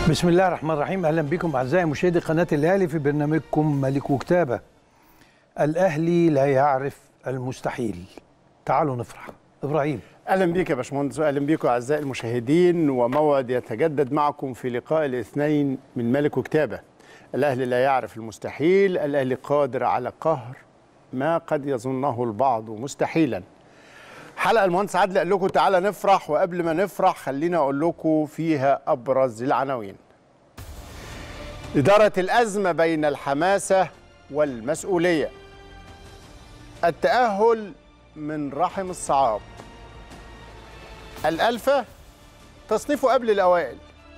بسم الله الرحمن الرحيم اهلا بكم اعزائي مشاهدي قناه الاهلي في برنامجكم ملك وكتابه الاهلي لا يعرف المستحيل تعالوا نفرح ابراهيم اهلا بيك يا باشمهندس واهلا بيكم اعزائي المشاهدين وموعد يتجدد معكم في لقاء الاثنين من ملك وكتابه الاهلي لا يعرف المستحيل الاهلي قادر على قهر ما قد يظنه البعض مستحيلا حلقه المهندس عادل قال لكم تعالى نفرح وقبل ما نفرح خلينا اقول لكم فيها ابرز العناوين اداره الازمه بين الحماسه والمسؤوليه التاهل من رحم الصعاب الألفة تصنيفه قبل الأوائل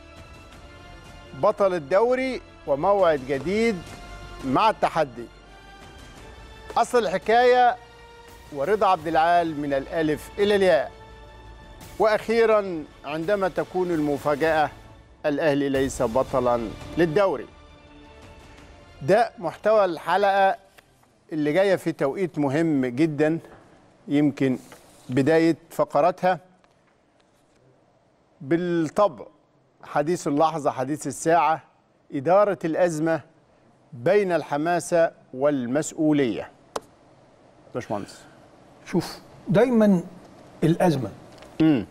بطل الدوري وموعد جديد مع التحدي أصل الحكاية ورضا عبد العال من الألف إلى الياء وأخيرا عندما تكون المفاجأة الأهلي ليس بطلا للدوري ده محتوى الحلقة اللي جاية في توقيت مهم جدا يمكن بداية فقراتها بالطبع حديث اللحظة حديث الساعة إدارة الأزمة بين الحماسة والمسؤولية باشمهندس شوف دايما الازمه امم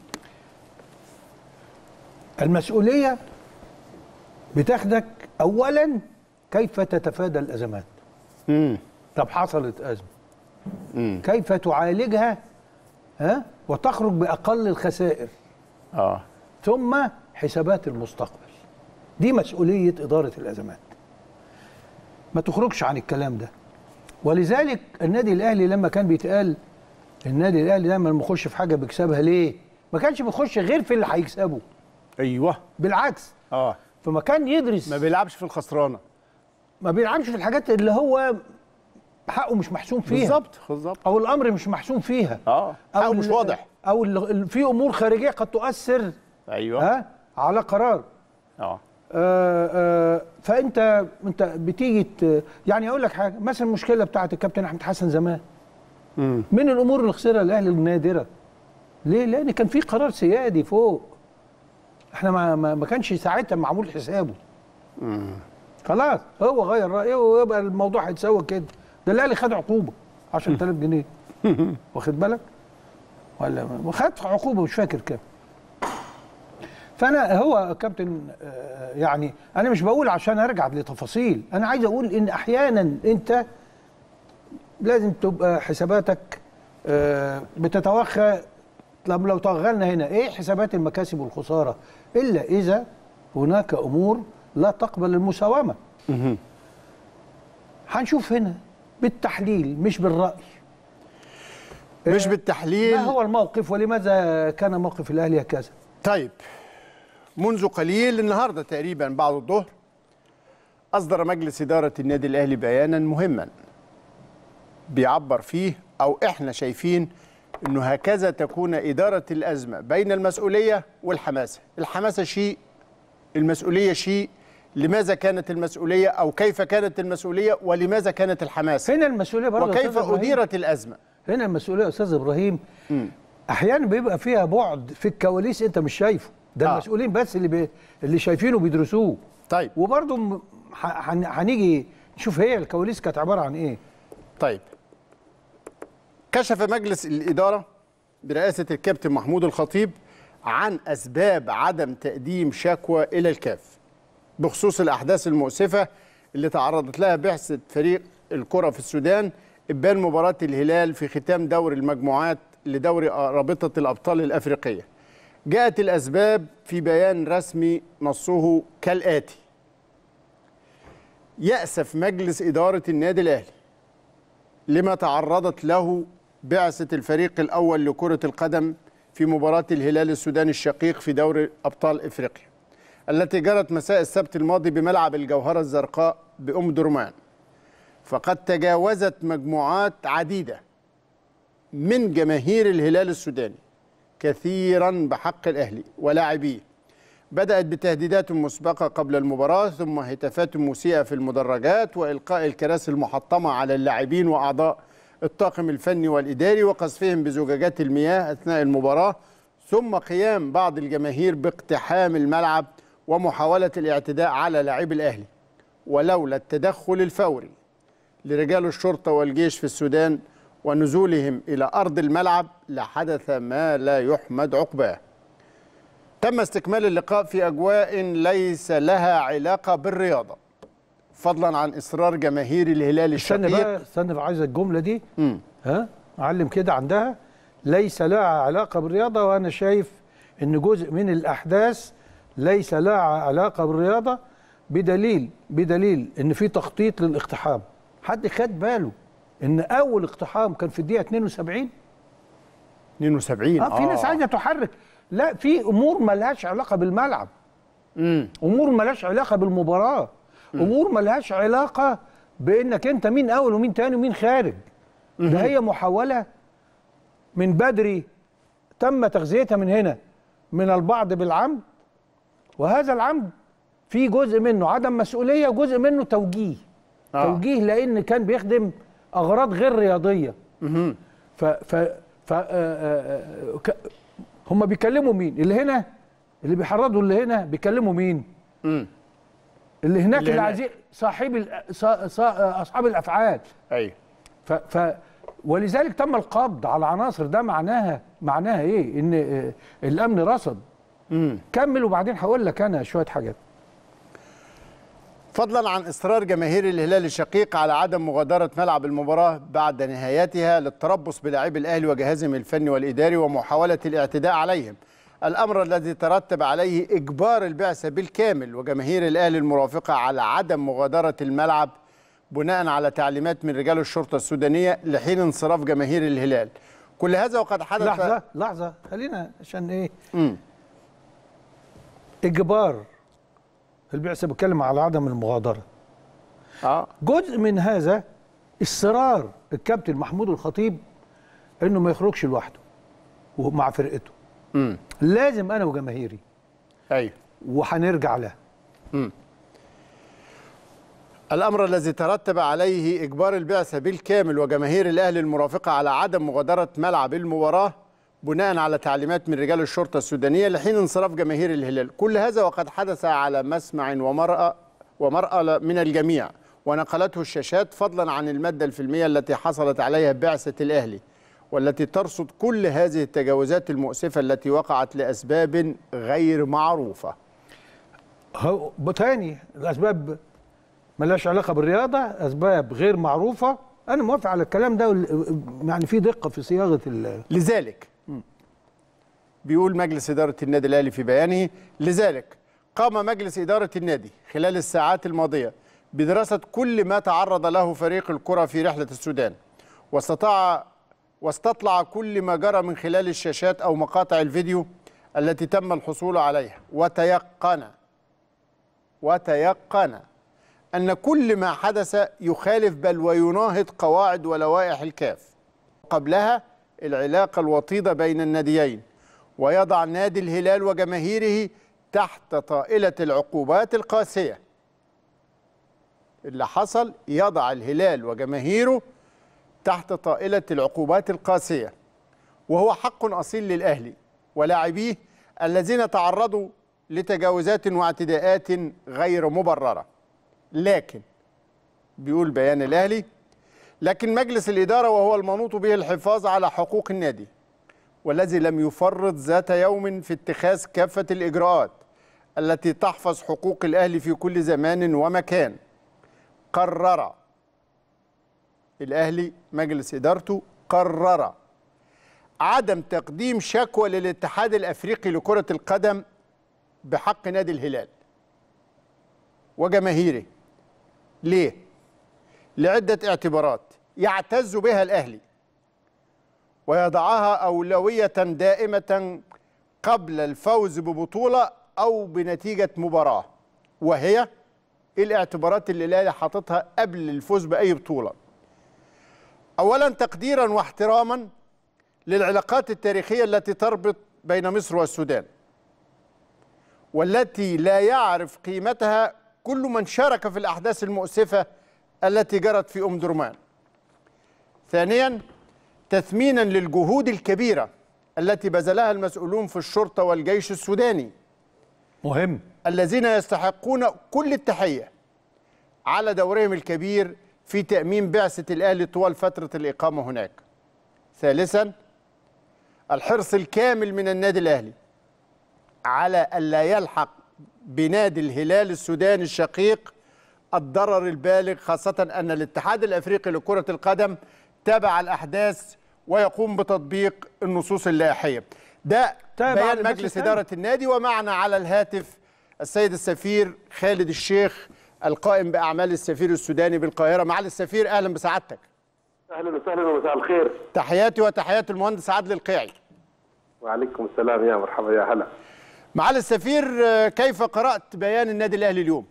المسؤوليه بتاخدك اولا كيف تتفادى الازمات امم طب حصلت ازمه امم كيف تعالجها ها وتخرج باقل الخسائر اه ثم حسابات المستقبل دي مسؤولية إدارة الأزمات ما تخرجش عن الكلام ده ولذلك النادي الأهلي لما كان بيتقال النادي الأهلي دايما لما يخش في حاجة بيكسبها ليه؟ ما كانش بيخش غير في اللي هيكسبه ايوه بالعكس اه فما كان يدرس ما بيلعبش في الخسرانة ما بيلعبش في الحاجات اللي هو حقه مش محسوم فيها بالظبط بالظبط أو الأمر مش محسوم فيها اه حقه مش ال- واضح أو ال- في أمور خارجية قد تؤثر ايوه ها على قرار اه آه، آه، فانت انت بتيجي ت- يعني اقول لك حاجه مثلا المشكله بتاعت الكابتن احمد حسن زمان امم من الامور اللي خسرها الاهلي النادره ليه؟ لان كان في قرار سيادي فوق احنا ما ما, ما كانش ساعتها معمول حسابه خلاص هو غير رايه ويبقى الموضوع هيتسوى كده ده الاهلي خد عقوبه 10000 جنيه واخد بالك ولا خد عقوبه مش فاكر كام فانا هو كابتن آه، يعني انا مش بقول عشان ارجع لتفاصيل انا عايز اقول ان احيانا انت لازم تبقى حساباتك آه، بتتوخى طب لو توغلنا هنا ايه حسابات المكاسب والخساره الا اذا هناك امور لا تقبل المساومه هنشوف هنا بالتحليل مش بالراي مش بالتحليل ما هو الموقف ولماذا كان موقف الاهلي هكذا طيب منذ قليل النهارده تقريبا بعد الظهر اصدر مجلس اداره النادي الاهلي بيانا مهما بيعبر فيه او احنا شايفين انه هكذا تكون اداره الازمه بين المسؤوليه والحماسه الحماسه شيء المسؤوليه شيء لماذا كانت المسؤوليه او كيف كانت المسؤوليه ولماذا كانت الحماسه هنا المسؤوليه برضه يا وكيف أستاذ إبراهيم. اديرت الازمه هنا المسؤوليه يا استاذ ابراهيم احيانا بيبقى فيها بعد في الكواليس انت مش شايفه ده آه. المسؤولين بس اللي بي... اللي شايفينه بيدرسوه طيب وبرضه م- ح- هن- هنيجي نشوف هي الكواليس كانت عباره عن ايه طيب كشف مجلس الإدارة برئاسة الكابتن محمود الخطيب عن أسباب عدم تقديم شكوى إلى الكاف بخصوص الأحداث المؤسفة اللي تعرضت لها بعثة فريق الكرة في السودان إبان مباراة الهلال في ختام دور المجموعات لدوري رابطة الأبطال الأفريقية جاءت الأسباب في بيان رسمي نصه كالآتي يأسف مجلس إدارة النادي الأهلي لما تعرضت له بعثة الفريق الأول لكرة القدم في مباراة الهلال السوداني الشقيق في دوري أبطال إفريقيا التي جرت مساء السبت الماضي بملعب الجوهرة الزرقاء بأم درمان فقد تجاوزت مجموعات عديدة من جماهير الهلال السوداني كثيرا بحق الأهلي ولاعبيه بدأت بتهديدات مسبقة قبل المباراة ثم هتافات مسيئة في المدرجات وإلقاء الكراسي المحطمة على اللاعبين وأعضاء الطاقم الفني والإداري وقذفهم بزجاجات المياه أثناء المباراة ثم قيام بعض الجماهير باقتحام الملعب ومحاولة الاعتداء على لاعبي الأهلي ولولا التدخل الفوري لرجال الشرطة والجيش في السودان ونزولهم إلى أرض الملعب لحدث ما لا يحمد عقباه تم استكمال اللقاء في أجواء ليس لها علاقة بالرياضة فضلا عن إصرار جماهير الهلال استنى الشقيق بقى استنى بقى عايز الجمله دي مم. ها علم كده عندها ليس لها علاقه بالرياضه وانا شايف ان جزء من الاحداث ليس لها علاقه بالرياضه بدليل بدليل ان في تخطيط للاقتحام حد خد باله ان اول اقتحام كان في الدقيقه 72 72 اه في ناس عايزه تحرك لا في امور ملهاش علاقه بالملعب مم. امور ملهاش علاقه بالمباراه امور ملهاش علاقه بانك انت مين اول ومين تاني ومين خارج ده هي محاوله من بدري تم تغذيتها من هنا من البعض بالعمد وهذا العمد في جزء منه عدم مسؤوليه وجزء منه توجيه آه. توجيه لان كان بيخدم اغراض غير رياضيه مهم. ف ف ف آه، آه، آه، ك- هم بيكلموا مين اللي هنا اللي بيحرضوا اللي هنا بيكلموا مين مم. اللي هناك اللي اللي هناك. عايزين صاحب ال- صا- صا- اصحاب الافعال أيوه ف, ف ولذلك تم القبض على عناصر ده معناها معناها ايه ان آه، الامن رصد مم. كمل وبعدين هقول لك انا شويه حاجات فضلا عن اصرار جماهير الهلال الشقيق على عدم مغادره ملعب المباراه بعد نهايتها للتربص بلاعبي الاهلي وجهازهم الفني والاداري ومحاوله الاعتداء عليهم الامر الذي ترتب عليه اجبار البعثه بالكامل وجماهير الاهلي المرافقه على عدم مغادره الملعب بناء على تعليمات من رجال الشرطه السودانيه لحين انصراف جماهير الهلال كل هذا وقد حدث لحظه لحظه خلينا عشان ايه مم. اجبار البعثه بيتكلم على عدم المغادره اه جزء من هذا اصرار الكابتن محمود الخطيب انه ما يخرجش لوحده ومع فرقته امم لازم انا وجماهيري ايوه وهنرجع لها الأمر الذي ترتب عليه إجبار البعثة بالكامل وجماهير الأهلي المرافقة على عدم مغادرة ملعب المباراة بناء على تعليمات من رجال الشرطة السودانية لحين انصراف جماهير الهلال كل هذا وقد حدث على مسمع ومرأة ومرأة من الجميع ونقلته الشاشات فضلا عن المادة الفيلمية التي حصلت عليها بعثة الأهلي والتي ترصد كل هذه التجاوزات المؤسفة التي وقعت لأسباب غير معروفة هو تاني الاسباب ملهاش علاقه بالرياضه اسباب غير معروفه انا موافق على الكلام ده وال- يعني في دقه في صياغه ال- لذلك بيقول مجلس إدارة النادي الأهلي في بيانه لذلك قام مجلس إدارة النادي خلال الساعات الماضية بدراسة كل ما تعرض له فريق الكرة في رحلة السودان واستطاع واستطلع كل ما جرى من خلال الشاشات أو مقاطع الفيديو التي تم الحصول عليها وتيقن وتيقن أن كل ما حدث يخالف بل ويناهض قواعد ولوائح الكاف قبلها العلاقة الوطيدة بين الناديين ويضع نادي الهلال وجماهيره تحت طائلة العقوبات القاسية اللي حصل يضع الهلال وجماهيره تحت طائلة العقوبات القاسية وهو حق أصيل للأهلي ولاعبيه الذين تعرضوا لتجاوزات واعتداءات غير مبررة لكن بيقول بيان الأهلي لكن مجلس الإدارة وهو المنوط به الحفاظ على حقوق النادي والذي لم يفرط ذات يوم في اتخاذ كافة الإجراءات التي تحفظ حقوق الأهلي في كل زمان ومكان قرر الأهلي مجلس إدارته قرر عدم تقديم شكوى للاتحاد الأفريقي لكرة القدم بحق نادي الهلال وجماهيره ليه؟ لعدة اعتبارات يعتز بها الأهلي ويضعها أولوية دائمة قبل الفوز ببطولة أو بنتيجة مباراة وهي الاعتبارات اللي الأهلي حاططها قبل الفوز بأي بطولة أولا تقديرا واحتراما للعلاقات التاريخية التي تربط بين مصر والسودان والتي لا يعرف قيمتها كل من شارك في الأحداث المؤسفة التي جرت في أم درمان ثانيا تثمينا للجهود الكبيرة التي بذلها المسؤولون في الشرطة والجيش السوداني مهم الذين يستحقون كل التحية على دورهم الكبير في تأمين بعثة الأهلي طوال فترة الإقامة هناك ثالثا الحرص الكامل من النادي الأهلي على ألا يلحق بنادي الهلال السوداني الشقيق الضرر البالغ خاصة أن الاتحاد الأفريقي لكرة القدم تابع الأحداث ويقوم بتطبيق النصوص اللائحية ده تابع بيان للبث مجلس الثاني. إدارة النادي ومعنا على الهاتف السيد السفير خالد الشيخ القائم بأعمال السفير السوداني بالقاهرة معالي السفير أهلا بسعادتك اهلا وسهلا ومساء الخير تحياتي وتحيات المهندس عادل القيعي وعليكم السلام يا مرحبا يا هلا معالي السفير آه، كيف قرأت بيان النادي الأهلي اليوم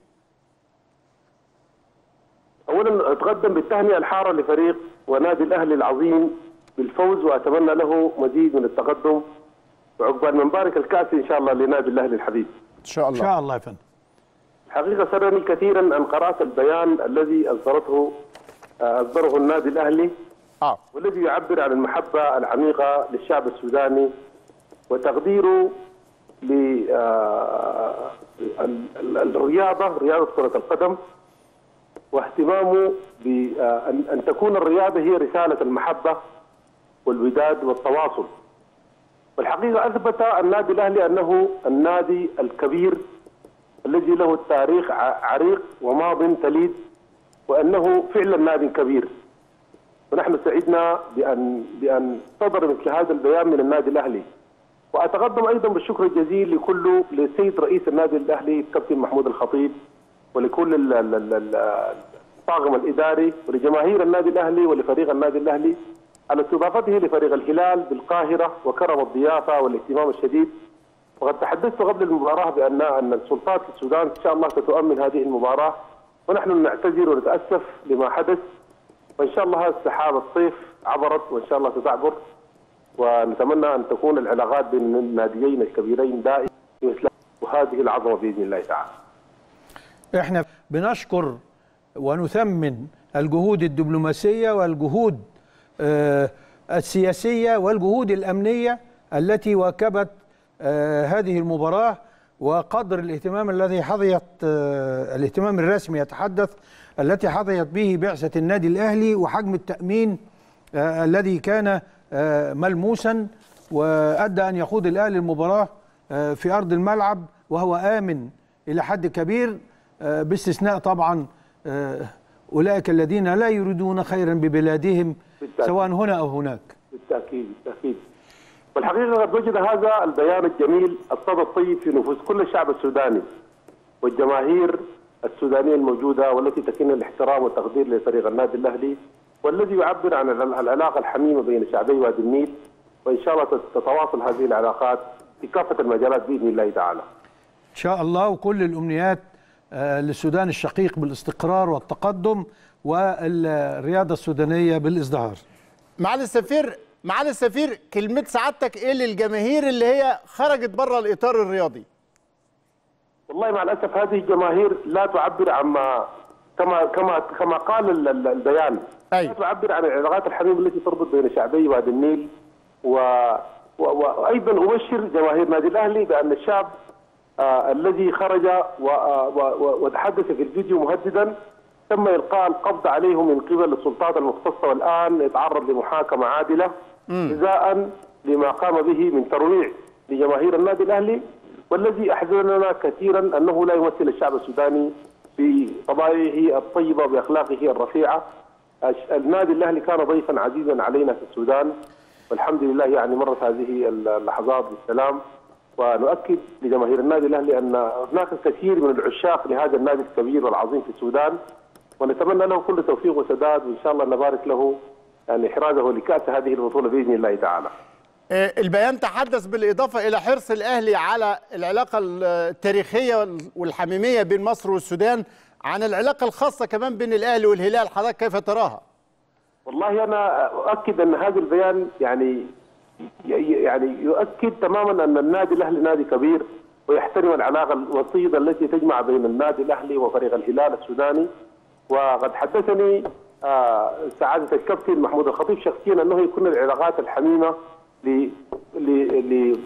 اولا اتقدم بالتهنئه الحاره لفريق ونادي الاهلي العظيم بالفوز واتمنى له مزيد من التقدم وعقبال ما نبارك الكاس ان شاء الله لنادي الاهلي الحبيب. إن شاء ان الله شاء الله يا فندم الحقيقه سرني كثيرا ان قرات البيان الذي اصدرته آه، اصدره النادي الاهلي آه والذي يعبر عن المحبه العميقه للشعب السوداني وتقديره ل آه، ال- ال- الرياضه رياضه كره القدم واهتمامه بأن أن تكون الرياضة هي رسالة المحبة والوداد والتواصل والحقيقة أثبت النادي الأهلي أنه النادي الكبير الذي له التاريخ ع- عريق وماض تليد وأنه فعلا نادي كبير ونحن سعدنا بأن بأن صدر مثل هذا البيان من النادي الأهلي وأتقدم أيضا بالشكر الجزيل لكل للسيد رئيس النادي الأهلي الكابتن محمود الخطيب ولكل ال- ال- ال- ال- الطاقم الاداري ولجماهير النادي الاهلي ولفريق النادي الاهلي على استضافته لفريق الهلال بالقاهره وكرم الضيافه والاهتمام الشديد وقد تحدثت قبل المباراه بان ان السلطات في السودان ان شاء الله ستؤمن هذه المباراه ونحن نعتذر ونتاسف لما حدث وان شاء الله سحاب الصيف عبرت وان شاء الله ستعبر ونتمنى ان تكون العلاقات بين الناديين الكبيرين دائما مثل وهذه العظمه باذن الله تعالى. احنا بنشكر ونثمن الجهود الدبلوماسيه والجهود آه، السياسيه والجهود الامنيه التي واكبت آه، هذه المباراه وقدر الاهتمام الذي حظيت آه، الاهتمام الرسمي يتحدث التي حظيت به بعثه النادي الاهلي وحجم التامين آه، الذي كان آه، ملموسا وادى ان يخوض الاهلي المباراه آه، في ارض الملعب وهو امن الى حد كبير آه، باستثناء طبعا آه، اولئك الذين لا يريدون خيرا ببلادهم بالتأكيد. سواء هنا او هناك بالتاكيد بالتاكيد والحقيقه قد وجد هذا البيان الجميل الصدى الطيب في نفوس كل الشعب السوداني والجماهير السودانيه الموجوده والتي تكن الاحترام والتقدير لفريق النادي الاهلي والذي يعبر عن العل- العلاقه الحميمه بين شعبي وادي النيل وان شاء الله تت- تتواصل هذه العلاقات في كافه المجالات باذن الله تعالى. ان شاء الله وكل الامنيات آه، للسودان الشقيق بالاستقرار والتقدم والرياضه السودانيه بالازدهار معالي السفير معالي السفير كلمة سعادتك إيه للجماهير اللي هي خرجت بره الإطار الرياضي والله مع الاسف هذه الجماهير لا تعبر عما كما كما كما قال ال- ال- البيان أي. لا تعبر عن العلاقات الحميمه التي تربط بين شعبي وادي النيل و... و... وايضا ابشر جماهير نادي الاهلي بان الشعب آه الذي خرج و... آه و... و... وتحدث في الفيديو مهددا تم القاء القبض عليه من قبل السلطات المختصه والان يتعرض لمحاكمه عادله جزاء لما قام به من ترويع لجماهير النادي الاهلي والذي احزننا كثيرا انه لا يمثل الشعب السوداني بطبائعه الطيبه باخلاقه الرفيعه الش- النادي الاهلي كان ضيفا عزيزا علينا في السودان والحمد لله يعني مرت هذه اللحظات بالسلام ونؤكد لجماهير النادي الاهلي ان هناك الكثير من العشاق لهذا النادي الكبير والعظيم في السودان ونتمنى له كل توفيق وسداد وان شاء الله نبارك له يعني احرازه لكاس هذه البطوله باذن الله تعالى. آه، البيان تحدث بالإضافة إلى حرص الأهلي على العلاقة التاريخية وال- والحميمية بين مصر والسودان عن العلاقة الخاصة كمان بين الأهلي والهلال حضرتك كيف تراها؟ والله انا اؤكد ان هذا البيان يعني يعني يؤكد تماما ان النادي الاهلي نادي كبير ويحترم العلاقه الوطيده التي تجمع بين النادي الاهلي وفريق الهلال السوداني وقد حدثني آه، سعاده الكابتن محمود الخطيب شخصيا انه يكون العلاقات الحميمه ل ل ل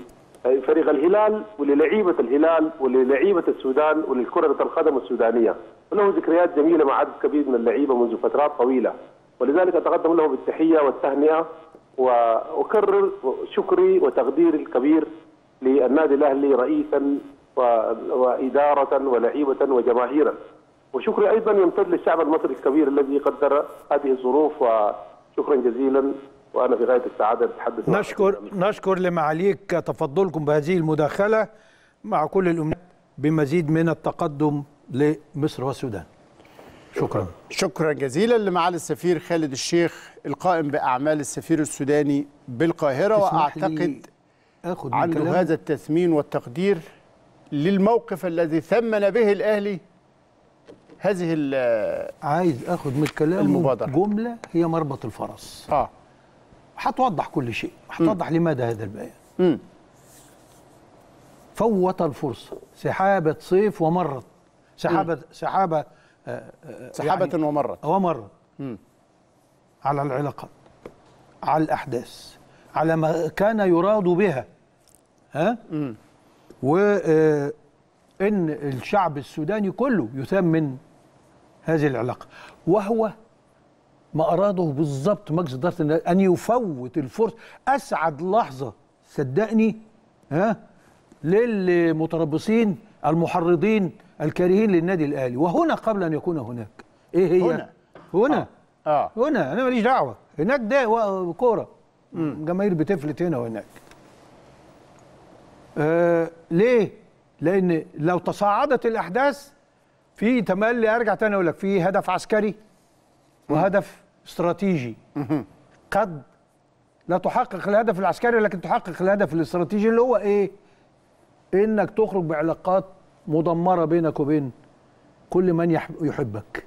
فريق الهلال وللعيبه الهلال وللعيبه السودان وللكره القدم السودانيه وله ذكريات جميله مع عدد كبير من اللعيبه منذ فترات طويله ولذلك اتقدم له بالتحيه والتهنئه واكرر شكري وتقديري الكبير للنادي الاهلي رئيسا واداره ولعيبه وجماهيرا وشكري ايضا يمتد للشعب المصري الكبير الذي قدر هذه الظروف وشكرا جزيلا وانا في غايه السعاده اتحدث نشكر نشكر لمعاليك تفضلكم بهذه المداخله مع كل الامنيات بمزيد من التقدم لمصر والسودان شكرا شكرا جزيلا لمعالي السفير خالد الشيخ القائم باعمال السفير السوداني بالقاهره واعتقد اخد عنده هذا التثمين والتقدير للموقف الذي ثمن به الاهلي هذه عايز اخد من كلامه المبادرة. جمله هي مربط الفرس اه هتوضح كل شيء هتوضح لماذا هذا البيان مم. فوت الفرصه سحابه صيف ومرت سحابه سحابه آه، آه، سحابة يعني ومرت ومرت مم. على العلاقات على الاحداث على ما كان يراد بها ها مم. وان الشعب السوداني كله يثمن هذه العلاقه وهو ما اراده بالضبط مجلس اداره النادي ان يفوت الفرصه اسعد لحظه صدقني ها للمتربصين المحرضين الكارهين للنادي الاهلي وهنا قبل ان يكون هناك ايه هي هنا. هنا اه هنا انا ماليش دعوه هناك ده و- كوره جماهير بتفلت هنا وهناك آه ليه لان لو تصاعدت الاحداث في تملي ارجع تاني اقول لك في هدف عسكري وهدف استراتيجي قد لا تحقق الهدف العسكري لكن تحقق الهدف الاستراتيجي اللي هو ايه انك تخرج بعلاقات مدمره بينك وبين كل من يح- يحبك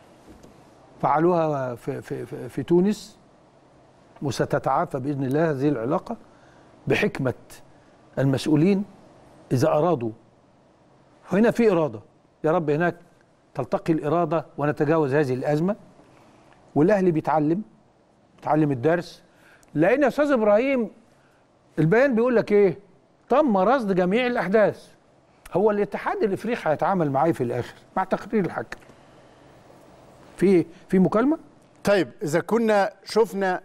فعلوها في, في, في, في تونس وستتعافى باذن الله هذه العلاقه بحكمه المسؤولين اذا ارادوا هنا في اراده يا رب هناك تلتقي الاراده ونتجاوز هذه الازمه والاهلي بيتعلم بيتعلم الدرس لان يا استاذ ابراهيم البيان بيقول لك ايه تم رصد جميع الاحداث هو الاتحاد الافريقي هيتعامل معاه في الاخر مع تقرير الحكم في في مكالمه طيب اذا كنا شفنا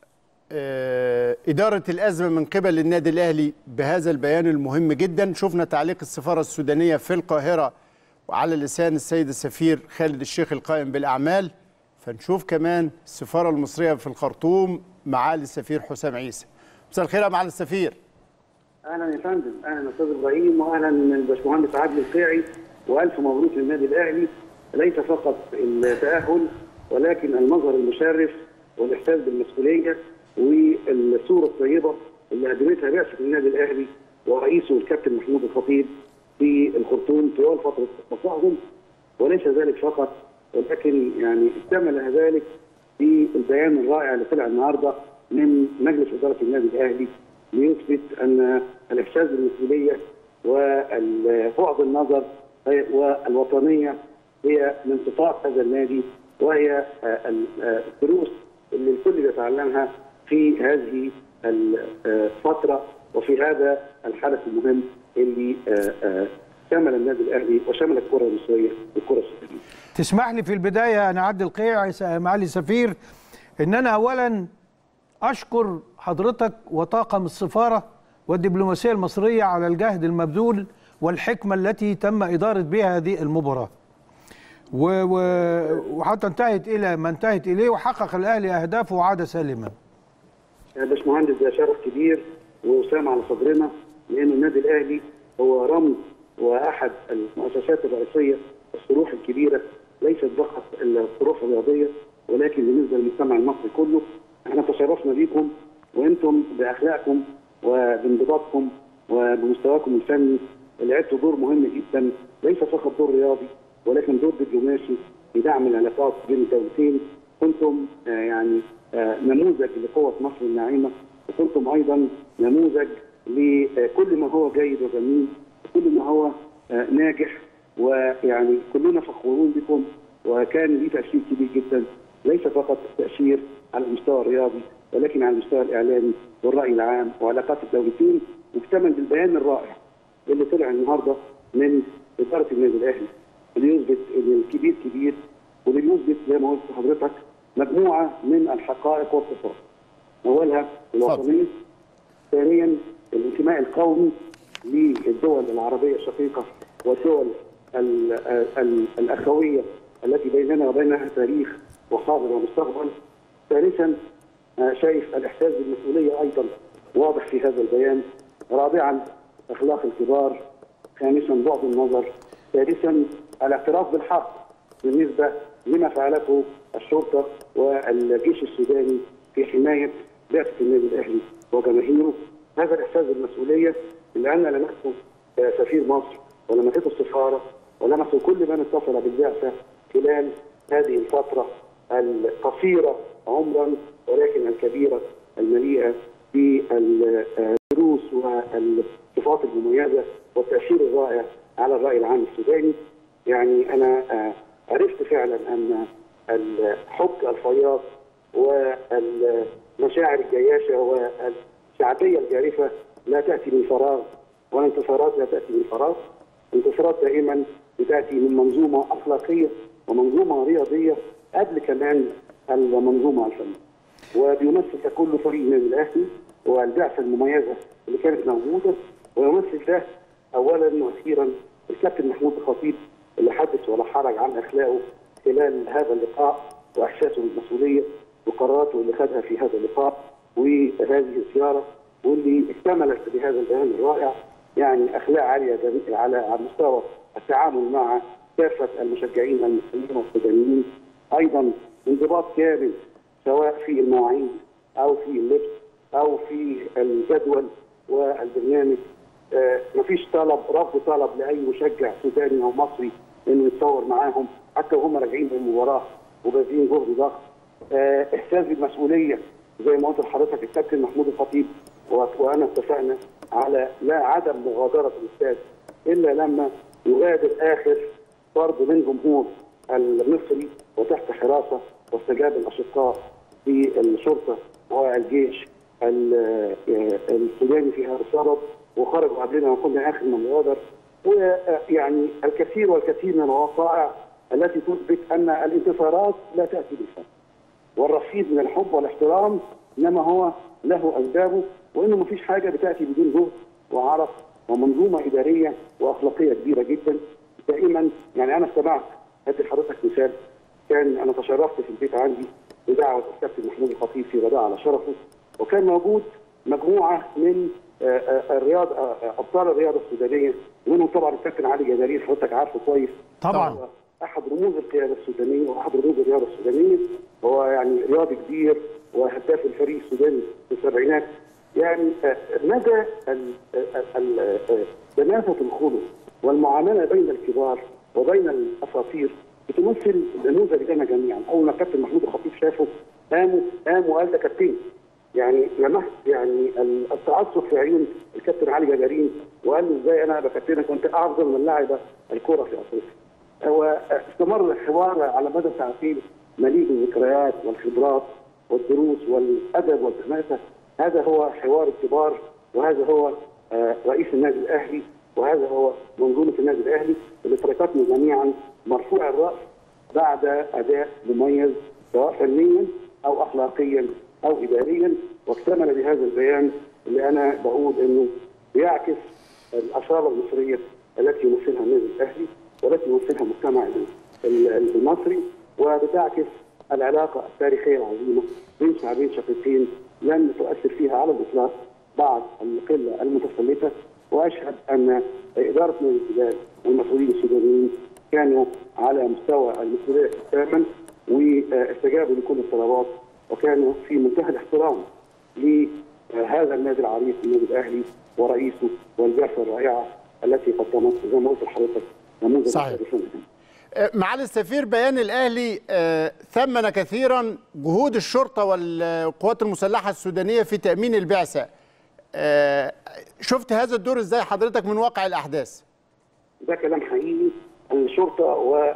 آه، إدارة الأزمة من قبل النادي الأهلي بهذا البيان المهم جدا شفنا تعليق السفارة السودانية في القاهرة وعلى لسان السيد السفير خالد الشيخ القائم بالأعمال فنشوف كمان السفارة المصرية في الخرطوم معالي السفير حسام عيسى مساء الخير يا معالي السفير اهلا يا فندم اهلا استاذ ابراهيم واهلا الباشمهندس عادل القيعي والف مبروك للنادي الاهلي ليس فقط التاهل ولكن المظهر المشرف والاحساس بالمسؤوليه والصوره الطيبه اللي قدمتها بعثه النادي الاهلي ورئيسه الكابتن محمود الخطيب في الخرطوم طوال فتره استقطاعهم وليس ذلك فقط ولكن يعني اكتمل ذلك في البيان الرائع اللي طلع النهارده من مجلس اداره النادي الاهلي ليثبت ان الاحساس بالمسؤوليه وبعد النظر والوطنيه هي من صفات هذا النادي وهي آه، آه، الدروس اللي الكل بيتعلمها في هذه الفتره وفي هذا الحدث المهم اللي آه، آه، شمل النادي الاهلي وشمل الكره المصريه والكره السودانيه. تسمح لي في البدايه انا عبد القيع معالي سفير ان انا اولا اشكر حضرتك وطاقم السفاره والدبلوماسيه المصريه على الجهد المبذول والحكمه التي تم اداره بها هذه المباراه. و و وحتى انتهت الى ما انتهت اليه وحقق الاهلي اهدافه وعاد سالما. يا باشمهندس ده شرف كبير وسام على صدرنا لان النادي الاهلي هو رمز واحد المؤسسات الرئيسيه الصروح الكبيره ليست فقط الصروح الرياضيه ولكن بالنسبه للمجتمع المصري كله احنا تشرفنا بيكم وانتم باخلاقكم وبانضباطكم وبمستواكم الفني لعبتوا دور مهم جدا ليس فقط دور رياضي ولكن دور دبلوماسي في دعم العلاقات بين الدولتين كنتم آه، يعني آه، نموذج لقوه مصر الناعمه وكنتم ايضا نموذج لكل ما هو جيد وجميل وكل ما هو آه، ناجح ويعني كلنا فخورون بكم وكان ليه تاثير كبير جدا ليس فقط تاثير على المستوى الرياضي ولكن على المستوى الاعلامي والراي العام وعلاقات الدولتين مكتمل بالبيان الرائع اللي طلع النهارده من اداره النادي الاهلي اللي يثبت ان الكبير كبير واللي يثبت زي ما قلت لحضرتك مجموعه من الحقائق والصفات. اولها الوطنيه ثانيا الانتماء القومي للدول العربيه الشقيقه والدول ال ال الاخويه التي بيننا وبينها تاريخ وحاضر ومستقبل. ثالثا آه، شايف الاحساس بالمسؤوليه ايضا واضح في هذا البيان. رابعا اخلاق الكبار. خامسا بعد النظر. سادسا الاعتراف بالحق بالنسبه لما فعلته الشرطه والجيش السوداني في حمايه بعثه النادي الاهلي وجماهيره هذا الاحساس بالمسؤوليه اللي انا لمسته سفير مصر ولمسته السفاره ولمسه كل من اتصل بالبعثه خلال هذه الفتره القصيره عمرا ولكن الكبيره المليئه بالدروس والصفات المميزه والتاثير الرائع على الراي العام السوداني يعني انا آه، عرفت فعلا ان الحب الفياض والمشاعر الجياشه والشعبيه الجارفه لا تاتي من فراغ والانتصارات لا تاتي من فراغ الانتصارات دائما بتاتي من منظومه اخلاقيه ومنظومه رياضيه قبل كمان المنظومه الفنيه وبيمثل ده كله فريق النادي الاهلي والبعثه المميزه اللي كانت موجوده ويمثل ده اولا واخيرا الكابتن محمود الخطيب اللي حدث ولا حرج عن اخلاقه خلال هذا اللقاء واحساسه بالمسؤوليه وقراراته اللي خدها في هذا اللقاء وهذه الزياره واللي اكتملت بهذا البيان الرائع يعني اخلاق عاليه جميل على على مستوى التعامل مع كافه المشجعين المسلمين والسودانيين ايضا انضباط كامل سواء في المواعيد او في اللبس او في الجدول والبرنامج آه، مفيش طلب رفض طلب لاي مشجع سوداني او مصري انه يتصور معاهم حتى وهم راجعين من المباراه وباذلين جهد ضخم آه، احساس بالمسؤوليه زي ما قلت لحضرتك الكابتن محمود الخطيب و- وانا اتفقنا على لا عدم مغادره الاستاد الا لما يغادر اخر فرد من جمهور المصري وتحت حراسه واستجاب الاشقاء في الشرطه والجيش ال- آه، السوداني في هذا السبب وخرجوا قبلنا وكنا اخر من غادر ويعني الكثير والكثير من الوقائع التي تثبت ان الانتصارات لا تاتي بالفن والرصيد من الحب والاحترام انما هو له اسبابه وانه مفيش حاجه بتاتي بدون جهد وعرق ومنظومه اداريه واخلاقيه كبيره جدا دائما يعني انا استمعت هدي لحضرتك مثال كان انا تشرفت في البيت عندي بدعوه الكابتن محمود الخطيب في غداء على شرفه وكان موجود مجموعه من آه، آه، الرياض آه، آه، ابطال الرياضه السودانيه ومنهم طبعا الكابتن علي جدارين حضرتك عارفه كويس طبعا هو احد رموز القياده السودانيه واحد رموز الرياضه السودانيه هو يعني رياضي كبير وهداف الفريق السوداني في السبعينات يعني آه، مدى ال- ال- ال- آه، دناسه الخلق والمعامله بين الكبار وبين الاساطير بتمثل نموذج لنا جميعا اول ما الكابتن محمود الخطيب شافه قام قام وقال ده كابتن يعني لمحت يعني ال- التعصب في عيون الكابتن علي جبارين وقال له ازاي انا بكابتنك كنت افضل من لاعب الكره في افريقيا. هو استمر الحوار على مدى ساعتين مليء بالذكريات والخبرات والدروس والادب والتماسه هذا هو حوار الكبار وهذا هو آه، رئيس النادي الاهلي وهذا هو منظومه النادي الاهلي اللي تركتنا جميعا مرفوع الراس بعد اداء مميز سواء فنيا او اخلاقيا او اداريا واكتمل بهذا البيان اللي انا بقول انه بيعكس الاصاله المصريه التي يمثلها النادي الاهلي والتي يمثلها المجتمع ال- المصري وبتعكس العلاقه التاريخيه العظيمه بين شعبين شقيقين لم تؤثر فيها على الاطلاق بعض القله المتسلطه واشهد ان اداره نادي الهلال والمسؤولين السودانيين كانوا على مستوى المسؤوليه تماما واستجابوا لكل الطلبات وكانوا في منتهى الاحترام لهذا النادي العريق النادي الاهلي ورئيسه والبعثه الرائعه التي قدمت زي ما قلت لحضرتك نموذج صحيح. شريف جداً. آه، معالي السفير بيان الاهلي آه، ثمن كثيرا جهود الشرطه والقوات المسلحه السودانيه في تامين البعثه آه، شفت هذا الدور ازاي حضرتك من واقع الاحداث ده كلام حقيقي الشرطه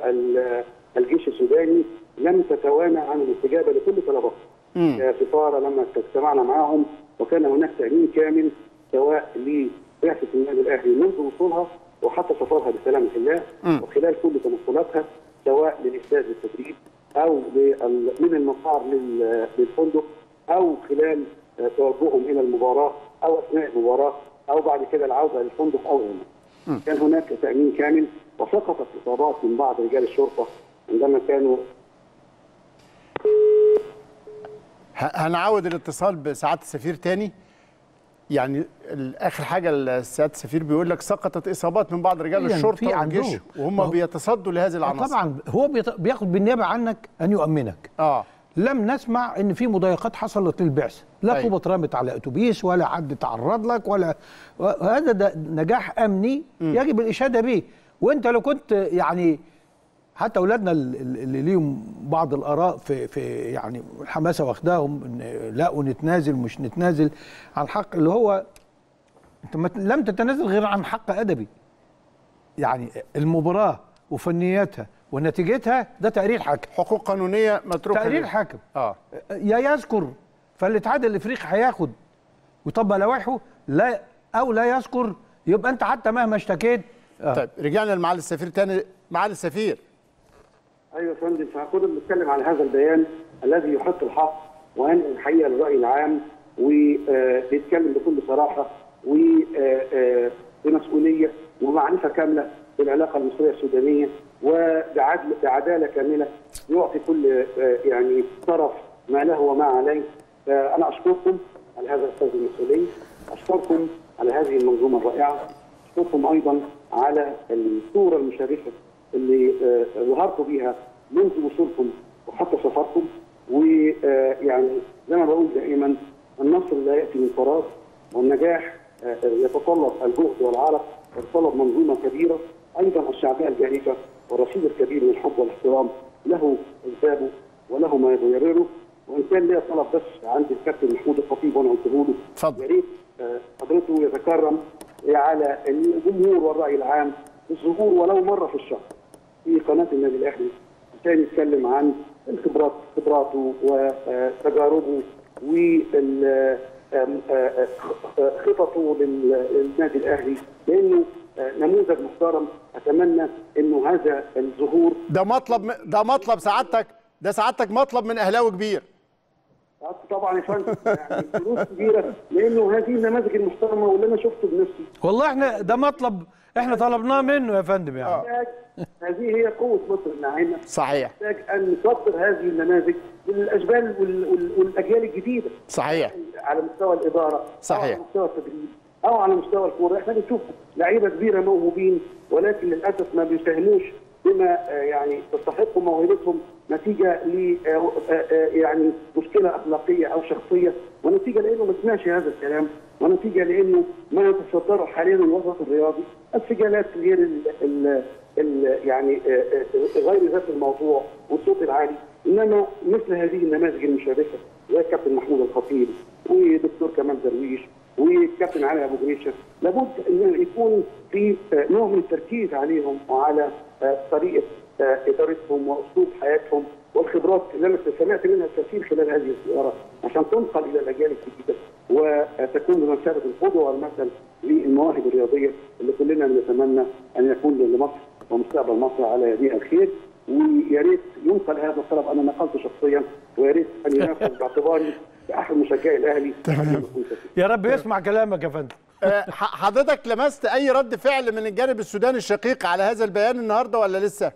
والجيش السوداني لم تتوانى عن الاستجابه لكل طلباتهم. السفاره لما اجتمعنا معهم وكان هناك تامين كامل سواء لبعثه النادي الاهلي منذ وصولها وحتى سفرها بسلامه الله وخلال كل تنقلاتها سواء للاستاد للتدريب او لل- من المطار لل- للفندق او خلال آه، توجههم الى المباراه او اثناء المباراه او بعد كده العوده للفندق او غيره. كان هناك تامين كامل وسقطت اصابات من بعض رجال الشرطه عندما كانوا ه- هنعود الاتصال بسعاده السفير تاني يعني ال- اخر حاجه سعاده السفير بيقول لك سقطت اصابات من بعض رجال يعني الشرطه في والجيش عندهم. وهم ما هو- بيتصدوا لهذه العناصر طبعا هو بيط- بياخد بالنيابه عنك ان يؤمنك اه لم نسمع ان في مضايقات حصلت للبعثه لا أيوة. طوبه اترمت على اتوبيس ولا حد تعرض لك ولا هذا ده نجاح امني يجب الاشاده به وانت لو كنت يعني حتى اولادنا ال- ال- اللي ليهم بعض الاراء في في يعني الحماسه واخداهم ان لا ونتنازل مش نتنازل عن حق اللي هو انت ما ت- لم تتنازل غير عن حق ادبي يعني المباراه وفنياتها ونتيجتها ده تقرير حكم حقوق قانونيه متروكه تقرير لل- حكم اه يا يذكر فالاتحاد الافريقي هياخد ويطبق لوائحه لا او لا يذكر يبقى انت حتى مهما اشتكيت آه. طيب رجعنا لمعالي السفير تاني معالي السفير ايوه يا فندم فكنا بنتكلم على هذا البيان الذي يحط الحق وينقل الحقيقه للراي العام وبيتكلم بكل صراحه وبمسؤوليه ومعرفه كامله بالعلاقه المصريه السودانيه وبعدل بعداله كامله يعطي كل آه، يعني طرف ما له وما عليه فانا اشكركم على هذا الاستاذ المسؤوليه اشكركم على هذه المنظومه الرائعه اشكركم ايضا على الصوره المشرفه اللي آه، ظهرتوا بيها منذ وصولكم وحتى سفركم ويعني زي ما بقول دائما النصر لا ياتي من فراغ والنجاح آه، يتطلب الجهد والعرق يتطلب منظومه كبيره ايضا الشعبيه الجريفه والرصيد الكبير من الحب والاحترام له اسبابه وله ما يبرره وان كان ليا طلب بس عند الكابتن محمود الخطيب وانا قلته له اتفضل. يا ريت آه، حضرته يتكرم على الجمهور والراي العام الظهور ولو مره في الشهر في قناه النادي الاهلي عشان يتكلم عن الخبرات خبراته وتجاربه وخططه للنادي الاهلي لانه آه، نموذج محترم اتمنى انه هذا الظهور ده مطلب م- ده مطلب سعادتك ده سعادتك مطلب من اهلاوي كبير طبعا يا فندم يعني فلوس كبيره لانه هذه النماذج المحترمه واللي انا شفته بنفسي والله احنا ده مطلب احنا طلبناه منه يا فندم يعني محتاج هذه هي قوه مصر الناعمه صحيح نحتاج ان نصدر هذه النماذج للاشبال وال- وال- والاجيال الجديده صحيح على مستوى الاداره صحيح. او على مستوى التدريب او على مستوى الكوره احنا بنشوف لعيبه كبيره موهوبين ولكن للاسف ما بيساهموش بما آه، يعني تستحق موهبتهم نتيجه ل آه، آه، آه، يعني مشكله اخلاقيه او شخصيه ونتيجه لانه ما سمعش هذا الكلام ونتيجه لانه ما يتصدره حاليا الوسط الرياضي السجالات غير ال ال ال يعني آه، آه، غير ذات الموضوع والصوت العالي انما مثل هذه النماذج المشرفه زي الكابتن محمود الخطيب ودكتور كمال درويش والكابتن علي ابو جريشه لابد ان يكون في آه، نوع من التركيز عليهم وعلى آه، طريقه آه، ادارتهم واسلوب حياتهم والخبرات اللي انا سمعت منها الكثير خلال هذه الزياره عشان تنقل الى الاجيال الجديده وتكون بمثابه القدوه والمثل للمواهب الرياضيه اللي كلنا بنتمنى ان يكون لمصر ومستقبل مصر على يديها الخير ويا ريت ينقل هذا الطلب انا نقلته شخصيا ويا ريت ان ينفذ باعتباري احد مشجعي الاهلي يا رب يسمع كلامك يا فندم آه، ح- حضرتك لمست اي رد فعل من الجانب السوداني الشقيق على هذا البيان النهارده ولا لسه؟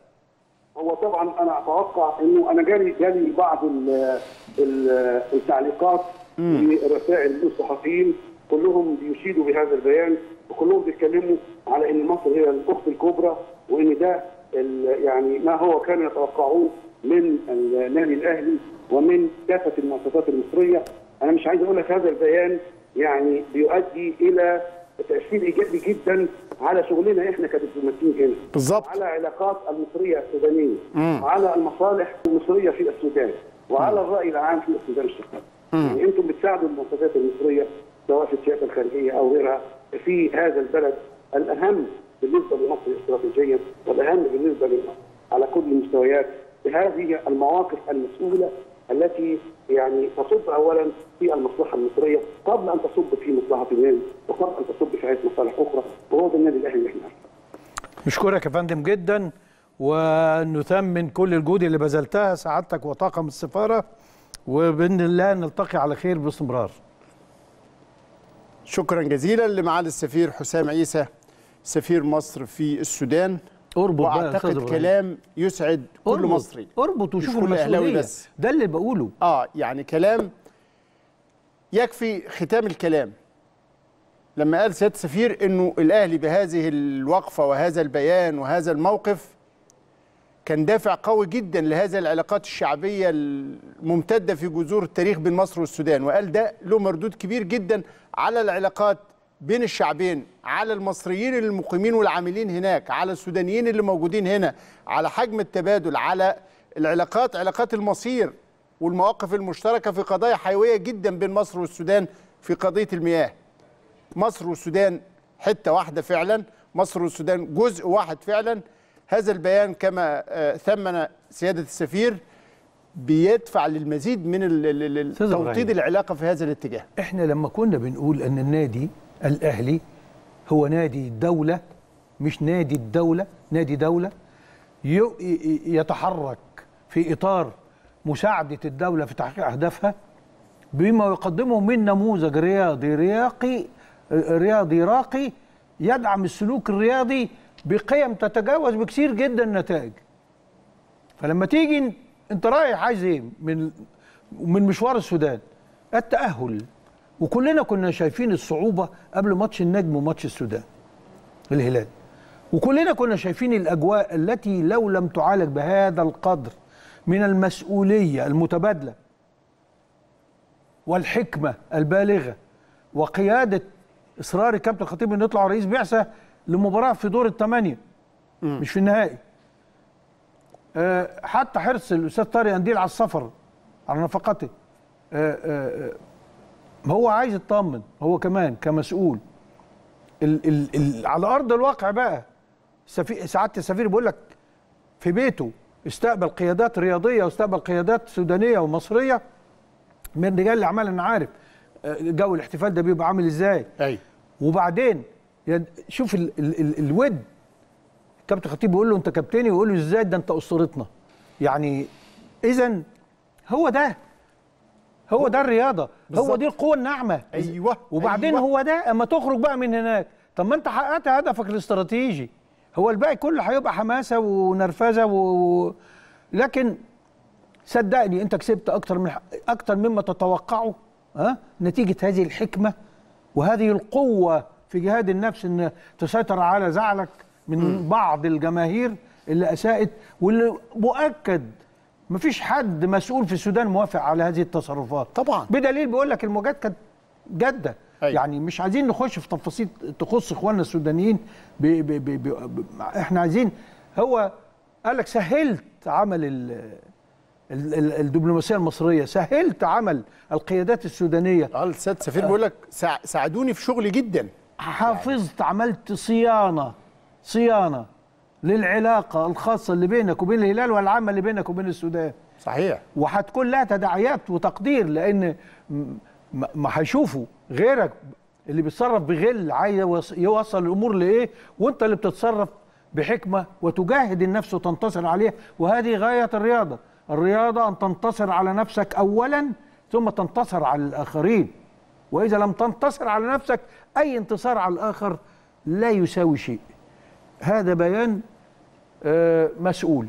هو طبعا انا اتوقع انه انا جالي جالي بعض ال ال التعليقات في رسائل الصحفيين كلهم بيشيدوا بهذا البيان وكلهم بيتكلموا على ان مصر هي الاخت الكبرى وان ده ال- يعني ما هو كانوا يتوقعوه من النادي الاهلي ومن كافه المؤسسات المصريه انا مش عايز اقول لك هذا البيان يعني بيؤدي الى تاثير ايجابي جدا على شغلنا احنا كدبلوماسيين هنا بالظبط. على العلاقات المصريه السودانيه وعلى المصالح المصريه في السودان وعلى الراي العام في السودان الشقيق يعني انتم بتساعدوا المؤسسات المصريه سواء في السياسه الخارجيه او غيرها في هذا البلد الاهم بالنسبه لمصر استراتيجيا والاهم بالنسبه لمصر على كل المستويات بهذه المواقف المسؤوله التي يعني تصب اولا في المصلحه المصريه قبل ان تصب في مصلحه النادي وقبل ان تصب في عده مصالح اخرى وهو ده النادي الاهلي اللي احنا عارفينه. نشكرك يا فندم جدا ونثمن كل الجهود اللي بذلتها سعادتك وطاقم السفاره وباذن الله نلتقي على خير باستمرار شكرا جزيلا لمعالي السفير حسام عيسى سفير مصر في السودان اربط بقى يا أستاذ واعتقد إبراهيم. كلام يسعد كل اربط مصري اربط وشوف مش كل أهلاوي المسؤوليه بس. ده اللي بقوله اه يعني كلام يكفي ختام الكلام لما قال سياده السفير انه الاهلي بهذه الوقفه وهذا البيان وهذا الموقف كان دافع قوي جدا لهذه العلاقات الشعبيه الممتده في جذور التاريخ بين مصر والسودان وقال ده له مردود كبير جدا على العلاقات بين الشعبين على المصريين المقيمين والعاملين هناك على السودانيين اللي موجودين هنا على حجم التبادل على العلاقات علاقات المصير والمواقف المشتركه في قضايا حيويه جدا بين مصر والسودان في قضيه المياه مصر والسودان حته واحده فعلا مصر والسودان جزء واحد فعلا هذا البيان كما آه، ثمن سياده السفير بيدفع للمزيد من ال- ال- ال- أستاذ إبراهيم. توطيد العلاقه في هذا الاتجاه احنا لما كنا بنقول ان النادي الاهلي هو نادي الدوله مش نادي الدوله نادي دوله يو- ي- يتحرك في اطار مساعده الدوله في تحقيق اهدافها بما يقدمه من نموذج رياضي رياقي رياضي راقي يدعم السلوك الرياضي بقيم تتجاوز بكثير جدا النتائج فلما تيجي انت رايح عايز ايه من من مشوار السودان التأهل وكلنا كنا شايفين الصعوبة قبل ماتش النجم وماتش السودان الهلال وكلنا كنا شايفين الأجواء التي لو لم تعالج بهذا القدر من المسؤولية المتبادلة والحكمة البالغة وقيادة إصرار الكابتن الخطيب إنه يطلع رئيس بعثة لمباراة في دور الثمانية مش في النهائي آه، حتى حرص الأستاذ طارق أنديل على السفر على نفقته آه، آه، آه، هو عايز يطمن هو كمان كمسؤول ال ال ال على ارض الواقع بقى السفي- سعاده السفير بيقول لك في بيته استقبل قيادات رياضيه واستقبل قيادات سودانيه ومصريه من رجال الاعمال انا عارف آه، جو الاحتفال ده بيبقى عامل ازاي ايوه وبعدين يد- شوف ال ال ال الود كابتن خطيب بيقول له انت كابتني ويقول له ازاي ده انت اسطورتنا يعني اذا هو ده هو ده الرياضه هو بالظبط. دي القوه الناعمه أيوة، وبعدين أيوة. هو ده اما تخرج بقى من هناك طب ما انت حققت هدفك الاستراتيجي هو الباقي كله هيبقى حماسه ونرفزه و... و- لكن صدقني انت كسبت اكتر من اكتر مما تتوقعه ها نتيجه هذه الحكمه وهذه القوه في جهاد النفس ان تسيطر على زعلك من بعض الجماهير اللي اساءت واللي مؤكد مفيش حد مسؤول في السودان موافق على هذه التصرفات طبعا. بدليل بيقول لك المواجهات كانت جاده أيوة. يعني مش عايزين نخش في تفاصيل تخص اخواننا السودانيين ب ب ب ب ب احنا عايزين هو قال لك سهلت عمل ال ال- ال- الدبلوماسيه المصريه سهلت عمل القيادات السودانيه اه السيد السفير بيقول لك ساع- ساعدوني في شغلي جدا حافظت عملت صيانه صيانه للعلاقه الخاصه اللي بينك وبين الهلال والعامه اللي بينك وبين السودان صحيح وهتكون لها تداعيات وتقدير لان م- ما ما هيشوفوا غيرك اللي بيتصرف بغل عايز يوص- يوصل الامور لايه وانت اللي بتتصرف بحكمه وتجاهد النفس وتنتصر عليها وهذه غايه الرياضه الرياضه ان تنتصر على نفسك اولا ثم تنتصر على الاخرين واذا لم تنتصر على نفسك اي انتصار على الاخر لا يساوي شيء هذا بيان آه، مسؤول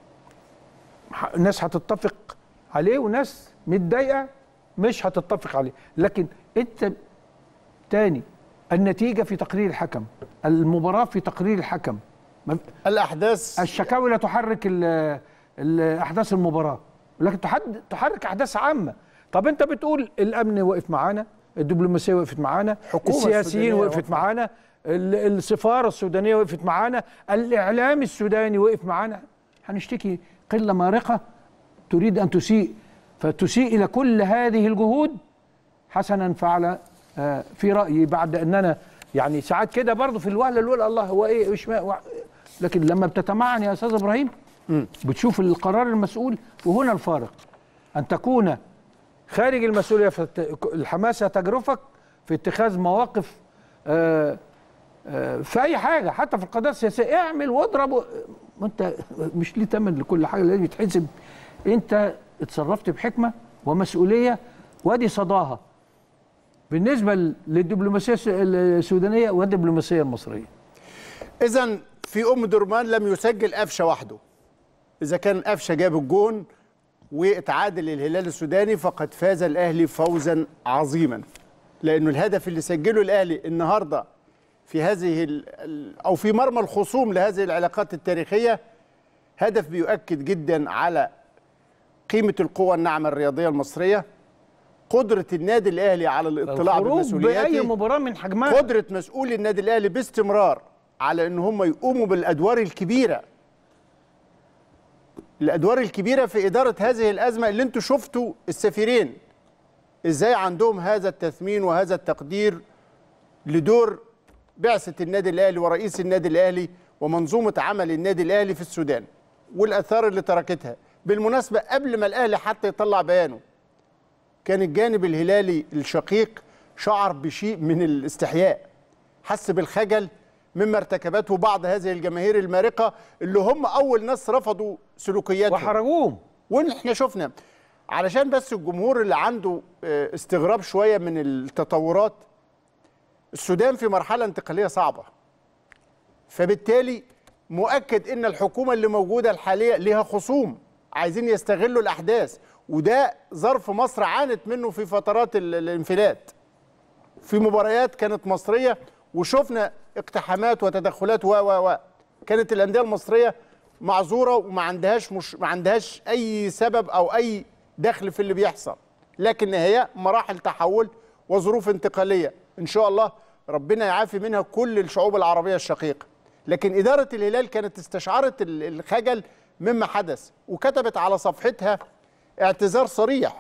ح- ناس هتتفق عليه وناس متضايقه مش هتتفق عليه لكن انت تاني النتيجه في تقرير الحكم المباراه في تقرير الحكم ما- الاحداث الشكاوي لا تحرك ال- ال- احداث المباراه لكن تحد- تحرك احداث عامه طب انت بتقول الامن وقف معانا الدبلوماسيه وقفت معانا حكومة السياسيين السودانية وقفت وقفت. معانا ال- السفاره السودانيه وقفت معانا الاعلام السوداني وقف معانا هنشتكي قله مارقه تريد ان تسيء فتسيء الى كل هذه الجهود حسنا فعل آه، في رايي بعد اننا يعني ساعات كده برضه في الوهله الاولى الله هو ايه ايش ما وع- لكن لما بتتمعن يا استاذ ابراهيم بتشوف القرار المسؤول وهنا الفارق ان تكون خارج المسؤوليه في الت- الحماسه تجرفك في اتخاذ مواقف آه، آه، في اي حاجه حتى في القضايا السياسيه اعمل واضرب و- ما انت مش ليه تمن لكل حاجه لازم يتحسب انت اتصرفت بحكمه ومسؤوليه وادي صداها بالنسبه للدبلوماسيه الس- السودانيه والدبلوماسيه المصريه اذا في ام درمان لم يسجل قفشه وحده اذا كان قفشه جاب الجون واتعادل الهلال السوداني فقد فاز الاهلي فوزا عظيما لانه الهدف اللي سجله الاهلي النهارده في هذه ال- ال- او في مرمى الخصوم لهذه العلاقات التاريخيه هدف بيؤكد جدا على قيمه القوى الناعمه الرياضيه المصريه قدره النادي الاهلي على الاطلاع الخروج باي بمسؤولياته مباراه من حجمها قدرة مسؤولي النادي الأهلي باستمرار على أن هم يقوموا بالأدوار الكبيرة الأدوار الكبيرة في إدارة هذه الأزمة اللي أنتوا شفتوا السفيرين إزاي عندهم هذا التثمين وهذا التقدير لدور بعثة النادي الأهلي ورئيس النادي الأهلي ومنظومة عمل النادي الأهلي في السودان والأثار اللي تركتها بالمناسبة قبل ما الأهلي حتى يطلع بيانه كان الجانب الهلالي الشقيق شعر بشيء من الاستحياء حس بالخجل مما ارتكبته بعض هذه الجماهير المارقة اللي هم أول ناس رفضوا سلوكياتهم وحرجوهم واحنا شفنا علشان بس الجمهور اللي عنده آه، استغراب شوية من التطورات السودان في مرحلة انتقالية صعبة فبالتالي مؤكد ان الحكومة اللي موجودة الحالية لها خصوم عايزين يستغلوا الأحداث وده ظرف مصر عانت منه في فترات ال- الانفلات في مباريات كانت مصرية وشفنا اقتحامات وتدخلات و و و كانت الأندية المصرية معذورة وما عندهاش مش ما عندهاش أي سبب أو أي دخل في اللي بيحصل لكن هي مراحل تحول وظروف انتقالية إن شاء الله ربنا يعافي منها كل الشعوب العربية الشقيقة لكن إدارة الهلال كانت استشعرت ال- الخجل مما حدث وكتبت على صفحتها اعتذار صريح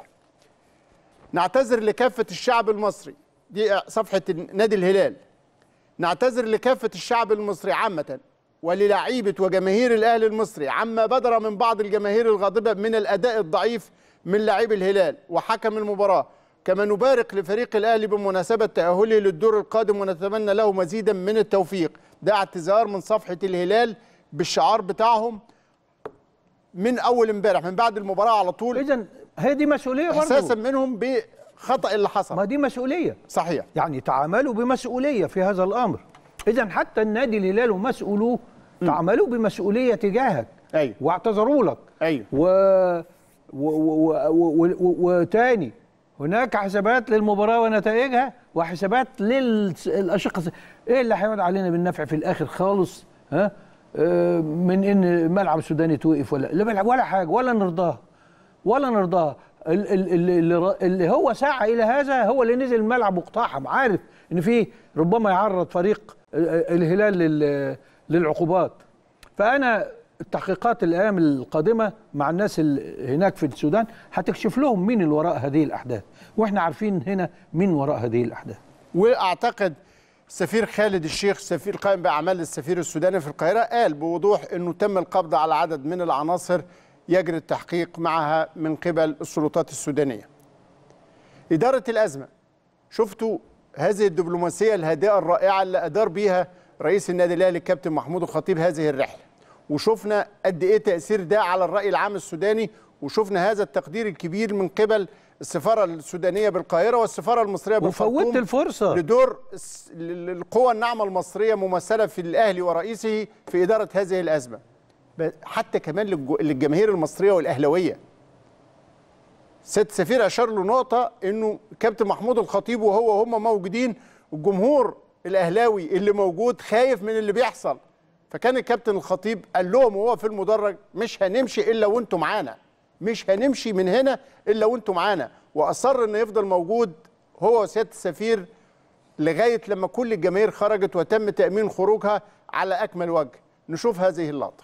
نعتذر لكافة الشعب المصري دي صفحة نادي الهلال نعتذر لكافة الشعب المصري عامة وللعيبة وجماهير الأهلي المصري عما بدر من بعض الجماهير الغاضبة من الأداء الضعيف من لاعبي الهلال وحكم المباراة كما نبارك لفريق الأهلي بمناسبة تأهله للدور القادم ونتمنى له مزيدا من التوفيق ده اعتذار من صفحة الهلال بالشعار بتاعهم من أول امبارح من بعد المباراة على طول اذا هي دي مسؤوليه إحساسا برضه منهم بخطأ اللي ما حصل دي مسؤوليه صحيح يعني تعاملوا بمسؤوليه في هذا الامر اذا حتى النادي الهلال ومسؤولوه تعاملوا بمسؤوليه تجاهك أيوه. واعتذروا لك أيوه. و... و... و... و... و... وتاني هناك حسابات للمباراه ونتائجها وحسابات للاشقه ايه اللي هيعود علينا بالنفع في الاخر خالص ها آه، من ان الملعب السوداني توقف ولا لا بلعب ولا حاجه ولا نرضاها ولا نرضاها ال- ال- ال- اللي, اللي هو سعى الى هذا هو اللي نزل الملعب واقتحم عارف ان في ربما يعرض فريق ال- الهلال لل- للعقوبات فانا التحقيقات الايام القادمه مع الناس اللي هناك في السودان هتكشف لهم مين اللي وراء هذه الاحداث واحنا عارفين هنا مين وراء هذه الاحداث واعتقد السفير خالد الشيخ السفير القائم باعمال السفير السوداني في القاهره قال بوضوح انه تم القبض على عدد من العناصر يجري التحقيق معها من قبل السلطات السودانيه. اداره الازمه شفتوا هذه الدبلوماسيه الهادئه الرائعه اللي ادار بيها رئيس النادي الاهلي الكابتن محمود الخطيب هذه الرحله. وشفنا قد ايه تاثير ده على الراي العام السوداني وشفنا هذا التقدير الكبير من قبل السفاره السودانيه بالقاهره والسفاره المصريه بالخرطوم وفوتت الفرصه لدور الس- ال- القوى الناعمة المصرية ممثلة في الأهلي ورئيسه في إدارة هذه الأزمة ب- حتى كمان للج- للجماهير المصرية والأهلوية سيد سفير أشار له نقطة إنه كابتن محمود الخطيب وهو وهم موجودين الجمهور الأهلاوي اللي موجود خايف من اللي بيحصل فكان الكابتن الخطيب قال لهم وهو في المدرج مش هنمشي إلا وأنتم معانا مش هنمشي من هنا إلا وأنتم معانا وأصر إنه يفضل موجود هو وسيادة السفير لغايه لما كل الجماهير خرجت وتم تامين خروجها على اكمل وجه نشوف هذه اللقطه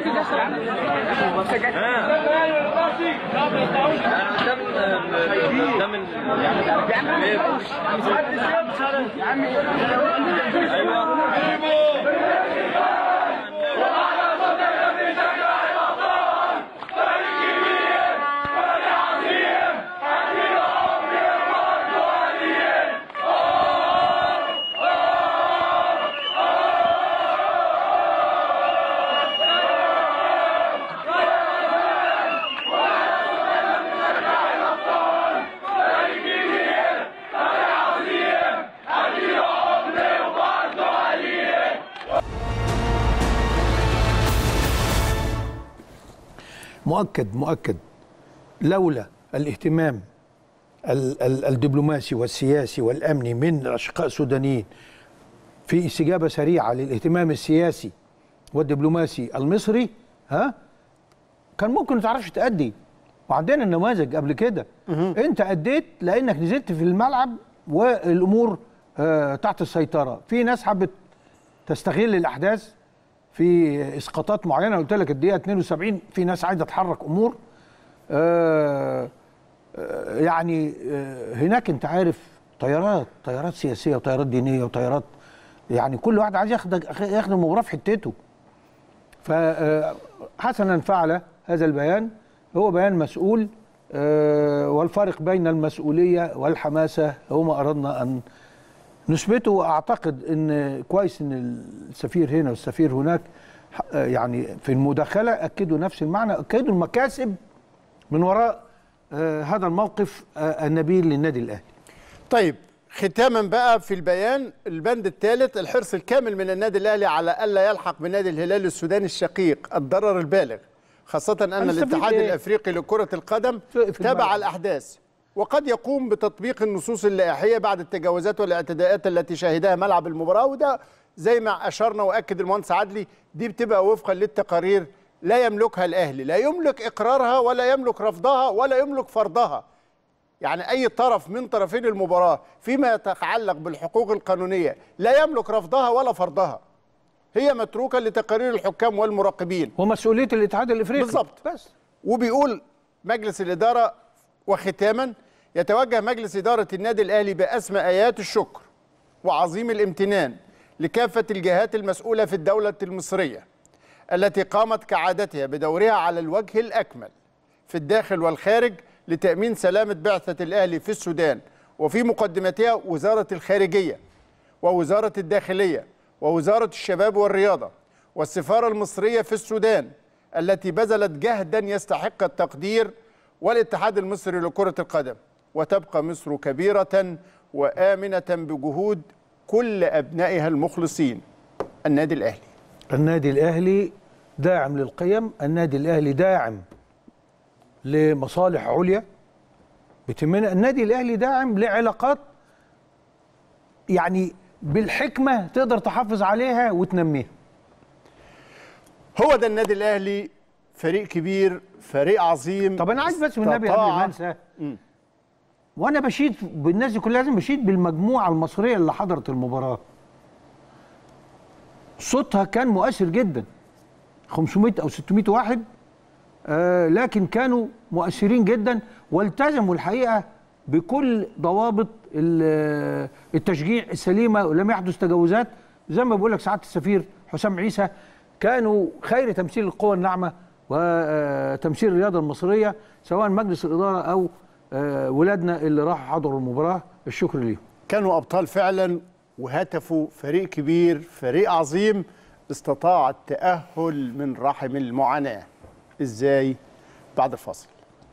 مؤكد مؤكد لولا الاهتمام ال- ال- الدبلوماسي والسياسي والامني من الاشقاء السودانيين في استجابه سريعه للاهتمام السياسي والدبلوماسي المصري ها كان ممكن ما تعرفش تأدي وعندنا نماذج قبل كده انت أديت لانك نزلت في الملعب والامور آه تحت السيطره في ناس حبت تستغل الاحداث في اسقاطات معينه قلت لك الدقيقه 72 في ناس عايزه تحرك امور آه آه، يعني آه، هناك انت عارف طيارات طيارات سياسيه وطيارات دينيه وطيارات يعني كل واحد عايز ياخد ياخد المباراه في حتته فحسنا فعل هذا البيان هو بيان مسؤول آه، والفرق بين المسؤوليه والحماسه هو ما اردنا ان نثبته واعتقد ان كويس ان السفير هنا والسفير هناك آه، يعني في المداخله اكدوا نفس المعنى اكدوا المكاسب من وراء آه، هذا الموقف آه، النبيل للنادي الاهلي طيب ختاما بقى في البيان البند الثالث الحرص الكامل من النادي الاهلي على الا يلحق بنادي الهلال السوداني الشقيق الضرر البالغ خاصة أن هنستفيد الاتحاد إيه؟ الأفريقي لكرة القدم في- في تابع الملعب. الأحداث وقد يقوم بتطبيق النصوص اللائحية بعد التجاوزات والاعتداءات التي شهدها ملعب المباراة وده زي ما أشرنا وأكد المهندس عدلي دي بتبقى وفقا للتقارير لا يملكها الأهلي لا يملك إقرارها ولا يملك رفضها ولا يملك فرضها يعني اي طرف من طرفين المباراه فيما يتعلق بالحقوق القانونيه لا يملك رفضها ولا فرضها هي متروكه لتقارير الحكام والمراقبين ومسؤوليه الاتحاد الافريقي بالظبط. بس وبيقول مجلس الاداره وختاما يتوجه مجلس اداره النادي الاهلي باسمى ايات الشكر وعظيم الامتنان لكافه الجهات المسؤوله في الدوله المصريه التي قامت كعادتها بدورها على الوجه الاكمل في الداخل والخارج لتامين سلامه بعثه الاهلي في السودان وفي مقدمتها وزاره الخارجيه ووزاره الداخليه ووزاره الشباب والرياضه والسفاره المصريه في السودان التي بذلت جهدا يستحق التقدير والاتحاد المصري لكره القدم وتبقى مصر كبيره وامنه بجهود كل ابنائها المخلصين النادي الاهلي النادي الاهلي داعم للقيم النادي الاهلي داعم لمصالح عليا بتمنى النادي الاهلي داعم لعلاقات يعني بالحكمه تقدر تحافظ عليها وتنميها هو ده النادي الاهلي فريق كبير فريق عظيم طب انا عايز بس والنبي قبل استطاع- ما انسى وانا بشيد بالناس دي كلها لازم بشيد بالمجموعه المصريه اللي حضرت المباراه صوتها كان مؤثر جدا 500 او 600 واحد آه لكن كانوا مؤثرين جدا والتزموا الحقيقه بكل ضوابط ال- التشجيع السليمه ولم يحدث تجاوزات زي ما بقول لك سعاده السفير حسام عيسى كانوا خير تمثيل القوى الناعمه وتمثيل الرياضه المصريه سواء مجلس الاداره او آه، ولادنا اللي راحوا حضروا المباراه الشكر ليهم كانوا ابطال فعلا وهتفوا فريق كبير فريق عظيم استطاع التاهل من رحم المعاناه ازاي بعد الفاصل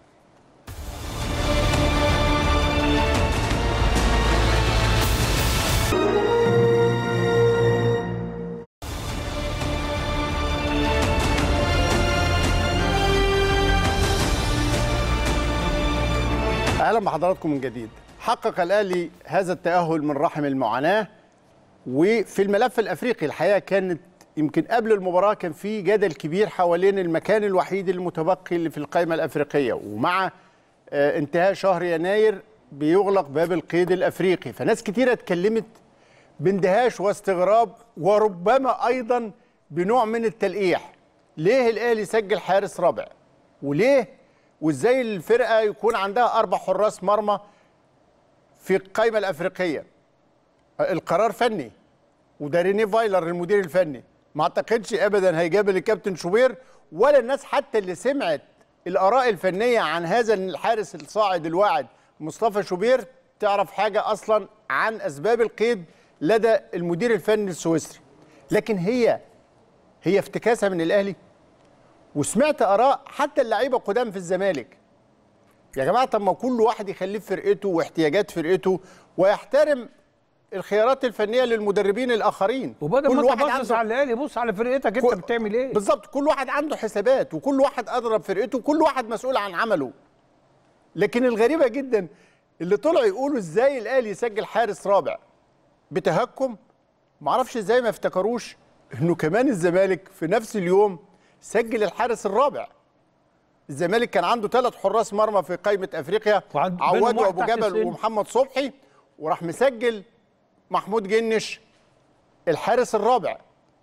اهلا بحضراتكم من جديد حقق الاهلي هذا التاهل من رحم المعاناه وفي الملف الافريقي الحقيقه كانت يمكن قبل المباراه كان في جدل كبير حوالين المكان الوحيد المتبقي اللي في القائمه الافريقيه ومع آه، انتهاء شهر يناير بيغلق باب القيد الافريقي فناس كتيره اتكلمت باندهاش واستغراب وربما ايضا بنوع من التلقيح ليه الاهلي سجل حارس رابع وليه وازاي الفرقه يكون عندها اربع حراس مرمى في القائمه الافريقيه القرار فني وده ريني فايلر المدير الفني ما اعتقدش ابدا هيجابل الكابتن شوبير ولا الناس حتى اللي سمعت الاراء الفنيه عن هذا الحارس الصاعد الواعد مصطفى شوبير تعرف حاجه اصلا عن اسباب القيد لدى المدير الفني السويسري لكن هي هي افتكاسه من الاهلي وسمعت اراء حتى اللعيبه قدام في الزمالك يا جماعه طب ما كل واحد يخليه في فرقته واحتياجات فرقته ويحترم الخيارات الفنيه للمدربين الاخرين وبدل كل ما واحد انت باصص عنده- على الاهلي بص على فرقتك انت كل- بتعمل ايه بالظبط كل واحد عنده حسابات وكل واحد اضرب فرقته وكل واحد مسؤول عن عمله لكن الغريبه جدا اللي طلعوا يقولوا ازاي الاهلي يسجل حارس رابع بتهكم معرفش ازاي ما افتكروش انه كمان الزمالك في نفس اليوم سجل الحارس الرابع الزمالك كان عنده ثلاث حراس مرمى في قائمه افريقيا وعند- بينهم عواد واحد وابو تحت جبل السن. ومحمد صبحي وراح مسجل محمود جنش الحارس الرابع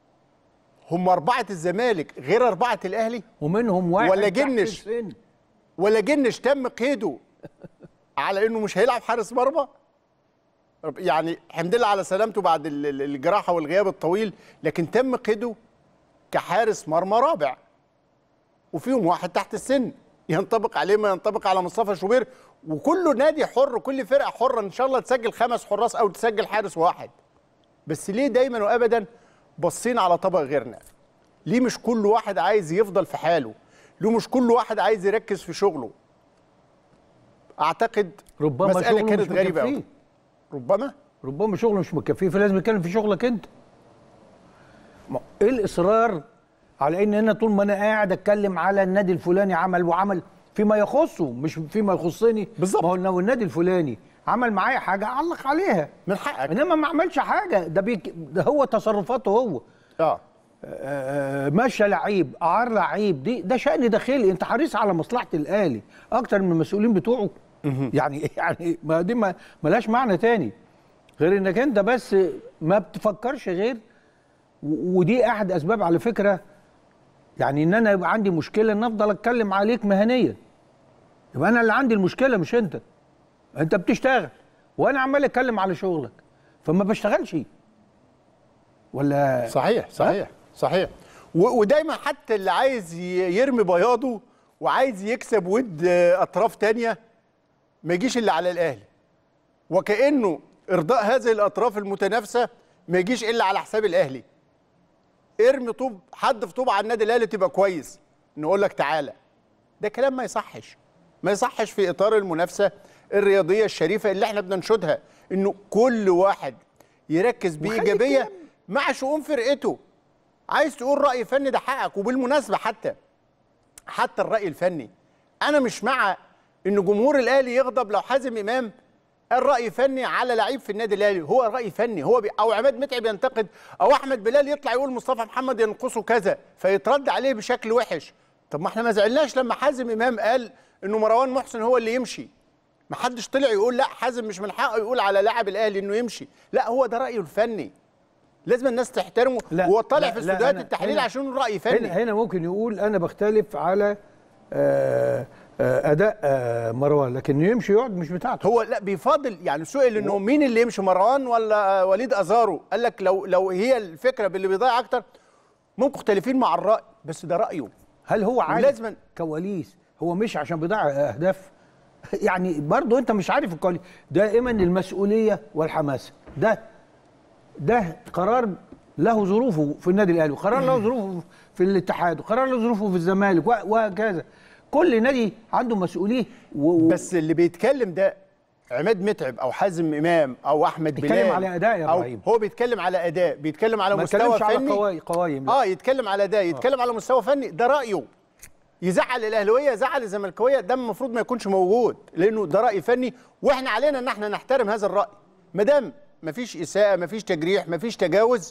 هم أربعة الزمالك غير أربعة الأهلي ومنهم واحد ولا تحت جنش. السن. ولا جنش تم قيده على إنه مش هيلعب حارس مرمى رب- يعني الحمد لله على سلامته بعد ال- ال- الجراحة والغياب الطويل لكن تم قيده كحارس مرمى رابع وفيهم واحد تحت السن ينطبق عليه ما ينطبق على مصطفى شوبير وكل نادي حر كل فرقة حرة إن شاء الله تسجل خمس حراس أو تسجل حارس واحد بس ليه دايما وابدا باصين على طبق غيرنا ليه مش كل واحد عايز يفضل في حاله ليه مش كل واحد عايز يركز في شغله اعتقد ربما مساله شغله كانت مش غريبه مكفيه. قوي ربما ربما شغله مش مكفيه فلازم يتكلم في شغلك انت ما- ايه الاصرار على ان انا طول ما انا قاعد اتكلم على النادي الفلاني عمل وعمل فيما يخصه مش فيما يخصني بالظبط. ما هو لو النادي الفلاني عمل معايا حاجه اعلق عليها من حقك انما ما عملش حاجه ده بيك ده هو تصرفاته هو اه آه، مشى لعيب اعار لعيب دي ده شان داخلي انت حريص على مصلحه الاهلي اكتر من المسؤولين بتوعه يعني يعني ما دي ما ملهاش معنى تاني غير انك انت بس ما بتفكرش غير و- ودي احد اسباب على فكره يعني ان انا يبقى عندي مشكله ان افضل اتكلم عليك مهنيا يبقى انا اللي عندي المشكله مش انت انت بتشتغل وانا عمال اتكلم على شغلك فما بشتغلش ولا صحيح صحيح صحيح و- ودايما حتى اللي عايز ي- يرمي بياضه وعايز يكسب ود آه، اطراف تانية ما يجيش الا على الاهلي وكانه ارضاء هذه الاطراف المتنافسه ما يجيش الا على حساب الاهلي ارمي طوب حد في طوب على النادي الاهلي تبقى كويس نقول لك تعالى ده كلام ما يصحش ما يصحش في اطار المنافسه الرياضيه الشريفه اللي احنا بننشدها انه كل واحد يركز وخلي بايجابيه الكلام- مع شؤون فرقته عايز تقول راي فني ده حقك وبالمناسبه حتى حتى الراي الفني انا مش مع ان جمهور الاهلي يغضب لو حازم امام قال راي فني على لعيب في النادي الاهلي هو راي فني هو بي او عماد متعب ينتقد او احمد بلال يطلع يقول مصطفى محمد ينقصه كذا فيترد عليه بشكل وحش طب ما احنا ما زعلناش لما حازم امام قال انه مروان محسن هو اللي يمشي ما حدش طلع يقول لا حازم مش من حقه يقول على لاعب الاهلي انه يمشي لا هو ده رايه الفني لازم الناس تحترمه لا، وهو طالع لا، في لا، استوديوهات أنا- التحليل هنا- عشان راي فني هنا هنا ممكن يقول انا بختلف على آه، آه، اداء آه، مروان لكن يمشي يقعد مش بتاعته هو لا بيفاضل يعني سئل انه مين اللي يمشي مروان ولا وليد ازارو قال لك لو لو هي الفكره باللي بيضيع اكتر ممكن مختلفين مع الراي بس ده رايه هل هو عارف ولازماً- كواليس هو مش عشان بيضيع اهداف يعني برضه انت مش عارف الكواليس دائما المسؤوليه والحماسه ده ده قرار له ظروفه في النادي الاهلي وقرار له ظروفه في الاتحاد وقرار له ظروفه في الزمالك وه- وهكذا كل نادي عنده مسؤوليه و... و- بس اللي بيتكلم ده عماد متعب او حازم امام او احمد بيتكلم بلال على أداء يا أو إبراهيم. هو بيتكلم على اداء بيتكلم على ما مستوى اتكلمش على فني قواي- قوايم لا. اه يتكلم على ده يتكلم على مستوى فني ده رايه يزعل الاهلاويه يزعل الزملكاويه ده المفروض ما يكونش موجود لانه ده راي فني واحنا علينا ان احنا نحترم هذا الراي ما دام مفيش اساءه مفيش تجريح مفيش تجاوز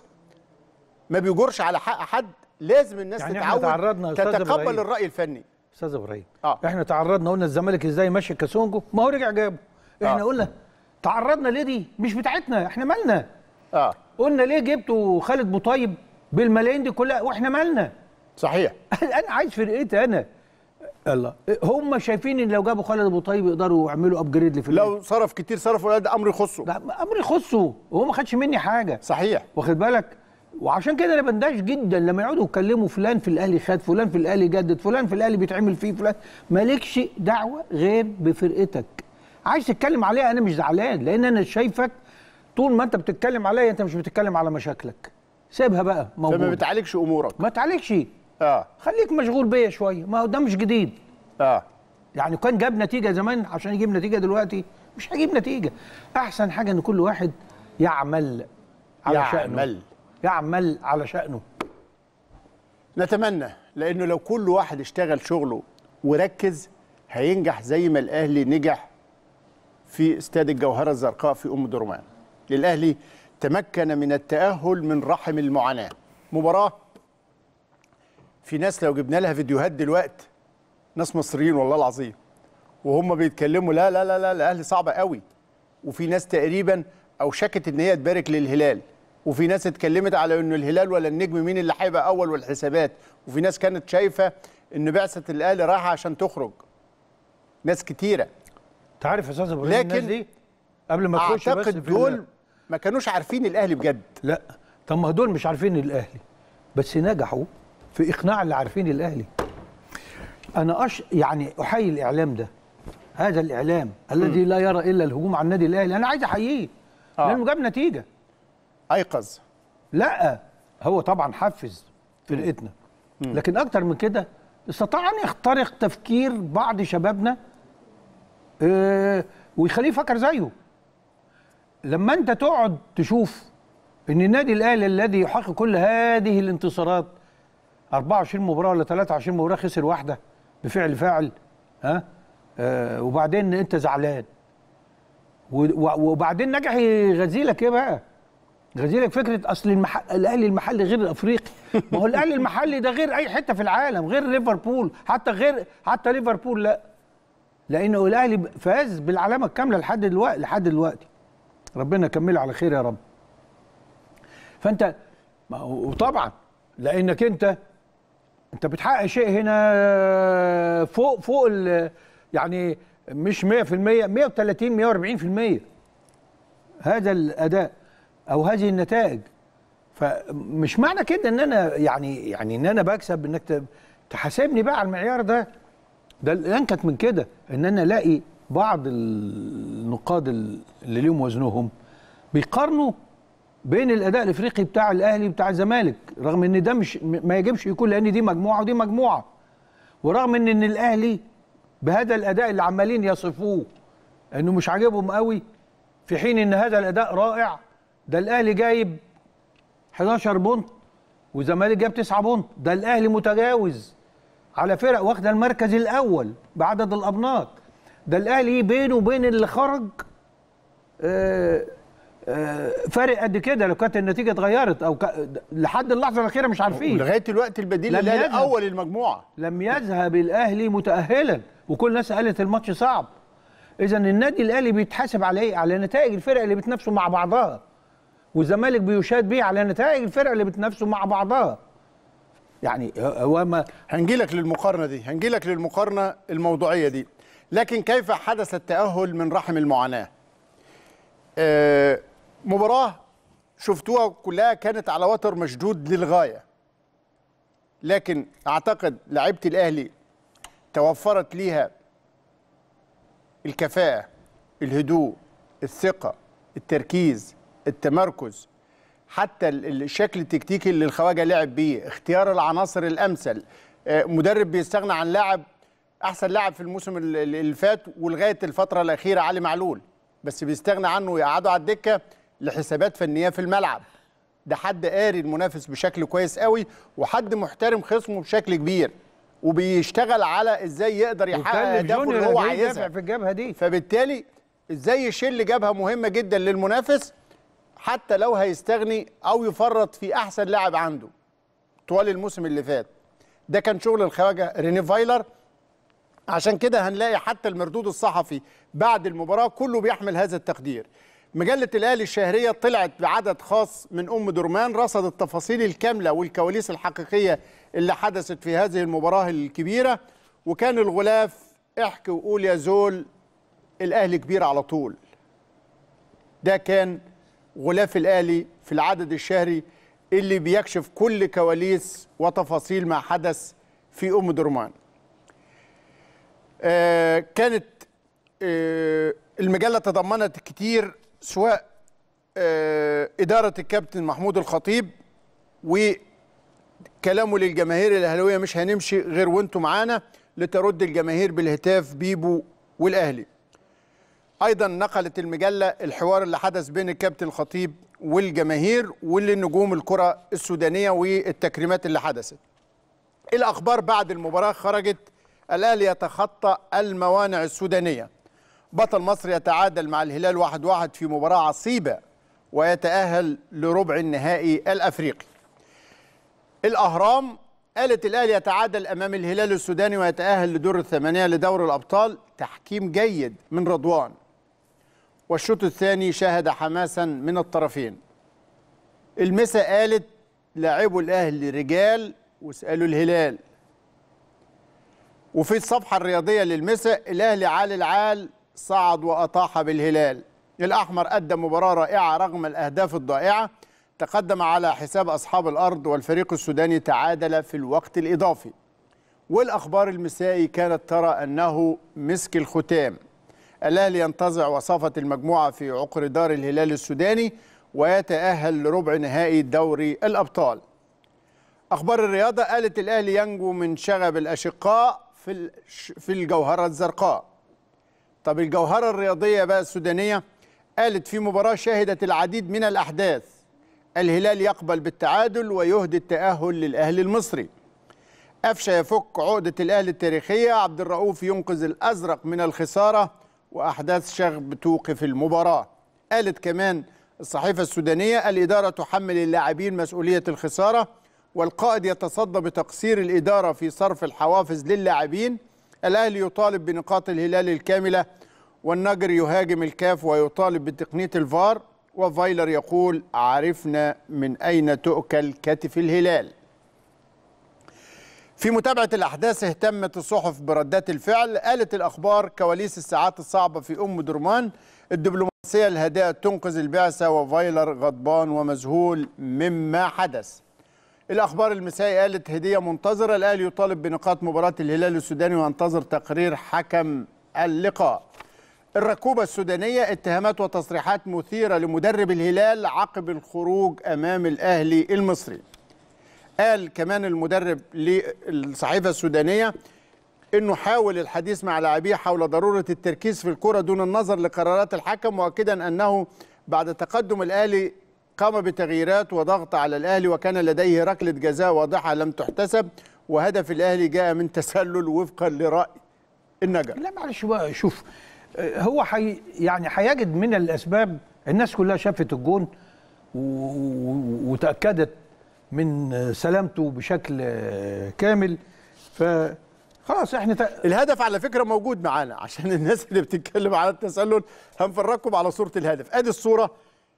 ما بيجرش على حق حد لازم الناس يعني إحنا تتعود تعرضنا يا أستاذ تتقبل إبراهيم. الراي الفني استاذ ابراهيم آه. احنا تعرضنا قلنا الزمالك ازاي ماشي كاسونجو ما هو رجع جابه احنا آه. قلنا تعرضنا ليه دي مش بتاعتنا احنا مالنا اه قلنا ليه جبتوا خالد بوطيب بالملايين دي كلها واحنا مالنا صحيح انا عايز فرقتي انا الله هم شايفين ان لو جابوا خالد ابو طيب يقدروا يعملوا ابجريد لفرقتي لو صرف كتير صرف ده امر يخصه لا امر يخصه وهو ما خدش مني حاجه صحيح واخد بالك وعشان كده انا بندهش جدا لما يقعدوا يتكلموا فلان في الاهلي خد فلان في الاهلي جدد فلان في الاهلي بيتعمل فيه فلان مالكش دعوه غير بفرقتك عايز تتكلم عليها انا مش زعلان لان انا شايفك طول ما انت بتتكلم عليا انت مش بتتكلم على مشاكلك سيبها بقى فما موجوده بتعالجش امورك ما تعالجش اه خليك مشغول بيا شويه ما هو ده مش جديد اه يعني كان جاب نتيجه زمان عشان يجيب نتيجه دلوقتي مش هيجيب نتيجه احسن حاجه ان كل واحد يعمل على شأنه يعمل يعمل على شأنه نتمنى لانه لو كل واحد اشتغل شغله وركز هينجح زي ما الاهلي نجح في استاد الجوهره الزرقاء في ام درمان الاهلي تمكن من التاهل من رحم المعاناه مباراه في ناس لو جبنا لها فيديوهات دلوقتي ناس مصريين والله العظيم وهم بيتكلموا لا لا لا لا الاهلي صعبه قوي وفي ناس تقريبا اوشكت ان هي تبارك للهلال وفي ناس اتكلمت على انه الهلال ولا النجم مين اللي هيبقى اول والحسابات وفي ناس كانت شايفه ان بعثه الاهلي رايحه عشان تخرج ناس كتيره انت عارف يا استاذ ابراهيم لكن الناس دي قبل ما تخش بس اعتقد في دول ال- ما كانوش عارفين الاهلي بجد لا طب ما دول مش عارفين الاهلي بس نجحوا في اقناع اللي عارفين الاهلي انا أش يعني احيي الاعلام ده هذا الاعلام الذي لا يرى الا الهجوم على النادي الاهلي انا عايز احييه آه. لانه جاب نتيجه ايقظ لا هو طبعا حفز فرقتنا لكن اكتر من كده استطاع ان يخترق تفكير بعض شبابنا آه، ويخليه يفكر زيه لما انت تقعد تشوف ان النادي الاهلي الذي يحقق كل هذه الانتصارات 24 مباراه ولا 23 مباراه خسر واحده بفعل فاعل ها آه وبعدين انت زعلان و- و- وبعدين نجح يغذيلك ايه بقى؟ غزيرك فكره اصل المح... الاهلي المحلي غير الافريقي ما هو الاهلي المحلي ده غير اي حته في العالم غير ليفربول حتى غير حتى ليفربول لا لانه الاهلي فاز بالعلامه الكامله لحد دلوقتي لحد دلوقتي ربنا يكملها على خير يا رب فانت ما هو- وطبعا لانك انت انت بتحقق شيء هنا فوق فوق ال- يعني مش 100% 130 140% هذا الاداء او هذه النتائج فمش معنى كده ان انا يعني يعني ان انا بكسب انك ت- تحاسبني بقى على المعيار ده ده الان كانت من كده ان انا الاقي بعض النقاد ال- اللي ليهم وزنهم بيقارنوا بين الاداء الافريقي بتاع الاهلي وبتاع الزمالك رغم ان ده مش م- ما يجبش يكون لان دي مجموعه ودي مجموعه ورغم ان ان الاهلي بهذا الاداء اللي عمالين يصفوه انه مش عاجبهم قوي في حين ان هذا الاداء رائع ده الاهلي جايب 11 بونت والزمالك جاب 9 بونت ده الاهلي متجاوز على فرق واخده المركز الاول بعدد الابناط ده الاهلي بينه وبين اللي خرج آه، آه، فارق قد كده لو كانت النتيجه اتغيرت او ك... لحد اللحظه الاخيره مش عارفين ولغايه دلوقتي البديل لم الاهلي يذهب. اول المجموعه لم يذهب الاهلي متاهلا وكل الناس قالت الماتش صعب اذا النادي الاهلي بيتحاسب على ايه على نتائج الفرق اللي بتنافسوا مع بعضها والزمالك بيشاد بيه على نتائج الفرق اللي بتنافسوا مع بعضها يعني هو ما هنجي لك للمقارنه دي هنجي لك للمقارنه الموضوعيه دي لكن كيف حدث التاهل من رحم المعاناه آه مباراه شفتوها كلها كانت على وتر مشدود للغايه لكن اعتقد لعيبه الاهلي توفرت ليها الكفاءه الهدوء الثقه التركيز التمركز حتى ال- الشكل التكتيكي اللي الخواجه لعب بيه اختيار العناصر الامثل آه، مدرب بيستغنى عن لاعب احسن لاعب في الموسم ال- ال- اللي فات ولغايه الفتره الاخيره علي معلول بس بيستغنى عنه ويقعده على الدكه لحسابات فنيه في الملعب ده حد قاري المنافس بشكل كويس قوي وحد محترم خصمه بشكل كبير وبيشتغل على ازاي يقدر يحقق وكلف اهدافه جونيور اللي هو قد إيه عايزها دافع في الجبهه دي فبالتالي ازاي يشيل جبهه مهمه جدا للمنافس حتى لو هيستغني او يفرط في احسن لاعب عنده طوال الموسم اللي فات ده كان شغل الخواجه ريني فايلر عشان كده هنلاقي حتى المردود الصحفي بعد المباراه كله بيحمل هذا التقدير مجلة الأهلي الشهرية طلعت بعدد خاص من أم درمان رصد التفاصيل الكاملة والكواليس الحقيقية اللي حدثت في هذه المباراة الكبيرة وكان الغلاف احكي وقول يا زول الأهلي كبير على طول ده كان غلاف الأهلي في العدد الشهري اللي بيكشف كل كواليس وتفاصيل ما حدث في أم درمان آه كانت آه المجلة تضمنت كتير سواء آه إدارة الكابتن محمود الخطيب وكلامه للجماهير الأهلاوية مش هنمشي غير وانتم معانا لترد الجماهير بالهتاف بيبو والأهلي ايضا نقلت المجله الحوار اللي حدث بين الكابتن الخطيب والجماهير والنجوم الكره السودانيه والتكريمات اللي حدثت الاخبار بعد المباراه خرجت الاهلي يتخطى الموانع السودانيه بطل مصر يتعادل مع الهلال واحد واحد في مباراه عصيبه ويتاهل لربع النهائي الافريقي الاهرام قالت الاهلي يتعادل امام الهلال السوداني ويتاهل لدور الثمانيه لدور الابطال تحكيم جيد من رضوان والشوط الثاني شهد حماسا من الطرفين المسا قالت لاعبوا الاهلي رجال واسالوا الهلال وفي الصفحه الرياضيه للمسا الاهلي عال العال صعد واطاح بالهلال الاحمر ادى مباراه رائعه رغم الاهداف الضائعه تقدم على حساب اصحاب الارض والفريق السوداني تعادل في الوقت الاضافي والاخبار المسائي كانت ترى انه مسك الختام الاهلي ينتزع وصافه المجموعه في عقر دار الهلال السوداني ويتاهل لربع نهائي دوري الابطال اخبار الرياضه قالت الاهلي ينجو من شغب الاشقاء في الش- في الجوهره الزرقاء طب الجوهره الرياضيه بقى السودانيه قالت في مباراه شهدت العديد من الاحداث الهلال يقبل بالتعادل ويهدي التاهل للاهلي المصري قفشه يفك عقده الاهلي التاريخيه عبد الرؤوف ينقذ الازرق من الخساره واحداث شغب توقف المباراه قالت كمان الصحيفه السودانيه الاداره تحمل اللاعبين مسؤوليه الخساره والقائد يتصدى بتقصير الاداره في صرف الحوافز للاعبين الاهلي يطالب بنقاط الهلال الكامله والنجر يهاجم الكاف ويطالب بتقنيه الفار وفايلر يقول عرفنا من اين تؤكل كتف الهلال في متابعة الأحداث اهتمت الصحف بردات الفعل قالت الأخبار كواليس الساعات الصعبة في أم درمان الدبلوماسية الهادئة تنقذ البعثة وفايلر غضبان ومذهول مما حدث الأخبار المسائي قالت هدية منتظرة الأهلي يطالب بنقاط مباراة الهلال السوداني وينتظر تقرير حكم اللقاء الركوبة السودانية اتهامات وتصريحات مثيرة لمدرب الهلال عقب الخروج أمام الأهلي المصري قال كمان المدرب للصحيفه السودانيه انه حاول الحديث مع لاعبيه حول ضروره التركيز في الكره دون النظر لقرارات الحكم مؤكدا انه بعد تقدم الاهلي قام بتغييرات وضغط على الاهلي وكان لديه ركله جزاء واضحه لم تحتسب وهدف الاهلي جاء من تسلل وفقا لراي النجر لا معلش بقى شوف آه، هو حي يعني هيجد من الاسباب الناس كلها شافت الجون و- و- وتاكدت من آه، سلامته بشكل آه، كامل فخلاص احنا تا- الهدف على فكره موجود معانا عشان الناس اللي بتتكلم على التسلل هنفرجكم على صوره الهدف ادي الصوره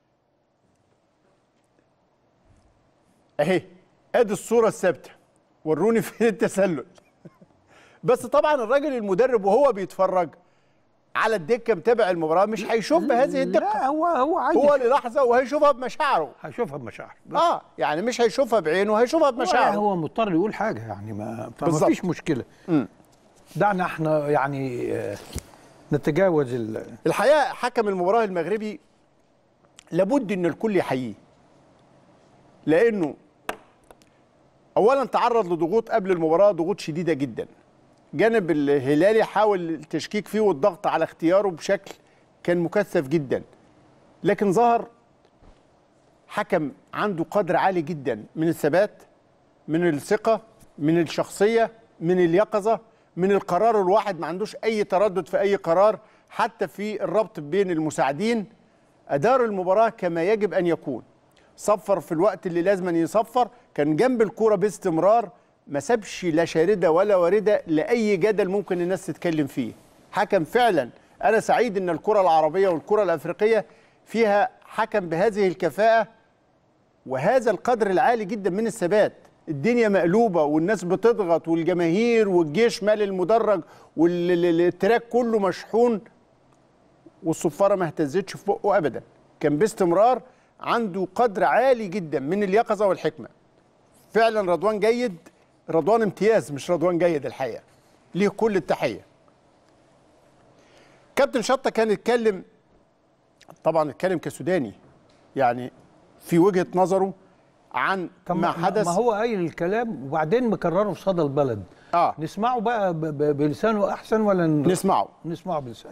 اهي ادي الصوره الثابته وروني فين التسلل بس طبعا الراجل المدرب وهو بيتفرج على الدكه متابع المباراه مش هيشوف بهذه الدقه لا هو هو عايز هو للحظه وهيشوفها بمشاعره هيشوفها بمشاعر اه يعني مش هيشوفها بعينه هيشوفها هو, بمشاعره هو مضطر يقول حاجه يعني ما بالظبط. فما فيش مشكله مم. دعنا احنا يعني آه، نتجاوز ال- الحقيقه حكم المباراه المغربي لابد ان الكل يحييه لانه اولا تعرض لضغوط قبل المباراه ضغوط شديده جدا جانب الهلالي حاول التشكيك فيه والضغط على اختياره بشكل كان مكثف جدا لكن ظهر حكم عنده قدر عالي جدا من الثبات من الثقة من الشخصية من اليقظة من القرار الواحد ما عندوش أي تردد في أي قرار حتى في الربط بين المساعدين أدار المباراة كما يجب أن يكون صفر في الوقت اللي لازم أن يصفر كان جنب الكرة باستمرار ما سابش لا شاردة ولا واردة لأي جدل ممكن الناس تتكلم فيه حكم فعلا أنا سعيد أن الكرة العربية والكرة الأفريقية فيها حكم بهذه الكفاءه وهذا القدر العالي جدا من الثبات الدنيا مقلوبه والناس بتضغط والجماهير والجيش مال المدرج والتراك كله مشحون والصفاره ما اهتزتش في بقه ابدا كان باستمرار عنده قدر عالي جدا من اليقظه والحكمه فعلا رضوان جيد رضوان امتياز مش رضوان جيد الحقيقه ليه كل التحيه كابتن شطه كان يتكلم طبعا اتكلم كسوداني يعني في وجهه نظره عن طب ما حدث ما هو قايل الكلام وبعدين مكرره في صدى البلد اه نسمعه بقى ب- ب- بلسانه احسن ولا ن- نسمعه نسمعه بلسانه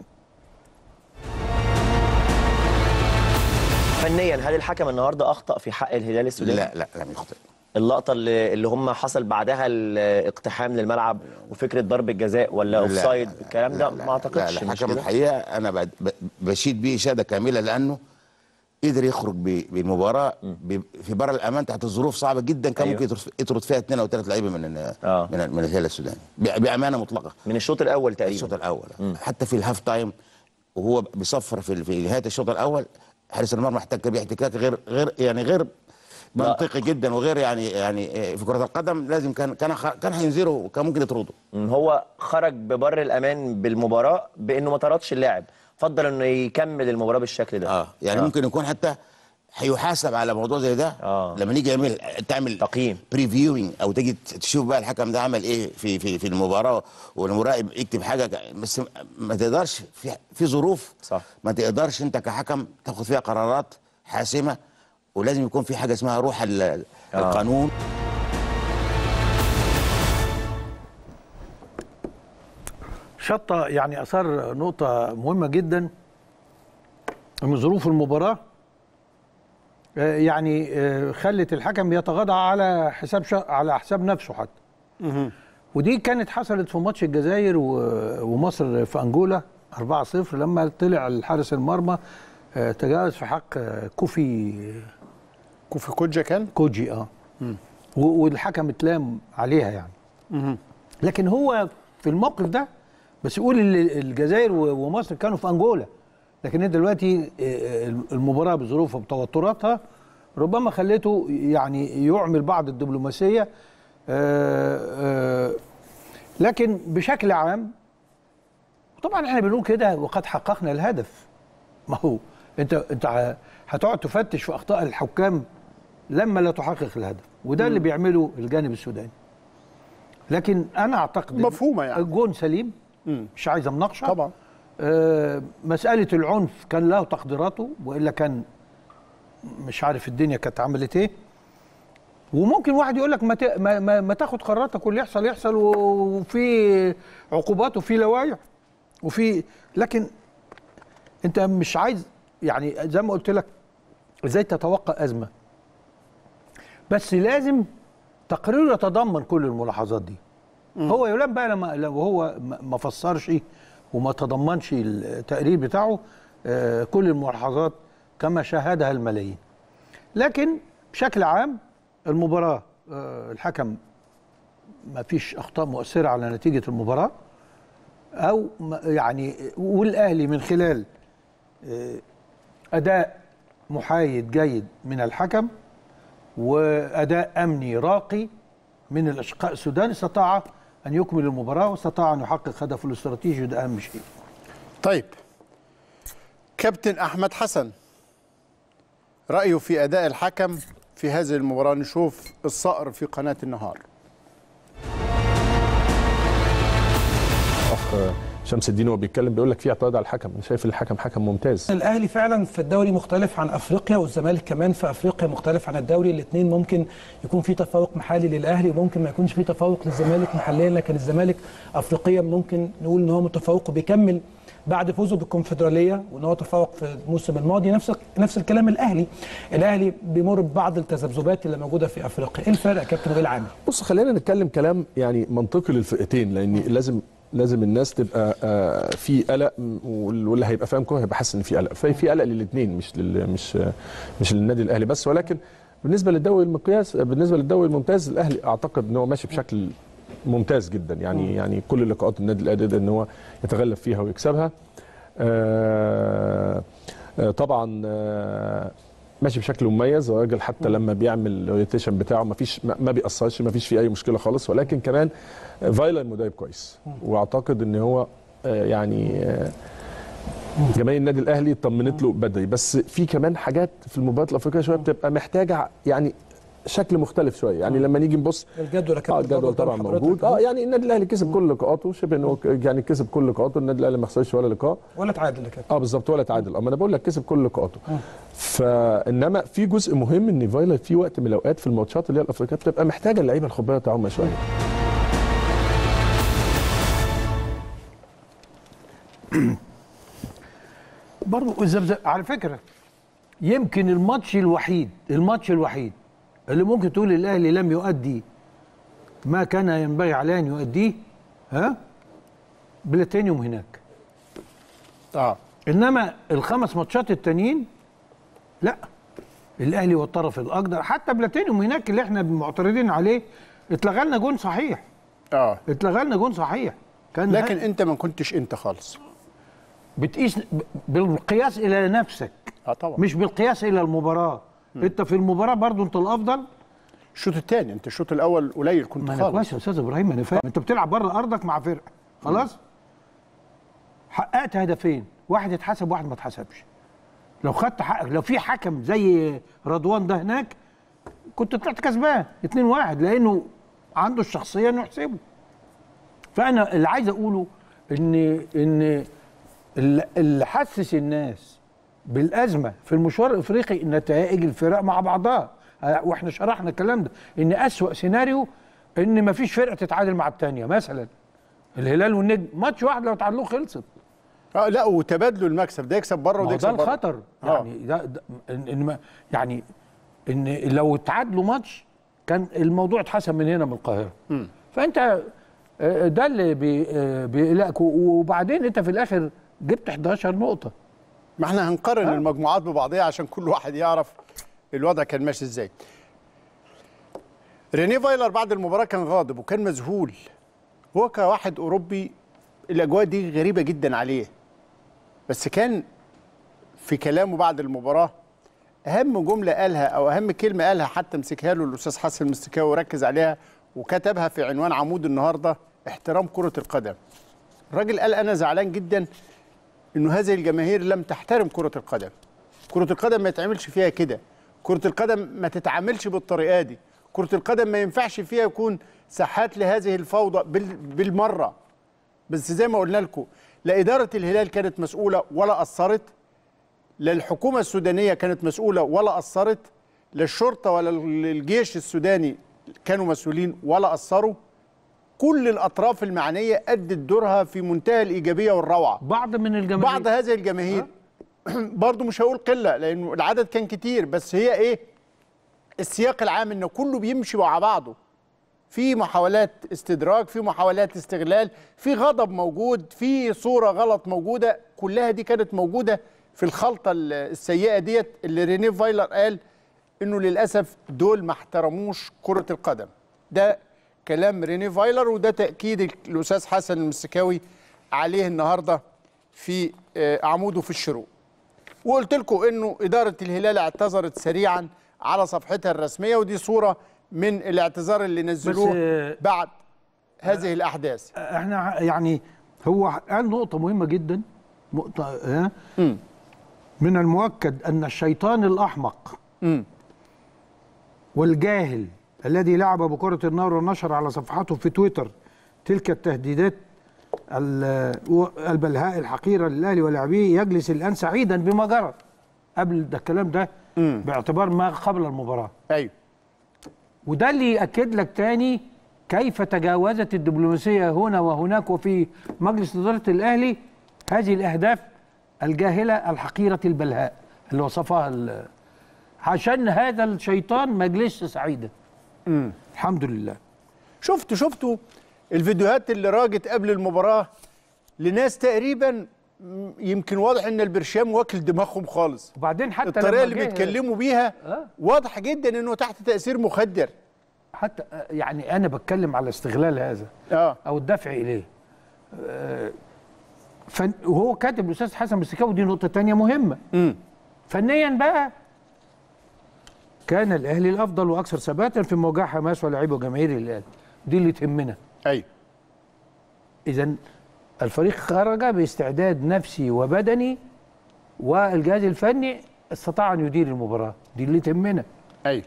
فنيا هل الحكم النهارده اخطا في حق الهلال السوداني لا لا لم يخطئ اللقطه اللي, اللي هم حصل بعدها الاقتحام للملعب وفكره ضرب الجزاء ولا اوفسايد الكلام ده ما اعتقدش لا مش الحكم كده؟ الحقيقه انا ب- ب- بشيد بيه اشاده كامله لانه قدر يخرج ب- بالمباراه ب- في بر الامان تحت ظروف صعبه جدا كان أيوه. ممكن يطرد- يطرد فيها اثنين او ثلاث لعيبه من ال- آه. من ال- من الهلال السوداني ب- بامانه مطلقه من الشوط الاول تقريبا الشوط الاول حتى في الهاف تايم وهو بيصفر في في نهايه الشوط الاول حارس المرمى احتك بيه احتكاك غير غير يعني غير منطقي جدا وغير يعني يعني في كره القدم لازم كان كان خ- كان هينزله وكان ممكن يطرده مم، هو خرج ببر الامان بالمباراه بانه ما طردش اللاعب فضل انه يكمل المباراه بالشكل ده اه يعني آه. ممكن يكون حتى هيحاسب على موضوع زي ده آه. لما نيجي يعمل تعمل تقييم. بريفيوينج او تيجي تشوف بقى الحكم ده عمل ايه في في في المباراه والمراقب يكتب حاجه ك- بس ما تقدرش في في ظروف صح. ما تقدرش انت كحكم تاخد فيها قرارات حاسمه ولازم يكون في حاجه اسمها روح ال- القانون شطة يعني أثار نقطة مهمة جدا من ظروف المباراة آه، يعني آه، خلت الحكم يتغاضى على حساب شا... على حساب نفسه حتى ودي كانت حصلت في ماتش الجزائر و... ومصر في أنجولا 4-0 لما طلع الحارس المرمى آه، تجاوز في حق آه، كوفي كوفي كوجا كان كوجي اه و- والحكم اتلام عليها يعني لكن هو في الموقف ده بس يقول ال- الجزائر و- ومصر كانوا في انجولا لكن انت دلوقتي آه، المباراه بظروفها بتوتراتها ربما خليته يعني يعمل بعض الدبلوماسيه آه، آه، لكن بشكل عام طبعا احنا بنقول كده وقد حققنا الهدف ما هو انت انت ه- هتقعد تفتش في اخطاء الحكام لما لا تحقق الهدف وده اللي بيعمله الجانب السوداني لكن انا اعتقد إن مفهومة يعني. الجون سليم مش عايز مناقشه طبعا آه مساله العنف كان له تقديراته والا كان مش عارف الدنيا كانت عملت ايه وممكن واحد يقول لك ما, ت- ما, ما, ما تاخد قراراتك واللي يحصل يحصل و- وفي عقوبات وفي لوائح وفي لكن انت مش عايز يعني زي ما قلت لك ازاي تتوقع ازمه بس لازم تقرير يتضمن كل الملاحظات دي هو يلام بقى لما لو هو ما- ما فسرش وما تضمنش التقرير بتاعه آه، كل الملاحظات كما شاهدها الملايين لكن بشكل عام المباراه آه، الحكم ما فيش اخطاء مؤثره على نتيجه المباراه او ما- يعني والاهلي من خلال آه، اداء محايد جيد من الحكم واداء امني راقي من الاشقاء السوداني استطاع ان يكمل المباراه واستطاع ان يحقق هدفه الاستراتيجي وده اهم شيء طيب كابتن احمد حسن رايه في اداء الحكم في هذه المباراه نشوف الصقر في قناه النهار اخ شمس الدين وهو بيتكلم بيقول لك في اعتراض على الحكم انا شايف الحكم حكم ممتاز الاهلي فعلا في الدوري مختلف عن افريقيا والزمالك كمان في افريقيا مختلف عن الدوري الاثنين ممكن يكون في تفوق محلي للاهلي وممكن ما يكونش في تفوق للزمالك محليا لكن الزمالك افريقيا ممكن نقول ان هو متفوق وبيكمل بعد فوزه بالكونفدراليه وان هو تفوق في الموسم الماضي نفس نفس الكلام الاهلي الاهلي بيمر ببعض التذبذبات اللي موجوده في افريقيا ايه الفرق يا كابتن وايه العامل بص خلينا نتكلم كلام يعني منطقي للفرقتين لان لازم لازم الناس تبقى آه، في قلق م- وال- واللي هيبقى فاهم كويس هيبقى حاسس ان في قلق في في قلق للاثنين مش لل مش مش للنادي الاهلي بس ولكن بالنسبه للدوري المقياس بالنسبه للدوري الممتاز الاهلي اعتقد ان هو ماشي بشكل ممتاز جدا يعني يعني كل لقاءات النادي الاهلي قدر ان هو يتغلب فيها ويكسبها آه آه، طبعا آه، ماشي بشكل مميز الراجل حتى لما بيعمل الاورينتيشن بتاعه ما فيش ما ما بيأثرش ما فيش فيه اي مشكله خالص ولكن كمان آه، فايلر مدرب كويس واعتقد ان هو آه، يعني آه، جماهير النادي الاهلي طمنت له بدري بس في كمان حاجات في المباريات الافريقيه شويه بتبقى محتاجه يعني شكل مختلف شويه يعني لما نيجي نبص الجدول اه كابتن الجدول برضه طبعا قدام حضرتك. موجود اه يعني النادي الاهلي كسب كل لقاءاته شبه انه ك- يعني كسب كل لقاءاته النادي الاهلي ما خسرش ولا لقاء ولا تعادل يا كابتن اه بالظبط ولا تعادل اما انا بقول لك كسب كل لقاءاته فانما في جزء مهم ان فايلر في وقت من الاوقات في الماتشات اللي هي الافريقيه بتبقى محتاجه اللعيبه الخبراء بتاعهم شويه برضه الزمزم على فكره يمكن الماتش الوحيد الماتش الوحيد اللي ممكن تقول الاهلي لم يؤدي ما كان ينبغي عليه ان يؤديه ها بلاتينيوم هناك اه انما الخمس ماتشات التانيين لا الاهلي والطرف الاقدر حتى بلاتينيوم هناك اللي احنا معترضين عليه اتلغى لنا جون صحيح اه اتلغى لنا جون صحيح كان لكن انت ما كنتش انت خالص بتقيس ب- بالقياس الى نفسك اه طبعا مش بالقياس الى المباراه انت في المباراه برضو انت الافضل الشوط الثاني انت الشوط الاول قليل كنت ما انا خالص كويس يا استاذ ابراهيم انا فاهم انت بتلعب بره ارضك مع فرقه خلاص حققت هدفين واحد اتحسب واحد ما اتحسبش لو خدت حقك لو في حكم زي رضوان ده هناك كنت طلعت كسبان 2 1 لانه عنده الشخصيه انه يحسبه فانا اللي عايز اقوله ان ان اللي- اللي حسس الناس بالازمه في المشوار الافريقي نتائج الفرق مع بعضها آه، واحنا شرحنا الكلام ده ان اسوا سيناريو ان مفيش فرقه تتعادل مع الثانيه مثلا الهلال والنجم ماتش واحد لو تعادلوه خلصت اه لا وتبادلوا المكسب ده يكسب بره ما وده هو ده يكسب بره الخطر آه. يعني ده, ده إن, إن ما يعني ان لو تعادلوا ماتش كان الموضوع اتحسم من هنا من القاهره فانت آه، ده اللي بي- آه، بيقلقك وبعدين انت في الاخر جبت 11 نقطه ما احنا هنقارن المجموعات ببعضها عشان كل واحد يعرف الوضع كان ماشي ازاي ريني فايلر بعد المباراة كان غاضب وكان مذهول هو كواحد أوروبي الأجواء دي غريبة جدا عليه بس كان في كلامه بعد المباراة أهم جملة قالها أو أهم كلمة قالها حتى مسكها له الأستاذ حسن المستكاوي وركز عليها وكتبها في عنوان عمود النهاردة احترام كرة القدم الراجل قال أنا زعلان جدا انه هذه الجماهير لم تحترم كرة القدم كرة القدم ما يتعملش فيها كده كرة القدم ما تتعاملش بالطريقة دي كرة القدم ما ينفعش فيها يكون ساحات لهذه الفوضى بال- بالمرة بس زي ما قلنا لكم لا إدارة الهلال كانت مسؤولة ولا أثرت لا الحكومة السودانية كانت مسؤولة ولا أثرت لا الشرطة ولا الجيش السوداني كانوا مسؤولين ولا أثروا كل الأطراف المعنية أدت دورها في منتهى الإيجابية والروعة بعض من الجماهير بعض هذه الجماهير برضو مش هقول قله لانه العدد كان كتير بس هي ايه السياق العام انه كله بيمشي مع بعضه في محاولات استدراج في محاولات استغلال في غضب موجود في صوره غلط موجوده كلها دي كانت موجوده في الخلطه ال- السيئه ديت اللي رينيه فايلر قال انه للاسف دول ما احترموش كره القدم ده كلام رينيه فايلر وده تاكيد الاستاذ حسن المسكاوي عليه النهارده في آه، عموده في الشروق وقلت لكم انه اداره الهلال اعتذرت سريعا على صفحتها الرسميه ودي صوره من الاعتذار اللي نزلوه آه، بعد هذه الاحداث احنا ع- يعني هو قال نقطة مهمة جدا نقطة ها من المؤكد أن الشيطان الأحمق والجاهل الذي لعب بكرة النار ونشر على صفحته في تويتر تلك التهديدات ال- و- البلهاء الحقيرة للأهلي ولاعبيه يجلس الآن سعيدا بما جرى قبل ده الكلام ده باعتبار ما قبل المباراة ايوه وده اللي يأكد لك تاني كيف تجاوزت الدبلوماسية هنا وهناك وفي مجلس إدارة الأهلي هذه الأهداف الجاهلة الحقيرة البلهاء اللي وصفها ال- عشان هذا الشيطان ما يجلسش سعيدا الحمد لله شفت شفتوا الفيديوهات اللي راجت قبل المباراه لناس تقريبا م- يمكن واضح ان البرشام واكل دماغهم خالص وبعدين حتى الطريقه لما اللي جه- بيتكلموا بيها آه. واضح جدا انه تحت تاثير مخدر حتى يعني أنا بتكلم على استغلال هذا اه او الدفع اليه آه، فن- وهو كاتب الاستاذ حسن مستكاوي دي نقطه تانية مهمه فنيا بقى كان الاهلي الافضل واكثر ثباتا في مواجهه حماس ولاعيبه وجماهير الاهلي دي اللي تهمنا ايوه اذا الفريق خرج باستعداد نفسي وبدني والجهاز الفني استطاع ان يدير المباراه دي اللي تهمنا ايوه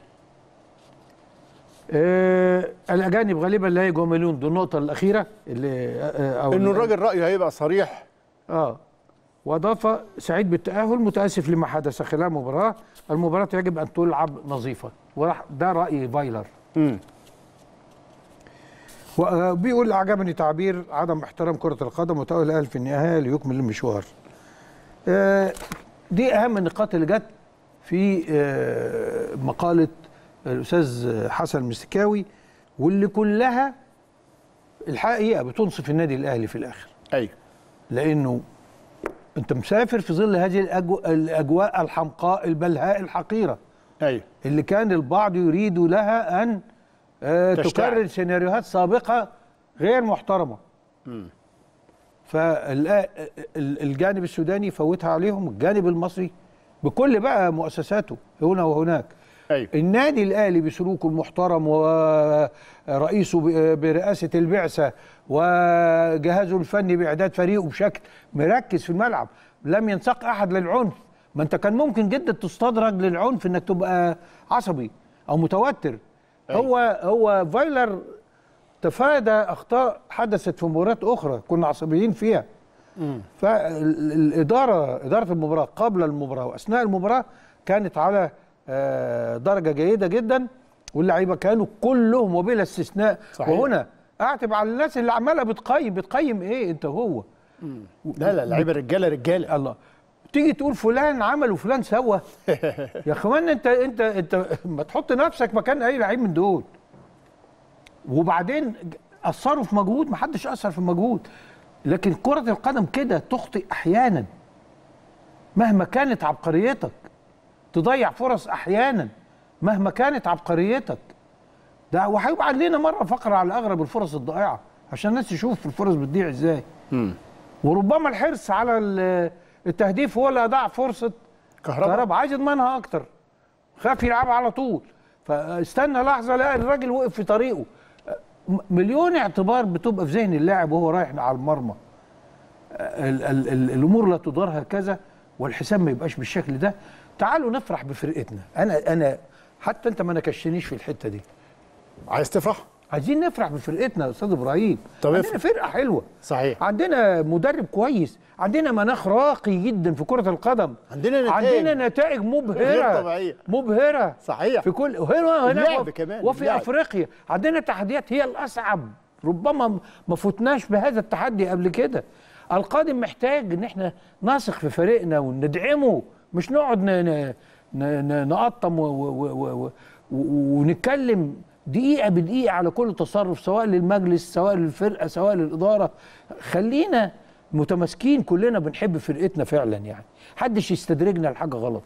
آه الاجانب غالبا لا يجاملون دي النقطه الاخيره اللي آه أو انه الراجل رايه هيبقى صريح اه واضاف سعيد بالتاهل متاسف لما حدث خلال المباراه المباراه يجب ان تلعب نظيفه وراح ده راي فايلر امم وبيقول عجبني تعبير عدم احترام كرة القدم وتأهل الأهلي في النهاية ليكمل المشوار. آه، دي أهم النقاط اللي جت في آه، مقالة الأستاذ حسن المستكاوي واللي كلها الحقيقة بتنصف النادي الأهلي في الآخر. ايوه لأنه أنت مسافر في ظل هذه الأجو- الأجواء الحمقاء البلهاء الحقيرة. ايوه اللي كان البعض يريد لها ان آه، تشتعل. تكرر سيناريوهات سابقه غير محترمه فالجانب السوداني فوتها عليهم الجانب المصري بكل بقى مؤسساته هنا وهناك ايوه النادي الاهلي بسلوكه المحترم ورئيسه ب- برئاسه البعثه وجهازه الفني باعداد فريقه بشكل مركز في الملعب لم ينساق احد للعنف ما انت كان ممكن جدا تستدرج للعنف انك تبقى عصبي او متوتر هو هو فايلر تفادى اخطاء حدثت في مباريات اخرى كنا عصبيين فيها فالاداره اداره المباراه قبل المباراه واثناء المباراه كانت على آه، درجه جيده جدا واللعيبه كانوا كلهم وبلا استثناء صحيح. وهنا اعتب على الناس اللي عماله بتقيم بتقيم ايه انت هو لا لا لعيبه رجاله رجاله الله تيجي تقول فلان عمل وفلان سوى يا اخوان انت انت انت ما تحط نفسك مكان اي لعيب من دول وبعدين اثروا في مجهود ما حدش اثر في مجهود لكن كرة القدم كده تخطئ احيانا مهما كانت عبقريتك تضيع فرص احيانا مهما كانت عبقريتك ده وهيبقى علينا مره فقره على اغرب الفرص الضائعه عشان الناس تشوف الفرص بتضيع ازاي وربما الحرص على ال- التهديف هو اللي اضاع فرصه كهرباء. كهرباء عايز يضمنها اكتر خاف يلعبها على طول فاستنى لحظه لقى الراجل وقف في طريقه م- مليون اعتبار بتبقى في ذهن اللاعب وهو رايح على المرمى ال ال ال الامور لا تدار هكذا والحساب ما يبقاش بالشكل ده تعالوا نفرح بفرقتنا انا انا حتى انت ما نكشتنيش في الحته دي عايز تفرح عايزين نفرح بفرقتنا يا استاذ ابراهيم طب عندنا افرح. فرقه حلوه صحيح عندنا مدرب كويس عندنا مناخ راقي جدا في كرة القدم عندنا نتائج. عندنا نتائج مبهرة غير طبيعية. مبهرة صحيح. في كل هنا هنا اللعب وفي- كمان، وفي اللعب. افريقيا عندنا تحديات هي الاصعب ربما ما فتناش بهذا التحدي قبل كده القادم محتاج ان احنا نثق في فريقنا وندعمه مش نقعد ن- ن- ن- ن- نقطم و- و- و- و- و- ونتكلم دقيقة بدقيقة على كل تصرف سواء للمجلس سواء للفرقة سواء للإدارة خلينا متماسكين كلنا بنحب فرقتنا فعلا يعني حدش يستدرجنا لحاجة غلط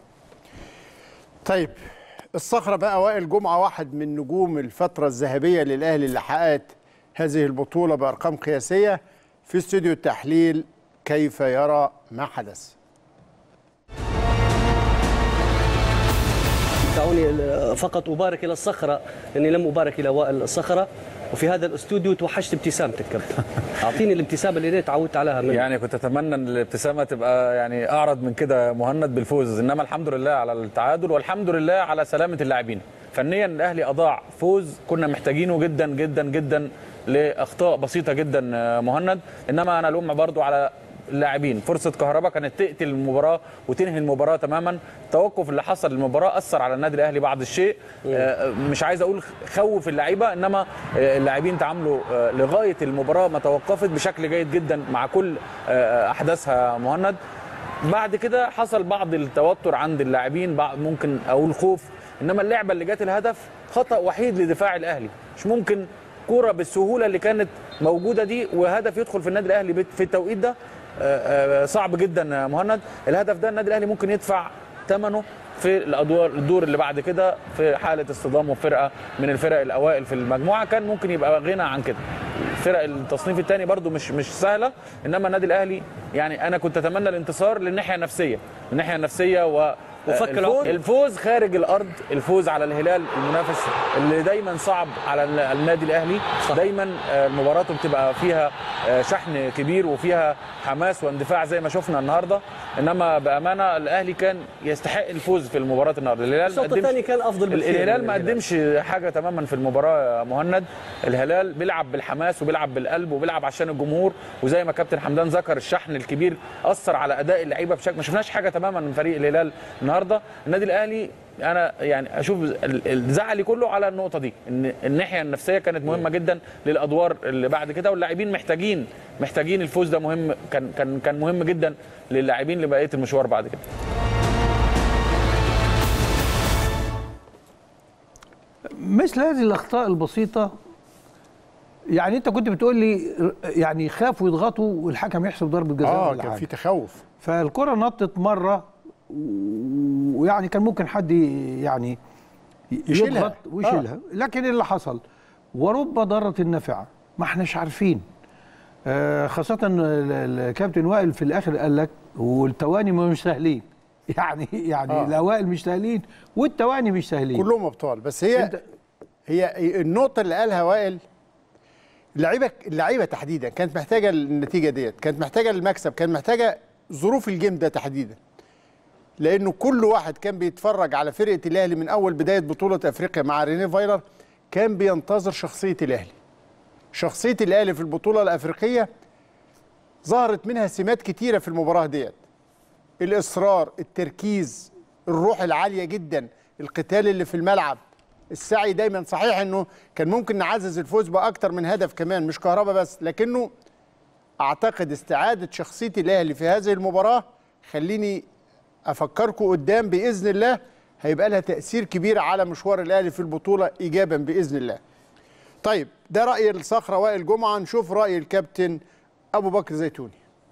طيب الصخرة بقى وائل جمعة واحد من نجوم الفترة الذهبية للأهلي اللي حققت هذه البطولة بأرقام قياسية في استوديو التحليل كيف يرى ما حدث دعوني فقط أبارك إلى الصخرة أني لم أبارك إلى وائل الصخرة وفي هذا الاستوديو توحشت ابتسامتك كابتن أعطيني الابتسامة اللي أنا تعودت عليها منك يعني كنت اتمنى ان الابتسامه تبقى يعني اعرض من كده مهند بالفوز انما الحمد لله على التعادل والحمد لله على سلامه اللاعبين فنيا الاهلي اضاع فوز كنا محتاجينه جدا جدا جدا لاخطاء بسيطه جدا آه، مهند انما انا الام برضو على اللاعبين فرصه كهرباء كانت تقتل المباراه وتنهي المباراه تماما التوقف اللي حصل للمباراه اثر على النادي الاهلي بعض الشيء آه، مش عايز اقول خوف اللعيبه انما آه، اللاعبين تعاملوا آه، لغايه المباراه ما توقفت بشكل جيد جدا مع كل آه، احداثها مهند بعد كده حصل بعض التوتر عند اللاعبين بعض- ممكن اقول خوف انما اللعبه اللي جت الهدف خطا وحيد لدفاع الاهلي مش ممكن كوره بالسهوله اللي كانت موجوده دي وهدف يدخل في النادي الاهلي بت- في التوقيت ده آه، آه، صعب جدا يا مهند الهدف ده النادي الاهلي ممكن يدفع ثمنه في الادوار الدور اللي بعد كده في حاله اصطدامه فرقه من الفرق الاوائل في المجموعه كان ممكن يبقى غنى عن كده فرق التصنيف الثاني برضو مش مش سهله انما النادي الاهلي يعني انا كنت اتمنى الانتصار للناحيه النفسيه الناحيه النفسيه وفك الفوز, العقد. الفوز خارج الارض الفوز على الهلال المنافس اللي دايما صعب على ال- النادي الاهلي صح. دايما آه، مباراته بتبقى فيها آه، شحن كبير وفيها حماس واندفاع زي ما شفنا النهارده انما بامانه الاهلي كان يستحق الفوز في المباراه النهارده الهلال الشوط ما قدمش- الثاني كان افضل بكثير الهلال من ما قدمش حاجه تماما في المباراه يا مهند الهلال بيلعب بالحماس وبيلعب بالقلب وبيلعب عشان الجمهور وزي ما كابتن حمدان ذكر الشحن الكبير اثر على اداء اللعيبه بشكل ما شفناش حاجه تماما من فريق الهلال النهارده النادي الاهلي انا يعني اشوف ال- الزعل كله على النقطه دي ان الناحيه النفسيه كانت مهمه جدا للادوار اللي بعد كده واللاعبين محتاجين محتاجين الفوز ده مهم كان كان كان مهم جدا للاعبين لبقيه المشوار بعد كده مثل هذه الاخطاء البسيطه يعني انت كنت بتقول لي يعني خافوا يضغطوا والحكم يحسب ضربه جزاء اه ولا كان حاجة. في تخوف فالكره نطت مره و- ويعني كان ممكن حد يعني يشيلها. يضغط ويشيلها لكن اللي حصل ورب ضاره نافعه ما احناش عارفين آه، خاصة ال- ال- الكابتن وائل في الآخر قال لك والتواني مش سهلين يعني يعني آه. الأوائل مش سهلين والتواني مش سهلين كلهم ابطال بس هي أنت- هي النقطة اللي قالها وائل اللعيبة اللعيبة تحديدا كانت محتاجة النتيجة ديت كانت محتاجة المكسب كانت محتاجة ظروف الجيم ده تحديدا لأنه كل واحد كان بيتفرج على فرقة الأهلي من أول بداية بطولة أفريقيا مع ريني فايلر كان بينتظر شخصية الأهلي شخصية الأهلي في البطولة الأفريقية ظهرت منها سمات كتيرة في المباراة ديت الإصرار التركيز الروح العالية جدا القتال اللي في الملعب السعي دايما صحيح انه كان ممكن نعزز الفوز باكتر من هدف كمان مش كهربا بس لكنه اعتقد استعاده شخصيه الاهلي في هذه المباراه خليني افكركم قدام باذن الله هيبقى لها تاثير كبير على مشوار الاهلي في البطوله ايجابا باذن الله. طيب ده راي الصخره وائل جمعه نشوف راي الكابتن ابو بكر زيتوني.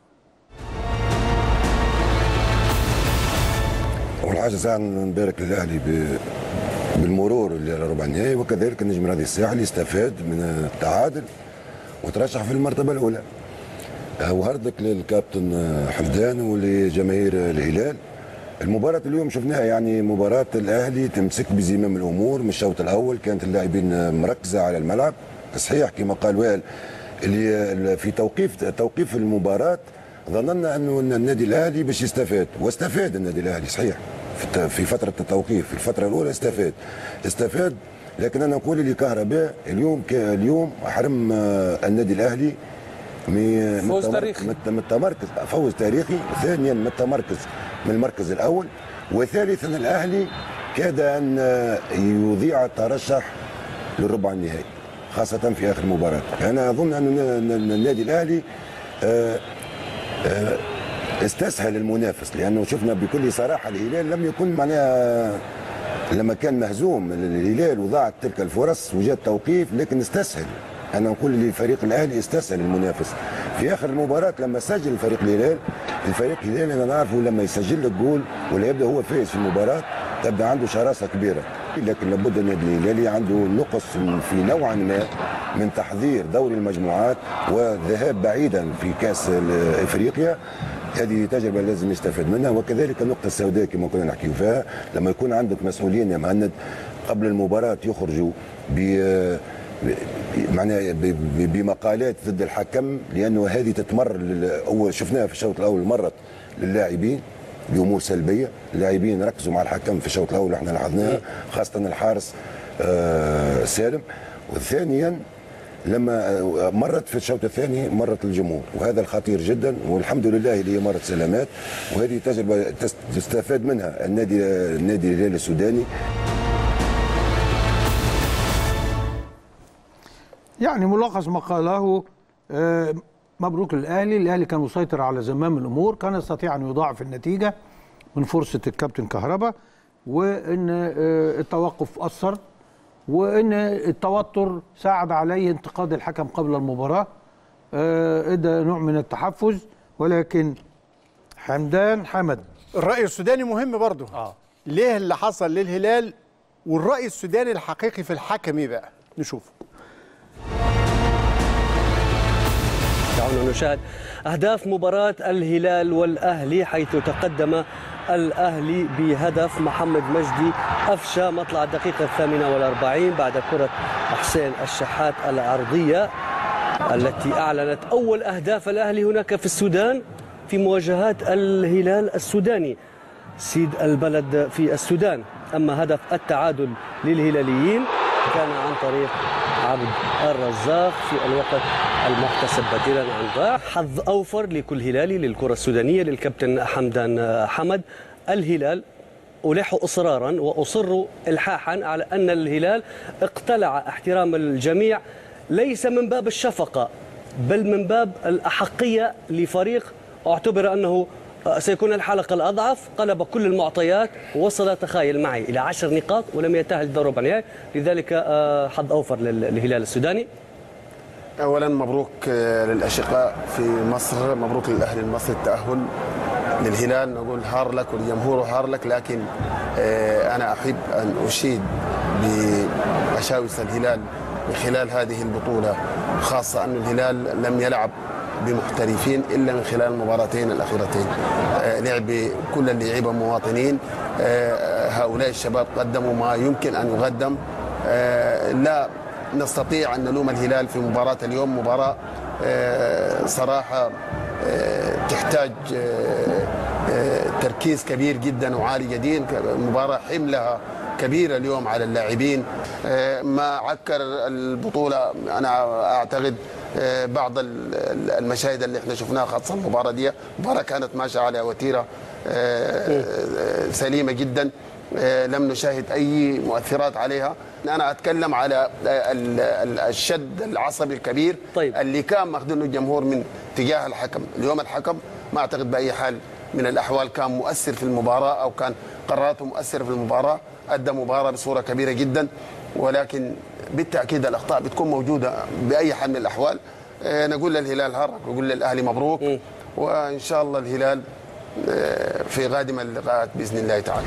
اول حاجه ساعه نبارك للاهلي ب- بالمرور اللي على ربع النهائي وكذلك النجم الرياضي الساحلي استفاد من التعادل وترشح في المرتبه الاولى وهردك للكابتن حمدان ولجماهير الهلال المباراة اليوم شفناها يعني مباراة الأهلي تمسك بزمام الأمور من الشوط الأول كانت اللاعبين مركزة على الملعب صحيح كما قال وائل اللي في توقيف توقيف المباراة ظننا أنه النادي الأهلي باش يستفاد واستفاد النادي الأهلي صحيح في الت- في فترة التوقيف في الفترة الأولى استفاد استفاد لكن أنا نقول لكهرباء اليوم ك- اليوم حرم آه، النادي الأهلي من فوز من تاريخي. من من التمركز فوز تاريخي ثانيا من التمركز من المركز الاول وثالثا الاهلي كاد ان يضيع الترشح للربع النهائي خاصة في آخر مباراة أنا أظن أن أن النادي الأهلي آه، آه، استسهل المنافس لأنه شفنا بكل صراحة الهلال لم يكن معناها لما كان مهزوم الهلال وضاعت تلك الفرص وجاء التوقيف لكن استسهل انا نقول لفريق الاهلي استسهل المنافس في اخر المباراه لما سجل فريق الهلال الفريق الهلال انا نعرفه لما يسجل لك جول ولا يبدا هو فايز في المباراه تبدا عنده شراسه كبيره لكن لابد النادي الهلالي عنده نقص في نوعا ما من تحضير دوري المجموعات والذهاب بعيدا في كاس افريقيا هذه تجربة لازم يستفاد منها وكذلك النقطة السوداء كما كنا نحكي فيها لما يكون عندك مسؤولين يا مهند قبل المباراة يخرجوا ب ب- معناها ب- ب- بمقالات ضد الحكم لانه هذه تتمر لل- أول شفناها في الشوط الاول مرت للاعبين بامور سلبيه اللاعبين ركزوا مع الحكم في الشوط الاول احنا لاحظناها خاصه الحارس آه، سالم وثانيا لما آه، مرت في الشوط الثاني مرت الجمهور وهذا الخطير جدا والحمد لله اللي هي مرت سلامات وهذه تجربه تس- تستفاد منها النادي النادي الهلال السوداني يعني ملخص ما قاله آه، مبروك للاهلي الاهلي كان مسيطر على زمام الامور كان يستطيع ان يضاعف النتيجه من فرصه الكابتن كهربا وان آه، التوقف اثر وان التوتر ساعد عليه انتقاد الحكم قبل المباراه آه، ادى نوع من التحفز ولكن حمدان حمد الرأي السوداني مهم برضه اه ليه اللي حصل للهلال والرأي السوداني الحقيقي في الحكم ايه بقى نشوفه دعونا نشاهد أهداف مباراة الهلال والأهلي حيث تقدم الأهلي بهدف محمد مجدي أفشى مطلع الدقيقة الثامنة والأربعين بعد كرة حسين الشحات العرضية التي أعلنت أول أهداف الأهلي هناك في السودان في مواجهات الهلال السوداني سيد البلد في السودان أما هدف التعادل للهلاليين كان عن طريق عبد الرزاق في الوقت المحتسب بديلا عن ضاع حظ أوفر لكل هلالي للكرة السودانية للكابتن حمدان حمد الهلال ألح إصرارا وأصر إلحاحا على أن الهلال اقتلع احترام الجميع ليس من باب الشفقة بل من باب الأحقية لفريق اعتبر أنه سيكون الحلقة الأضعف قلب كل المعطيات ووصل تخيل معي إلى عشر نقاط ولم يتأهل لدور ربع النهائي لذلك آه، حظ أوفر لل- للهلال السوداني اولا مبروك آه، للاشقاء في مصر مبروك للاهلي المصري التاهل للهلال نقول هار لك ولجمهوره هار لك لكن آه، انا احب ان اشيد بمشاوس الهلال من خلال هذه البطوله خاصه ان الهلال لم يلعب بمحترفين الا من خلال المباراتين الاخيرتين آه، لعب كل اللعيبه مواطنين آه، هؤلاء الشباب قدموا ما يمكن ان يقدم آه، لا نستطيع ان نلوم الهلال في مباراه اليوم مباراه آه، صراحه آه، تحتاج آه، آه، تركيز كبير جدا وعالي جدا مباراه حملها كبيره اليوم على اللاعبين آه، ما عكر البطوله انا اعتقد آه، بعض ال- ال- المشاهد اللي احنا شفناها خاصه المباراه دي مباراه كانت ماشيه على وتيره آه، آه، سليمه جدا آه، لم نشاهد اي مؤثرات عليها انا اتكلم على ال- ال- الشد العصبي الكبير طيب. اللي كان ماخذينه الجمهور من تجاه الحكم اليوم الحكم ما اعتقد باي حال من الاحوال كان مؤثر في المباراه او كان قراراته مؤثره في المباراه ادى مباراه بصوره كبيره جدا ولكن بالتاكيد الاخطاء بتكون موجوده باي حال من الاحوال آه، نقول للهلال هرك ونقول للاهلي مبروك وان شاء الله الهلال آه، في قادم اللقاءات باذن الله تعالى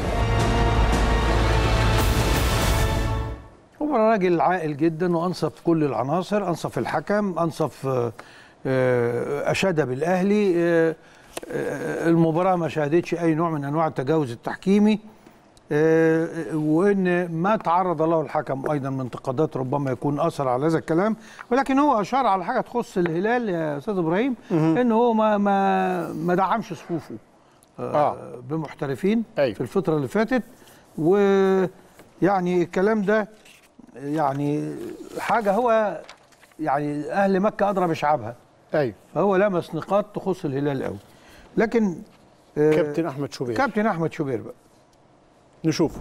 هو راجل عاقل جدا وانصف كل العناصر انصف الحكم انصف آه، آه، اشاد بالاهلي آه، آه، المباراه ما شهدتش اي نوع من انواع التجاوز التحكيمي آه، وان ما تعرض له الحكم ايضا من انتقادات ربما يكون اثر على هذا الكلام ولكن هو اشار على حاجه تخص الهلال يا استاذ ابراهيم ان هو ما ما ما دعمش صفوفه آه. بمحترفين أيوه. في الفتره اللي فاتت ويعني الكلام ده يعني حاجه هو يعني اهل مكه ادرى بشعبها ايوه فهو لمس نقاط تخص الهلال قوي لكن آه، كابتن احمد شوبير كابتن احمد شوبير بقى نشوفه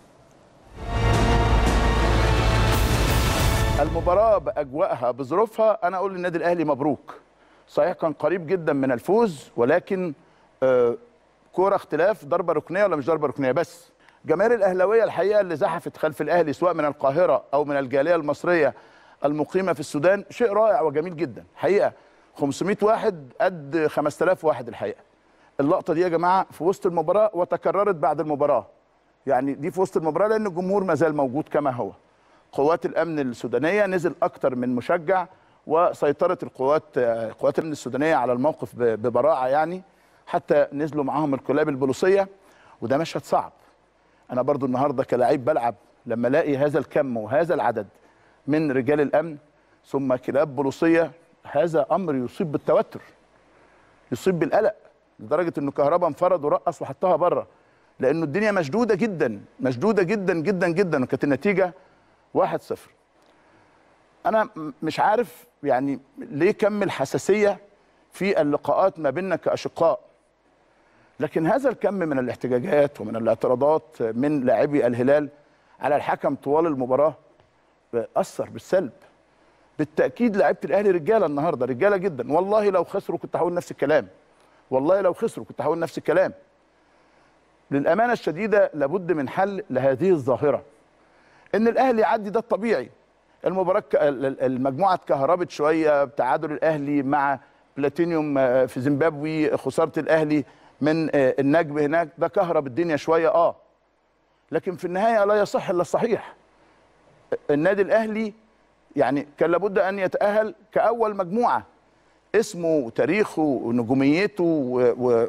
المباراة بأجواءها بظروفها أنا أقول للنادي الأهلي مبروك صحيح كان قريب جدا من الفوز ولكن آه، كورة اختلاف ضربة ركنية ولا مش ضربة ركنية بس جماهير الأهلاوية الحقيقة اللي زحفت خلف الأهلي سواء من القاهرة أو من الجالية المصرية المقيمة في السودان شيء رائع وجميل جدا حقيقة 500 واحد قد 5000 واحد الحقيقة اللقطة دي يا جماعة في وسط المباراة وتكررت بعد المباراة يعني دي في وسط المباراة لأن الجمهور ما زال موجود كما هو قوات الامن السودانيه نزل اكتر من مشجع وسيطرت القوات آه، قوات الامن السودانيه على الموقف ب- ببراعه يعني حتى نزلوا معاهم الكلاب البوليسيه وده مشهد صعب انا برضو النهارده كلاعب بلعب لما الاقي هذا الكم وهذا العدد من رجال الامن ثم كلاب بوليسيه هذا امر يصيب بالتوتر يصيب بالقلق لدرجه انه كهربا انفرد ورقص وحطها بره لانه الدنيا مشدوده جدا مشدوده جدا جدا جدا وكانت النتيجه 1-0 انا م- مش عارف يعني ليه كم الحساسيه في اللقاءات ما بيننا كاشقاء لكن هذا الكم من الاحتجاجات ومن الاعتراضات من لاعبي الهلال على الحكم طوال المباراه اثر بالسلب بالتاكيد لعيبه الاهلي رجاله النهارده رجاله جدا والله لو خسروا كنت هقول نفس الكلام والله لو خسروا كنت هقول نفس الكلام للامانه الشديده لابد من حل لهذه الظاهره ان الاهلي يعدي ده الطبيعي المباراه ك- ال- ال- المجموعه اتكهربت شويه بتعادل الاهلي مع بلاتينيوم آه، في زيمبابوي خساره الاهلي من آه، النجم هناك ده كهرب الدنيا شويه اه لكن في النهايه لا يصح الا الصحيح النادي الاهلي يعني كان لابد ان يتاهل كاول مجموعه اسمه وتاريخه ونجوميته و و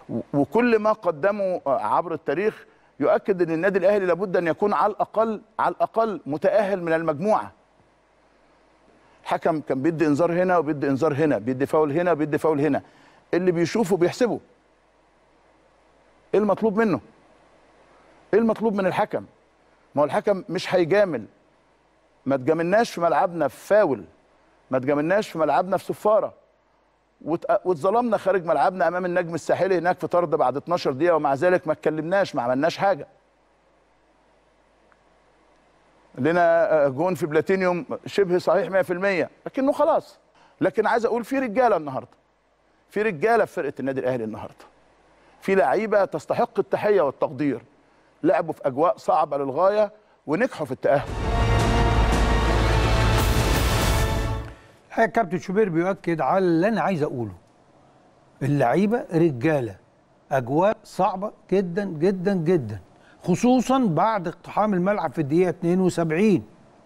و- وكل ما قدمه آه، عبر التاريخ يؤكد ان النادي الاهلي لابد ان يكون على الاقل على الاقل متاهل من المجموعه الحكم كان بيدي انذار هنا وبيدي انذار هنا بيدي فاول هنا وبيدي فاول هنا اللي بيشوفه بيحسبه ايه المطلوب منه ايه المطلوب من الحكم ما هو الحكم مش هيجامل ما تجاملناش في ملعبنا في فاول ما تجاملناش في ملعبنا في صفاره وات- واتظلمنا خارج ملعبنا امام النجم الساحلي هناك في طرد بعد 12 دقيقه ومع ذلك ما اتكلمناش ما عملناش حاجه لنا آه، جون في بلاتينيوم شبه صحيح 100% لكنه خلاص لكن عايز اقول في رجاله النهارده في رجاله في فرقه النادي الاهلي النهارده في لعيبه تستحق التحيه والتقدير لعبوا في اجواء صعبه للغايه ونجحوا في التاهل الحقيقه كابتن شوبير بيؤكد على اللي انا عايز اقوله اللعيبه رجاله اجواء صعبه جدا جدا جدا خصوصا بعد اقتحام الملعب في الدقيقه 72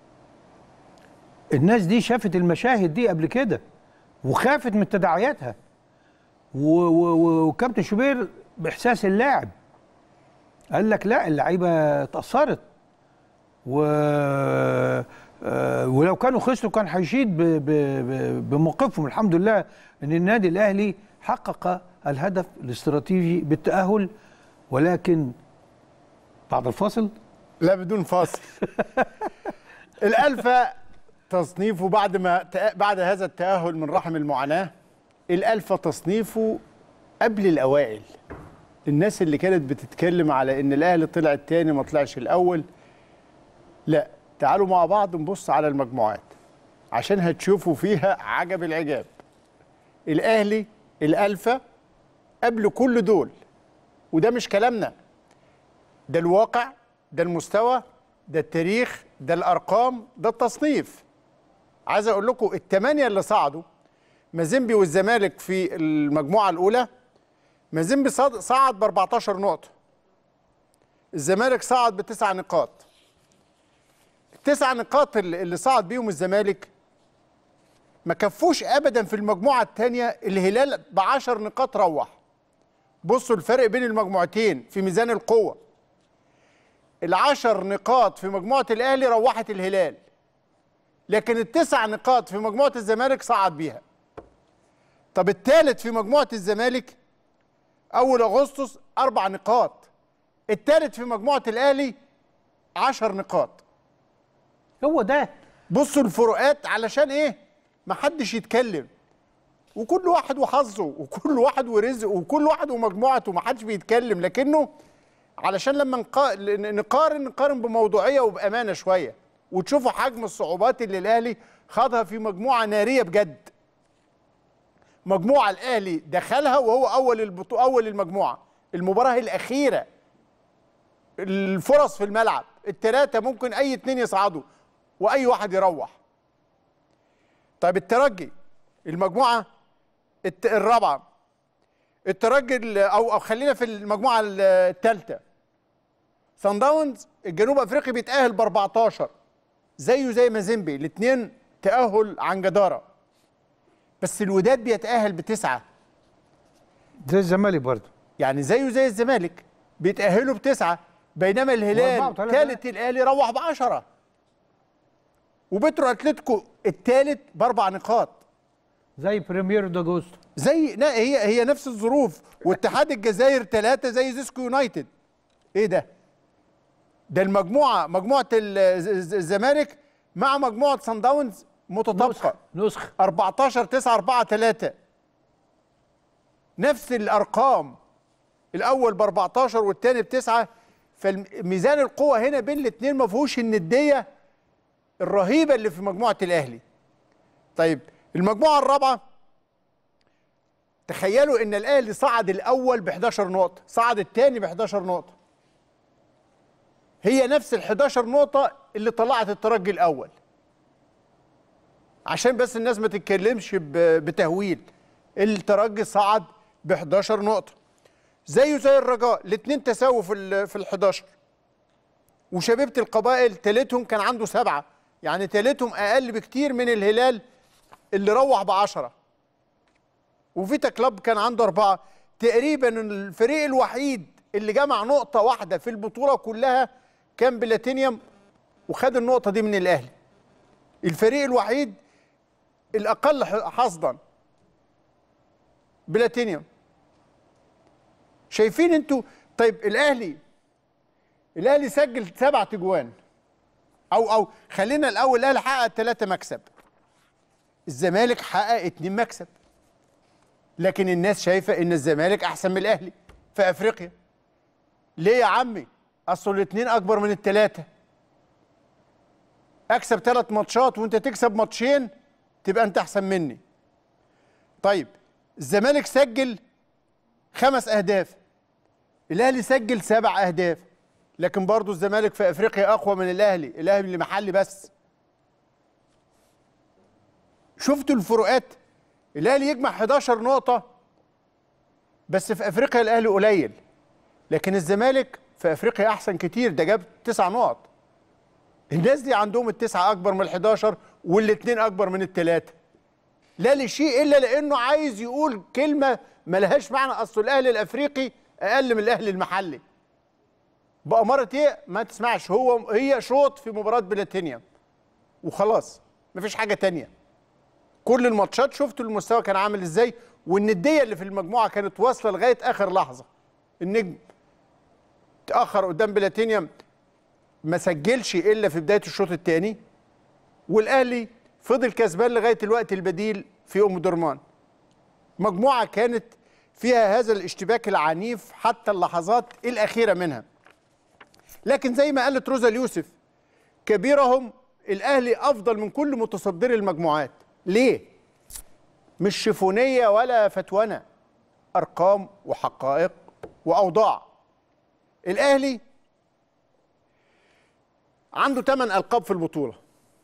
الناس دي شافت المشاهد دي قبل كده وخافت من تداعياتها و- و- و- وكابتن شوبير باحساس اللاعب قال لك لا اللعيبه اتاثرت و آه، ولو كانوا خسروا كان هيشيد ب- ب- ب- بموقفهم الحمد لله ان النادي الاهلي حقق الهدف الاستراتيجي بالتاهل ولكن بعد الفاصل لا بدون فاصل الألفا تصنيفه بعد ما تأ- بعد هذا التأهل من رحم المعاناة الألفا تصنيفه قبل الأوائل الناس اللي كانت بتتكلم على إن الأهلي طلع التاني ما طلعش الأول لا تعالوا مع بعض نبص على المجموعات عشان هتشوفوا فيها عجب العجاب الأهلي الألفا قبل كل دول وده مش كلامنا ده الواقع ده المستوى ده التاريخ ده الارقام ده التصنيف عايز اقول لكم الثمانيه اللي صعدوا مازيمبي والزمالك في المجموعه الاولى مازيمبي صعد صعد ب 14 نقطه الزمالك صعد بتسع نقاط التسع نقاط اللي اللي صعد بيهم الزمالك ما كفوش ابدا في المجموعه الثانيه الهلال ب 10 نقاط روح بصوا الفرق بين المجموعتين في ميزان القوه العشر نقاط في مجموعة الأهلي روحت الهلال لكن التسع نقاط في مجموعة الزمالك صعد بيها طب الثالث في مجموعة الزمالك أول أغسطس أربع نقاط الثالث في مجموعة الأهلي عشر نقاط هو ده بصوا الفروقات علشان إيه محدش يتكلم وكل واحد وحظه وكل واحد ورزقه وكل واحد ومجموعته محدش بيتكلم لكنه علشان لما نقا- نقارن نقارن بموضوعيه وبامانه شويه وتشوفوا حجم الصعوبات اللي الاهلي خاضها في مجموعه ناريه بجد مجموعه الاهلي دخلها وهو اول البطو اول المجموعه المباراه الاخيره الفرص في الملعب الثلاثه ممكن اي اتنين يصعدوا واي واحد يروح طيب الترجي المجموعه الت- الرابعه الترجي ال- او او خلينا في المجموعه الثالثه سان داونز الجنوب افريقي بيتاهل ب 14 زيه زي مازيمبي الاثنين تاهل عن جداره بس الوداد بيتاهل بتسعه زي الزمالك برضه يعني زيه زي الزمالك بيتاهلوا بتسعه بينما وأربعة الهلال وثلاثة. ثالث الاهلي روح ب 10 وبترو اتلتيكو الثالث باربع نقاط زي بريمير داجوستو زي لا هي هي نفس الظروف واتحاد الجزائر ثلاثة زي زيسكو يونايتد ايه ده ده المجموعة مجموعة ال- الز- الزمالك مع مجموعة سان داونز متطابقة نسخ 14 9 4 3 نفس الارقام الاول ب 14 والثاني بتسعة فميزان القوة هنا بين الاثنين ما فيهوش الندية الرهيبة اللي في مجموعة الاهلي طيب المجموعة الرابعة تخيلوا ان الاهلي صعد الاول ب 11 نقطه صعد الثاني ب 11 نقطه هي نفس ال 11 نقطه اللي طلعت الترجي الاول عشان بس الناس ما تتكلمش ب- بتهويل الترجي صعد ب 11 نقطه زيه زي الرجاء الاثنين تساووا في ال في ال 11 وشبيبه القبائل تالتهم كان عنده سبعه يعني تالتهم اقل بكتير من الهلال اللي روح ب 10 وفيتا كلاب كان عنده أربعة تقريبا الفريق الوحيد اللي جمع نقطه واحده في البطوله كلها كان بلاتينيوم وخد النقطه دي من الاهلي الفريق الوحيد الاقل حظا بلاتينيوم شايفين انتوا طيب الاهلي الاهلي سجل سبع تجوان او او خلينا الاول الاهلي حقق ثلاثة مكسب الزمالك حقق اتنين مكسب لكن الناس شايفه ان الزمالك احسن من الاهلي في افريقيا ليه يا عمي اصل الاتنين اكبر من الثلاثه اكسب ثلاث ماتشات وانت تكسب ماتشين تبقى انت احسن مني طيب الزمالك سجل خمس اهداف الاهلي سجل سبع اهداف لكن برضو الزمالك في افريقيا اقوى من الاهلي الاهلي اللي محلي بس شفتوا الفروقات الاهلي يجمع 11 نقطه بس في افريقيا الاهلي قليل لكن الزمالك في افريقيا احسن كتير ده جاب تسع نقط الناس دي عندهم التسعه اكبر من ال11 والاثنين اكبر من الثلاثه لا لشيء الا لانه عايز يقول كلمه ملهاش معنى اصل الاهلي الافريقي اقل من الاهلي المحلي بأمارة ايه ما تسمعش هو هي شوط في مباراة بلاتينيوم وخلاص مفيش حاجة تانية كل الماتشات شفتوا المستوى كان عامل ازاي والندية اللي في المجموعة كانت واصلة لغاية آخر لحظة النجم تأخر قدام بلاتينيوم ما سجلش إلا في بداية الشوط الثاني والأهلي فضل كسبان لغاية الوقت البديل في أم درمان مجموعة كانت فيها هذا الاشتباك العنيف حتى اللحظات الأخيرة منها لكن زي ما قالت روزا اليوسف كبيرهم الاهلي افضل من كل متصدري المجموعات ليه مش شفونيه ولا فتوانه ارقام وحقائق واوضاع الاهلي عنده 8 القاب في البطوله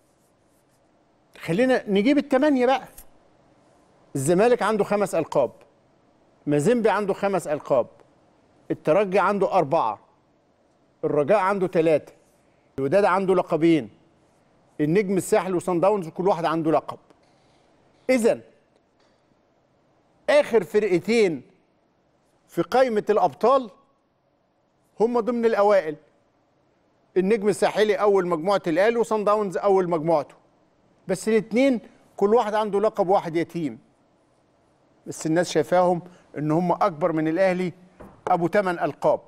خلينا نجيب الثمانيه بقى الزمالك عنده خمس القاب مازيمبي عنده خمس القاب الترجي عنده اربعه الرجاء عنده ثلاثة الوداد عنده لقبين النجم الساحل وصن داونز كل واحد عنده لقب إذا آخر فرقتين في قائمة الأبطال هم ضمن الأوائل النجم الساحلي أول مجموعة الأهلي وصن داونز أول مجموعته بس الاثنين كل واحد عنده لقب واحد يتيم بس الناس شايفاهم ان هم اكبر من الاهلي ابو ثمان القاب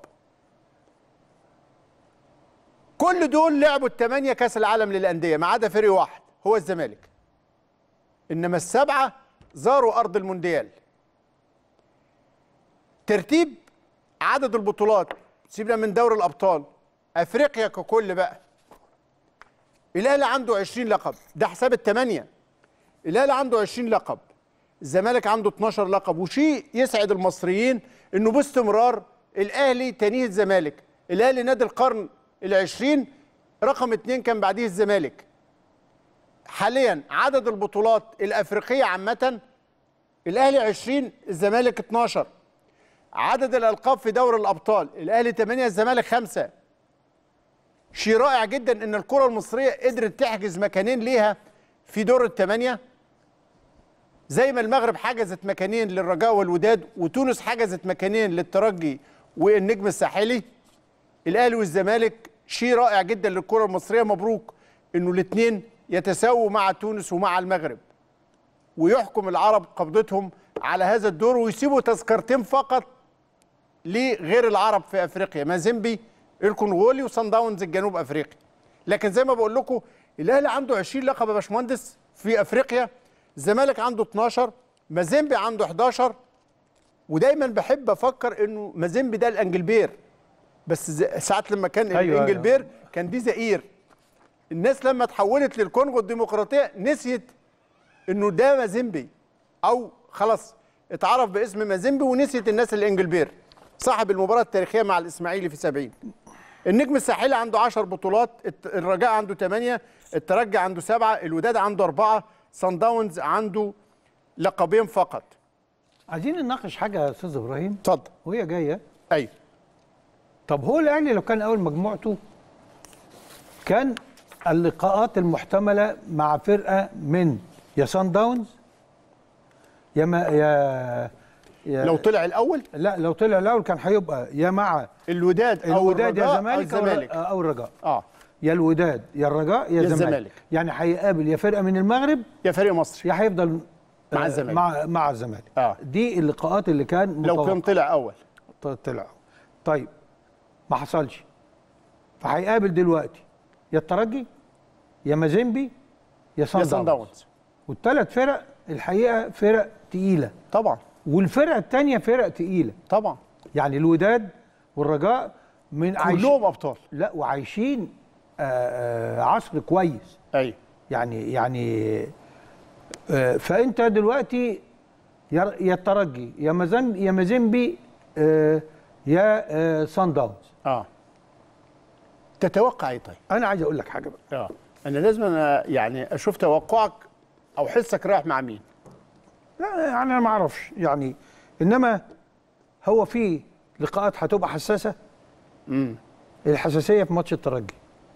كل دول لعبوا الثمانية كأس العالم للأندية ما عدا فريق واحد هو الزمالك إنما السبعة زاروا أرض المونديال ترتيب عدد البطولات سيبنا من دوري الأبطال أفريقيا ككل بقى الأهلي عنده 20 لقب ده حساب الثمانية الأهلي عنده 20 لقب الزمالك عنده 12 لقب وشيء يسعد المصريين إنه باستمرار الأهلي تنيه الزمالك الأهلي نادي القرن العشرين رقم اتنين كان بعديه الزمالك حاليا عدد البطولات الافريقيه عامه الاهلي 20 الزمالك 12 عدد الالقاب في دوري الابطال الاهلي 8 الزمالك 5 شيء رائع جدا ان الكره المصريه قدرت تحجز مكانين ليها في دور الثمانيه زي ما المغرب حجزت مكانين للرجاء والوداد وتونس حجزت مكانين للترجي والنجم الساحلي الاهلي والزمالك شيء رائع جدا للكره المصريه مبروك انه الاثنين يتساووا مع تونس ومع المغرب ويحكم العرب قبضتهم على هذا الدور ويسيبوا تذكرتين فقط لغير العرب في افريقيا مازيمبي الكونغولي وصن داونز الجنوب افريقي لكن زي ما بقول لكم الاهلي عنده 20 لقب يا باشمهندس في افريقيا الزمالك عنده 12 مازيمبي عنده 11 ودايما بحب افكر انه مازيمبي ده الانجلبير بس ساعات لما كان أيوة، الانجلبير أيوة. كان دي زئير الناس لما تحولت للكونغو الديمقراطيه نسيت انه ده مازيمبي او خلاص اتعرف باسم مازيمبي ونسيت الناس الانجلبير صاحب المباراه التاريخيه مع الاسماعيلي في 70 النجم الساحلي عنده 10 بطولات الرجاء عنده 8 الترجي عنده 7 الوداد عنده 4 صن داونز عنده لقبين فقط عايزين نناقش حاجه يا استاذ ابراهيم اتفضل وهي جايه ايوه طب هو الاهلي لو كان اول مجموعته كان اللقاءات المحتمله مع فرقه من يا سان داونز يا ما يا يا- لو طلع الاول لا لو طلع الاول كان هيبقى يا مع الوداد او الوداد يا الرجاء أو زمالك أو, الزمالك او الرجاء اه يا الوداد يا الرجاء يا يا الزمالك الزمالك. يعني هيقابل يا فرقه من المغرب يا فريق مصري يا هيفضل مع آه، الزمالك. مع مع الزمالك اه دي اللقاءات اللي كان لو متوقع. كان طلع اول ط- طلع طيب ما حصلش فهيقابل دلوقتي يا الترجي يا مازيمبي يا صن يا صن داونز داونز والثلاث فرق الحقيقه فرق تقيله طبعا والفرق الثانيه فرق تقيله طبعا يعني الوداد والرجاء من عايش- كلهم ابطال لا وعايشين آه، آه، عصر كويس ايوه يعني يعني آه، فانت دلوقتي يا يا الترجي يا مازن يا مازيمبي آه، يا آه، صن داونز اه تتوقع ايه طيب انا عايز اقول لك حاجه بقى اه انا لازم أنا يعني اشوف توقعك او حسك رايح مع مين لا يعني انا ما اعرفش يعني انما هو في لقاءات هتبقى حساسه امم الحساسيه في ماتش الترجي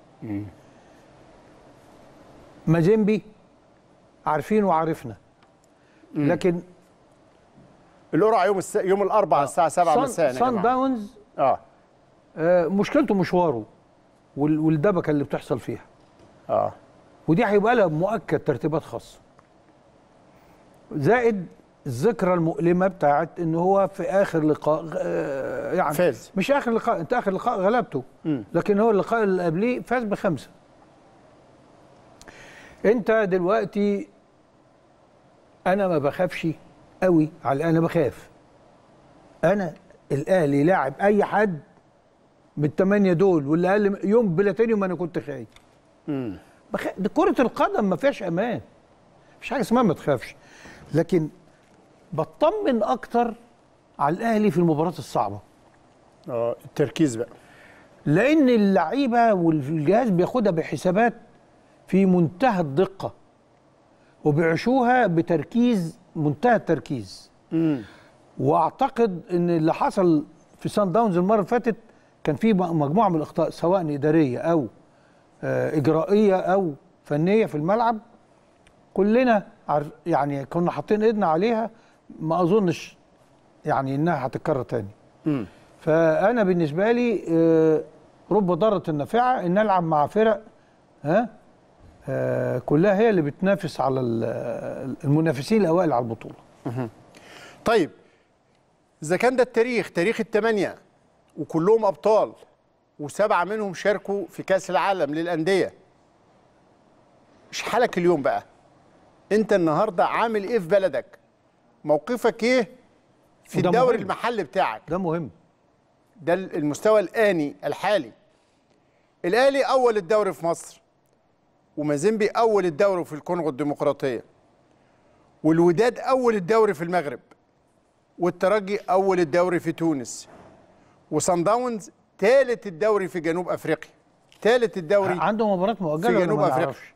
مازيمبي عارفين وعارفنا لكن القرعه يوم الس... يوم الاربعاء الساعه 7 مساء يا صن جماعه داونز اه آه، مشكلته مشواره وال- والدبكه اللي بتحصل فيها اه ودي هيبقى لها مؤكد ترتيبات خاصه زائد الذكرى المؤلمه بتاعت ان هو في اخر لقاء آه، يعني فاز. مش اخر لقاء انت اخر لقاء غلبته مم. لكن هو اللقاء اللي قبليه فاز بخمسه انت دلوقتي انا ما بخافش قوي على انا بخاف انا الاهلي لاعب اي حد من الثمانيه دول واللي قال يوم بلاتينيوم انا كنت خايف امم بخ... دي كرة القدم ما فيهاش أمان مفيش حاجة اسمها ما تخافش لكن بطمن أكتر على الأهلي في المباريات الصعبة اه التركيز بقى لأن اللعيبة والجهاز بياخدها بحسابات في منتهى الدقة وبيعيشوها بتركيز منتهى التركيز امم واعتقد ان اللي حصل في سان داونز المره اللي فاتت كان في مجموعه من الاخطاء سواء اداريه او آه، اجرائيه او فنيه في الملعب كلنا عار- يعني كنا حاطين ايدنا عليها ما اظنش يعني انها هتتكرر تاني امم فانا بالنسبه لي آه، رب ضاره نافعه ان العب مع فرق ها آه، كلها هي اللي بتنافس على ال- المنافسين الاوائل على البطوله طيب اذا كان ده التاريخ تاريخ الثمانيه وكلهم ابطال وسبعه منهم شاركوا في كاس العالم للانديه مش حالك اليوم بقى انت النهارده عامل ايه في بلدك موقفك ايه في وده الدوري مهم. المحلي بتاعك ده مهم ده المستوى الآني الحالي الأهلي أول الدوري في مصر ومازيمبي أول الدوري في الكونغو الديمقراطية والوداد أول الدوري في المغرب والترجي أول الدوري في تونس وصن داونز ثالث الدوري في جنوب أفريقيا ثالث الدوري عنده مباراه مؤجله في ولا جنوب ما أفريقيا. نعرفش؟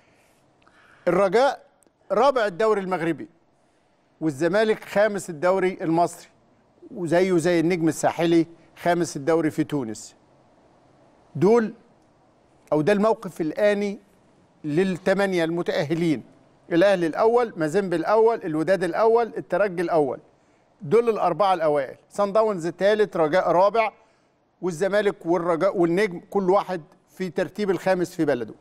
الرجاء رابع الدوري المغربي والزمالك خامس الدوري المصري وزيه زي النجم الساحلي خامس الدوري في تونس دول او ده الموقف الاني للثمانيه المتاهلين الاهلي الاول مازيمبي الاول الوداد الاول الترجي الاول دول الاربعه الاوائل صن داونز الثالث رجاء رابع والزمالك والرجاء والنجم كل واحد في ترتيب الخامس في بلده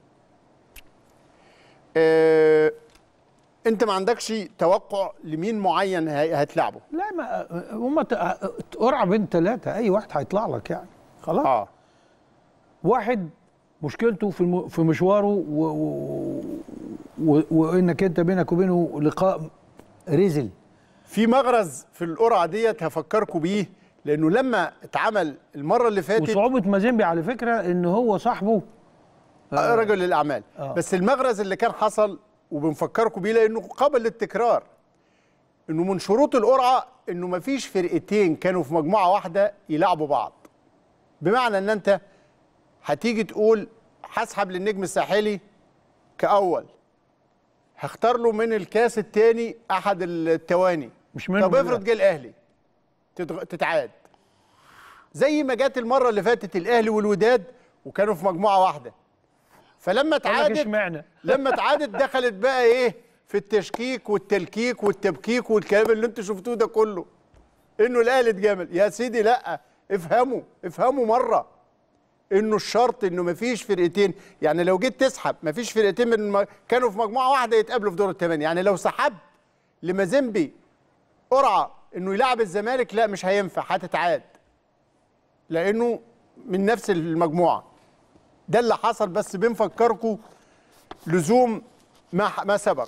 آه، انت ما عندكش توقع لمين معين هي- هتلعبه لا ما هم قرعه بين ثلاثه اي واحد هيطلع لك يعني خلاص اه واحد مشكلته في الم... في مشواره و... و... و... وانك انت بينك وبينه لقاء رزل في مغرز في القرعه ديت هفكركم بيه لانه لما اتعمل المره اللي فاتت وصعوبه مازيمبي على فكره ان هو صاحبه آه. رجل الاعمال آه. بس المغرز اللي كان حصل وبنفكركم بيه لانه قابل للتكرار انه من شروط القرعه انه ما فيش فرقتين كانوا في مجموعه واحده يلعبوا بعض بمعنى ان انت هتيجي تقول هسحب للنجم الساحلي كاول هختار له من الكاس الثاني احد التواني مش منهم طب افرض لا. جه الاهلي تتغ... تتعاد زي ما جت المره اللي فاتت الاهلي والوداد وكانوا في مجموعه واحده فلما قال لك اتعادت اشمعنى لما اتعادت دخلت بقى ايه في التشكيك والتلكيك والتبكيك والكلام اللي انتوا شفتوه ده كله انه الاهلي اتجامل يا سيدي لا افهموا افهموا مره انه الشرط انه مفيش فرقتين يعني لو جيت تسحب مفيش فرقتين من الم... كانوا في مجموعه واحده يتقابلوا في دور الثمانيه يعني لو سحبت لمازيمبي قرعه انه يلعب الزمالك لا مش هينفع هتتعاد لانه من نفس المجموعه ده اللي حصل بس بنفكركم لزوم ما ما سبق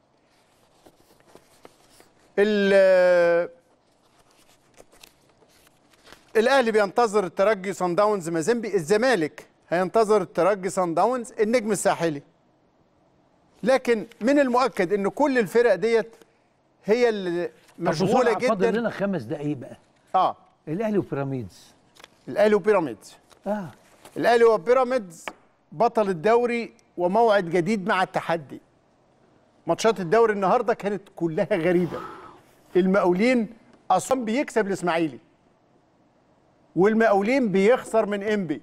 ال- الاهلي بينتظر الترجي صن داونز مازيمبي الزمالك هينتظر الترجي صن داونز النجم الساحلي لكن من المؤكد ان كل الفرق ديت هي اللي مشغوله طب فاضل جدا لنا خمس دقايق بقى اه الاهلي وبيراميدز الاهلي وبيراميدز اه الاهلي وبيراميدز بطل الدوري وموعد جديد مع التحدي ماتشات الدوري النهارده كانت كلها غريبه المقاولين اسوان بيكسب الاسماعيلي والمقاولين بيخسر من انبي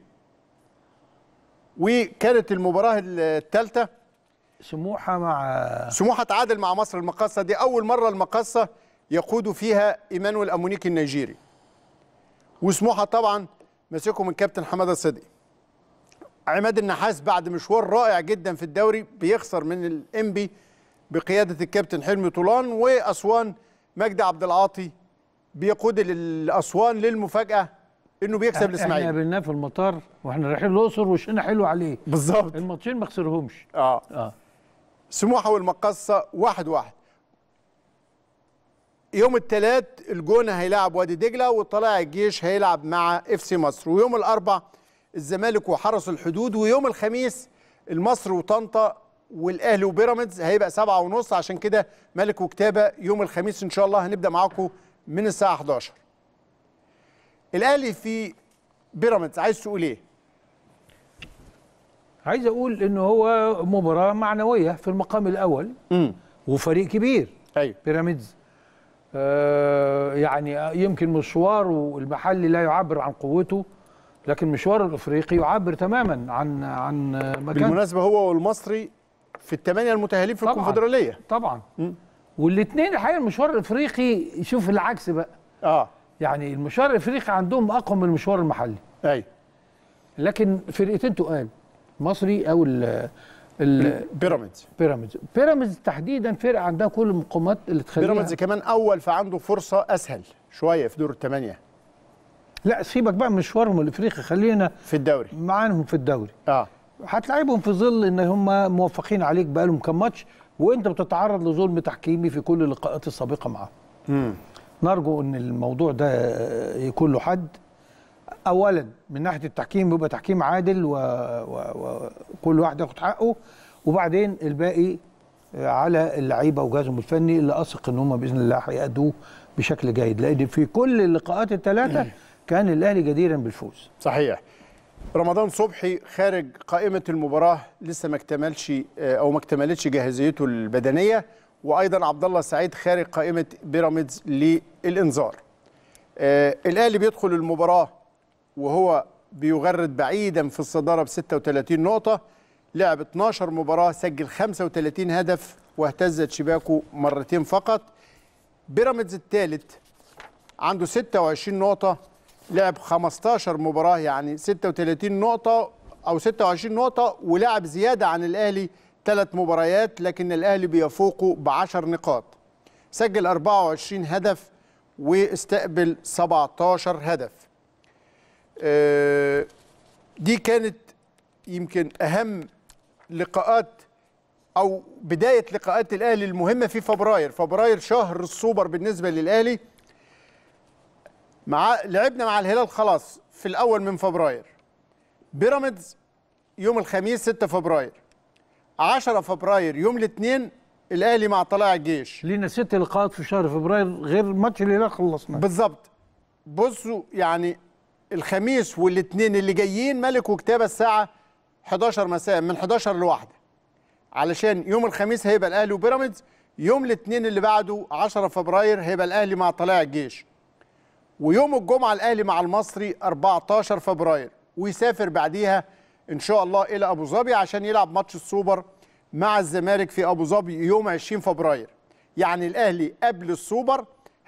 وكانت المباراه الثالثه سموحه مع سموحه تعادل مع مصر المقاصه دي اول مره المقاصه يقود فيها ايمانويل امونيك النيجيري وسموحه طبعا مسكه من كابتن حماده صدقي عماد النحاس بعد مشوار رائع جدا في الدوري بيخسر من الانبي بقياده الكابتن حلمي طولان واسوان مجدي عبد العاطي بيقود الاسوان للمفاجاه انه بيكسب احنا الاسماعيلي قابلناه في المطار واحنا رايحين الاقصر وشنا حلو عليه بالظبط الماتشين ما خسرهمش اه اه سموحه والمقصه واحد واحد يوم الثلاث الجونه هيلاعب وادي دجله وطلائع الجيش هيلعب مع اف سي مصر ويوم الاربع الزمالك وحرس الحدود ويوم الخميس المصر وطنطا والاهلي وبيراميدز هيبقى سبعة ونص عشان كده ملك وكتابه يوم الخميس ان شاء الله هنبدا معاكم من الساعه 11 الاهلي في بيراميدز عايز تقول ايه عايز اقول ان هو مباراه معنويه في المقام الاول امم وفريق كبير ايوه بيراميدز آه يعني يمكن مشواره المحلي لا يعبر عن قوته لكن مشواره الافريقي يعبر تماما عن عن مكان بالمناسبه هو والمصري في الثمانيه المتاهلين في طبعاً. الكونفدراليه طبعا والاثنين الحقيقه المشوار الافريقي شوف العكس بقى اه يعني المشوار الافريقي عندهم اقوى من المشوار المحلي ايوه لكن فرقتين تقال مصري او ال ال بيراميدز بيراميدز بيراميدز تحديدا فرقه عندها كل المقومات اللي تخليها بيراميدز كمان اول فعنده فرصه اسهل شويه في دور الثمانيه لا سيبك بقى من مشوارهم الافريقي خلينا في الدوري معاهم في الدوري اه هتلاعبهم في ظل ان هم موفقين عليك بقالهم كام ماتش وانت بتتعرض لظلم تحكيمي في كل اللقاءات السابقه معاهم امم نرجو ان الموضوع ده يكون له حد اولا من ناحيه التحكيم بيبقى تحكيم عادل و- و- وكل واحد ياخد حقه وبعدين الباقي على اللعيبه وجهازهم الفني اللي اثق ان هم باذن الله هيأدوه بشكل جيد لان في كل اللقاءات الثلاثه كان الاهلي جديرا بالفوز صحيح رمضان صبحي خارج قائمه المباراه لسه ما اكتملش آه، او ما اكتملتش جاهزيته البدنيه وايضا عبد الله سعيد خارج قائمه بيراميدز للانذار آه، الاهلي بيدخل المباراه وهو بيغرد بعيدا في الصداره ب 36 نقطه لعب 12 مباراه سجل 35 هدف واهتزت شباكه مرتين فقط بيراميدز الثالث عنده 26 نقطة لعب 15 مباراة يعني 36 نقطة أو 26 نقطة ولعب زيادة عن الأهلي ثلاث مباريات لكن الأهلي بيفوقه ب 10 نقاط سجل 24 هدف واستقبل 17 هدف آه، دي كانت يمكن أهم لقاءات او بدايه لقاءات الاهلي المهمه في فبراير فبراير شهر السوبر بالنسبه للاهلي مع لعبنا مع الهلال خلاص في الاول من فبراير بيراميدز يوم الخميس 6 فبراير 10 فبراير يوم الاثنين الاهلي مع طلائع الجيش لينا ست لقاءات في شهر فبراير غير ماتش الهلال خلصنا بالظبط بصوا يعني الخميس والاثنين اللي جايين ملك وكتابه الساعه 11 مساء من 11 لواحده علشان يوم الخميس هيبقى الاهلي وبيراميدز يوم الاثنين اللي بعده 10 فبراير هيبقى الاهلي مع طلائع الجيش ويوم الجمعه الاهلي مع المصري 14 فبراير ويسافر بعديها ان شاء الله الى ابو ظبي عشان يلعب ماتش السوبر مع الزمالك في ابو ظبي يوم 20 فبراير يعني الاهلي قبل السوبر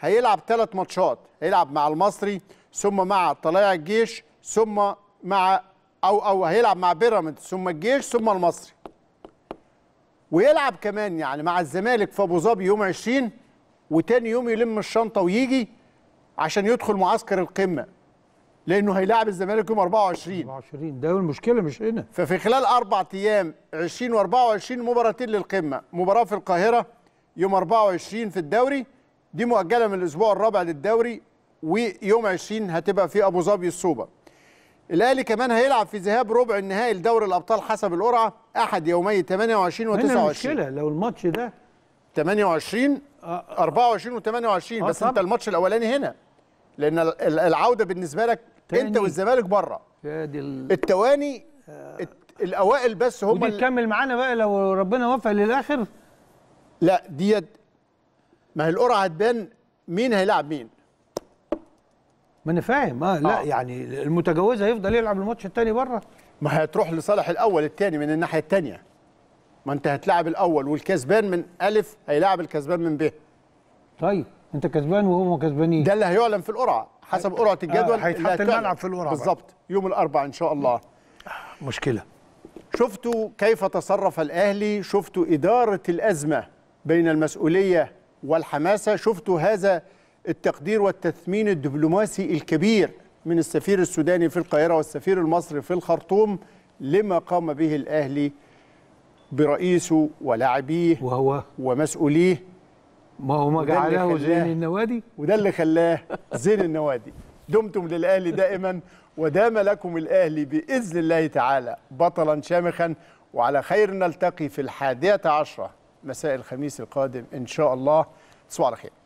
هيلعب ثلاث ماتشات هيلعب مع المصري ثم مع طلائع الجيش ثم مع او او هيلعب مع بيراميدز ثم الجيش ثم المصري ويلعب كمان يعني مع الزمالك في ابو ظبي يوم 20 وتاني يوم يلم الشنطه ويجي عشان يدخل معسكر القمه لانه هيلاعب الزمالك يوم 24 24 ده المشكله مش هنا ففي خلال اربع ايام 20 و24 مباراتين للقمه مباراه في القاهره يوم 24 في الدوري دي مؤجله من الاسبوع الرابع للدوري ويوم 20 هتبقى في ابو ظبي السوبر الاهلي كمان هيلعب في ذهاب ربع النهائي لدوري الابطال حسب القرعه احد يومي 28 هنا و29 المشكله لو الماتش ده 28 24 و28 آه بس طبعا. انت الماتش الاولاني هنا لان ال- ال- العوده بالنسبه لك انت تاني. والزمالك بره يا دي ال... التواني الت- الاوائل بس هم ودي اللي- تكمل معانا بقى لو ربنا وفق للاخر لا ديت ما هي القرعه هتبان مين هيلاعب مين ما انا فاهم اه لا يعني المتجوز هيفضل يلعب الماتش التاني بره ما هي هتروح لصالح الاول الثاني من الناحيه الثانيه ما انت هتلاعب الاول والكسبان من الف هيلاعب الكسبان من ب طيب انت كسبان وهم كسبانين ده اللي هيعلن في القرعه حسب قرعه الجدول آه، هيتحط اللي هتعلن. الملعب في القرعة بقى. بالظبط يوم الاربعاء ان شاء الله مشكله شفتوا كيف تصرف الاهلي شفتوا اداره الازمه بين المسؤوليه والحماسه شفتوا هذا التقدير والتثمين الدبلوماسي الكبير من السفير السوداني في القاهره والسفير المصري في الخرطوم لما قام به الاهلي برئيسه ولاعبيه وهو ومسؤوليه ما هو ما وده اللي جعله زين خلاه- النوادي وده اللي خلاه زين النوادي دمتم للاهلي دائما ودام لكم الاهلي باذن الله تعالى بطلا شامخا وعلى خير نلتقي في الحادية عشرة مساء الخميس القادم ان شاء الله تصبحوا على خير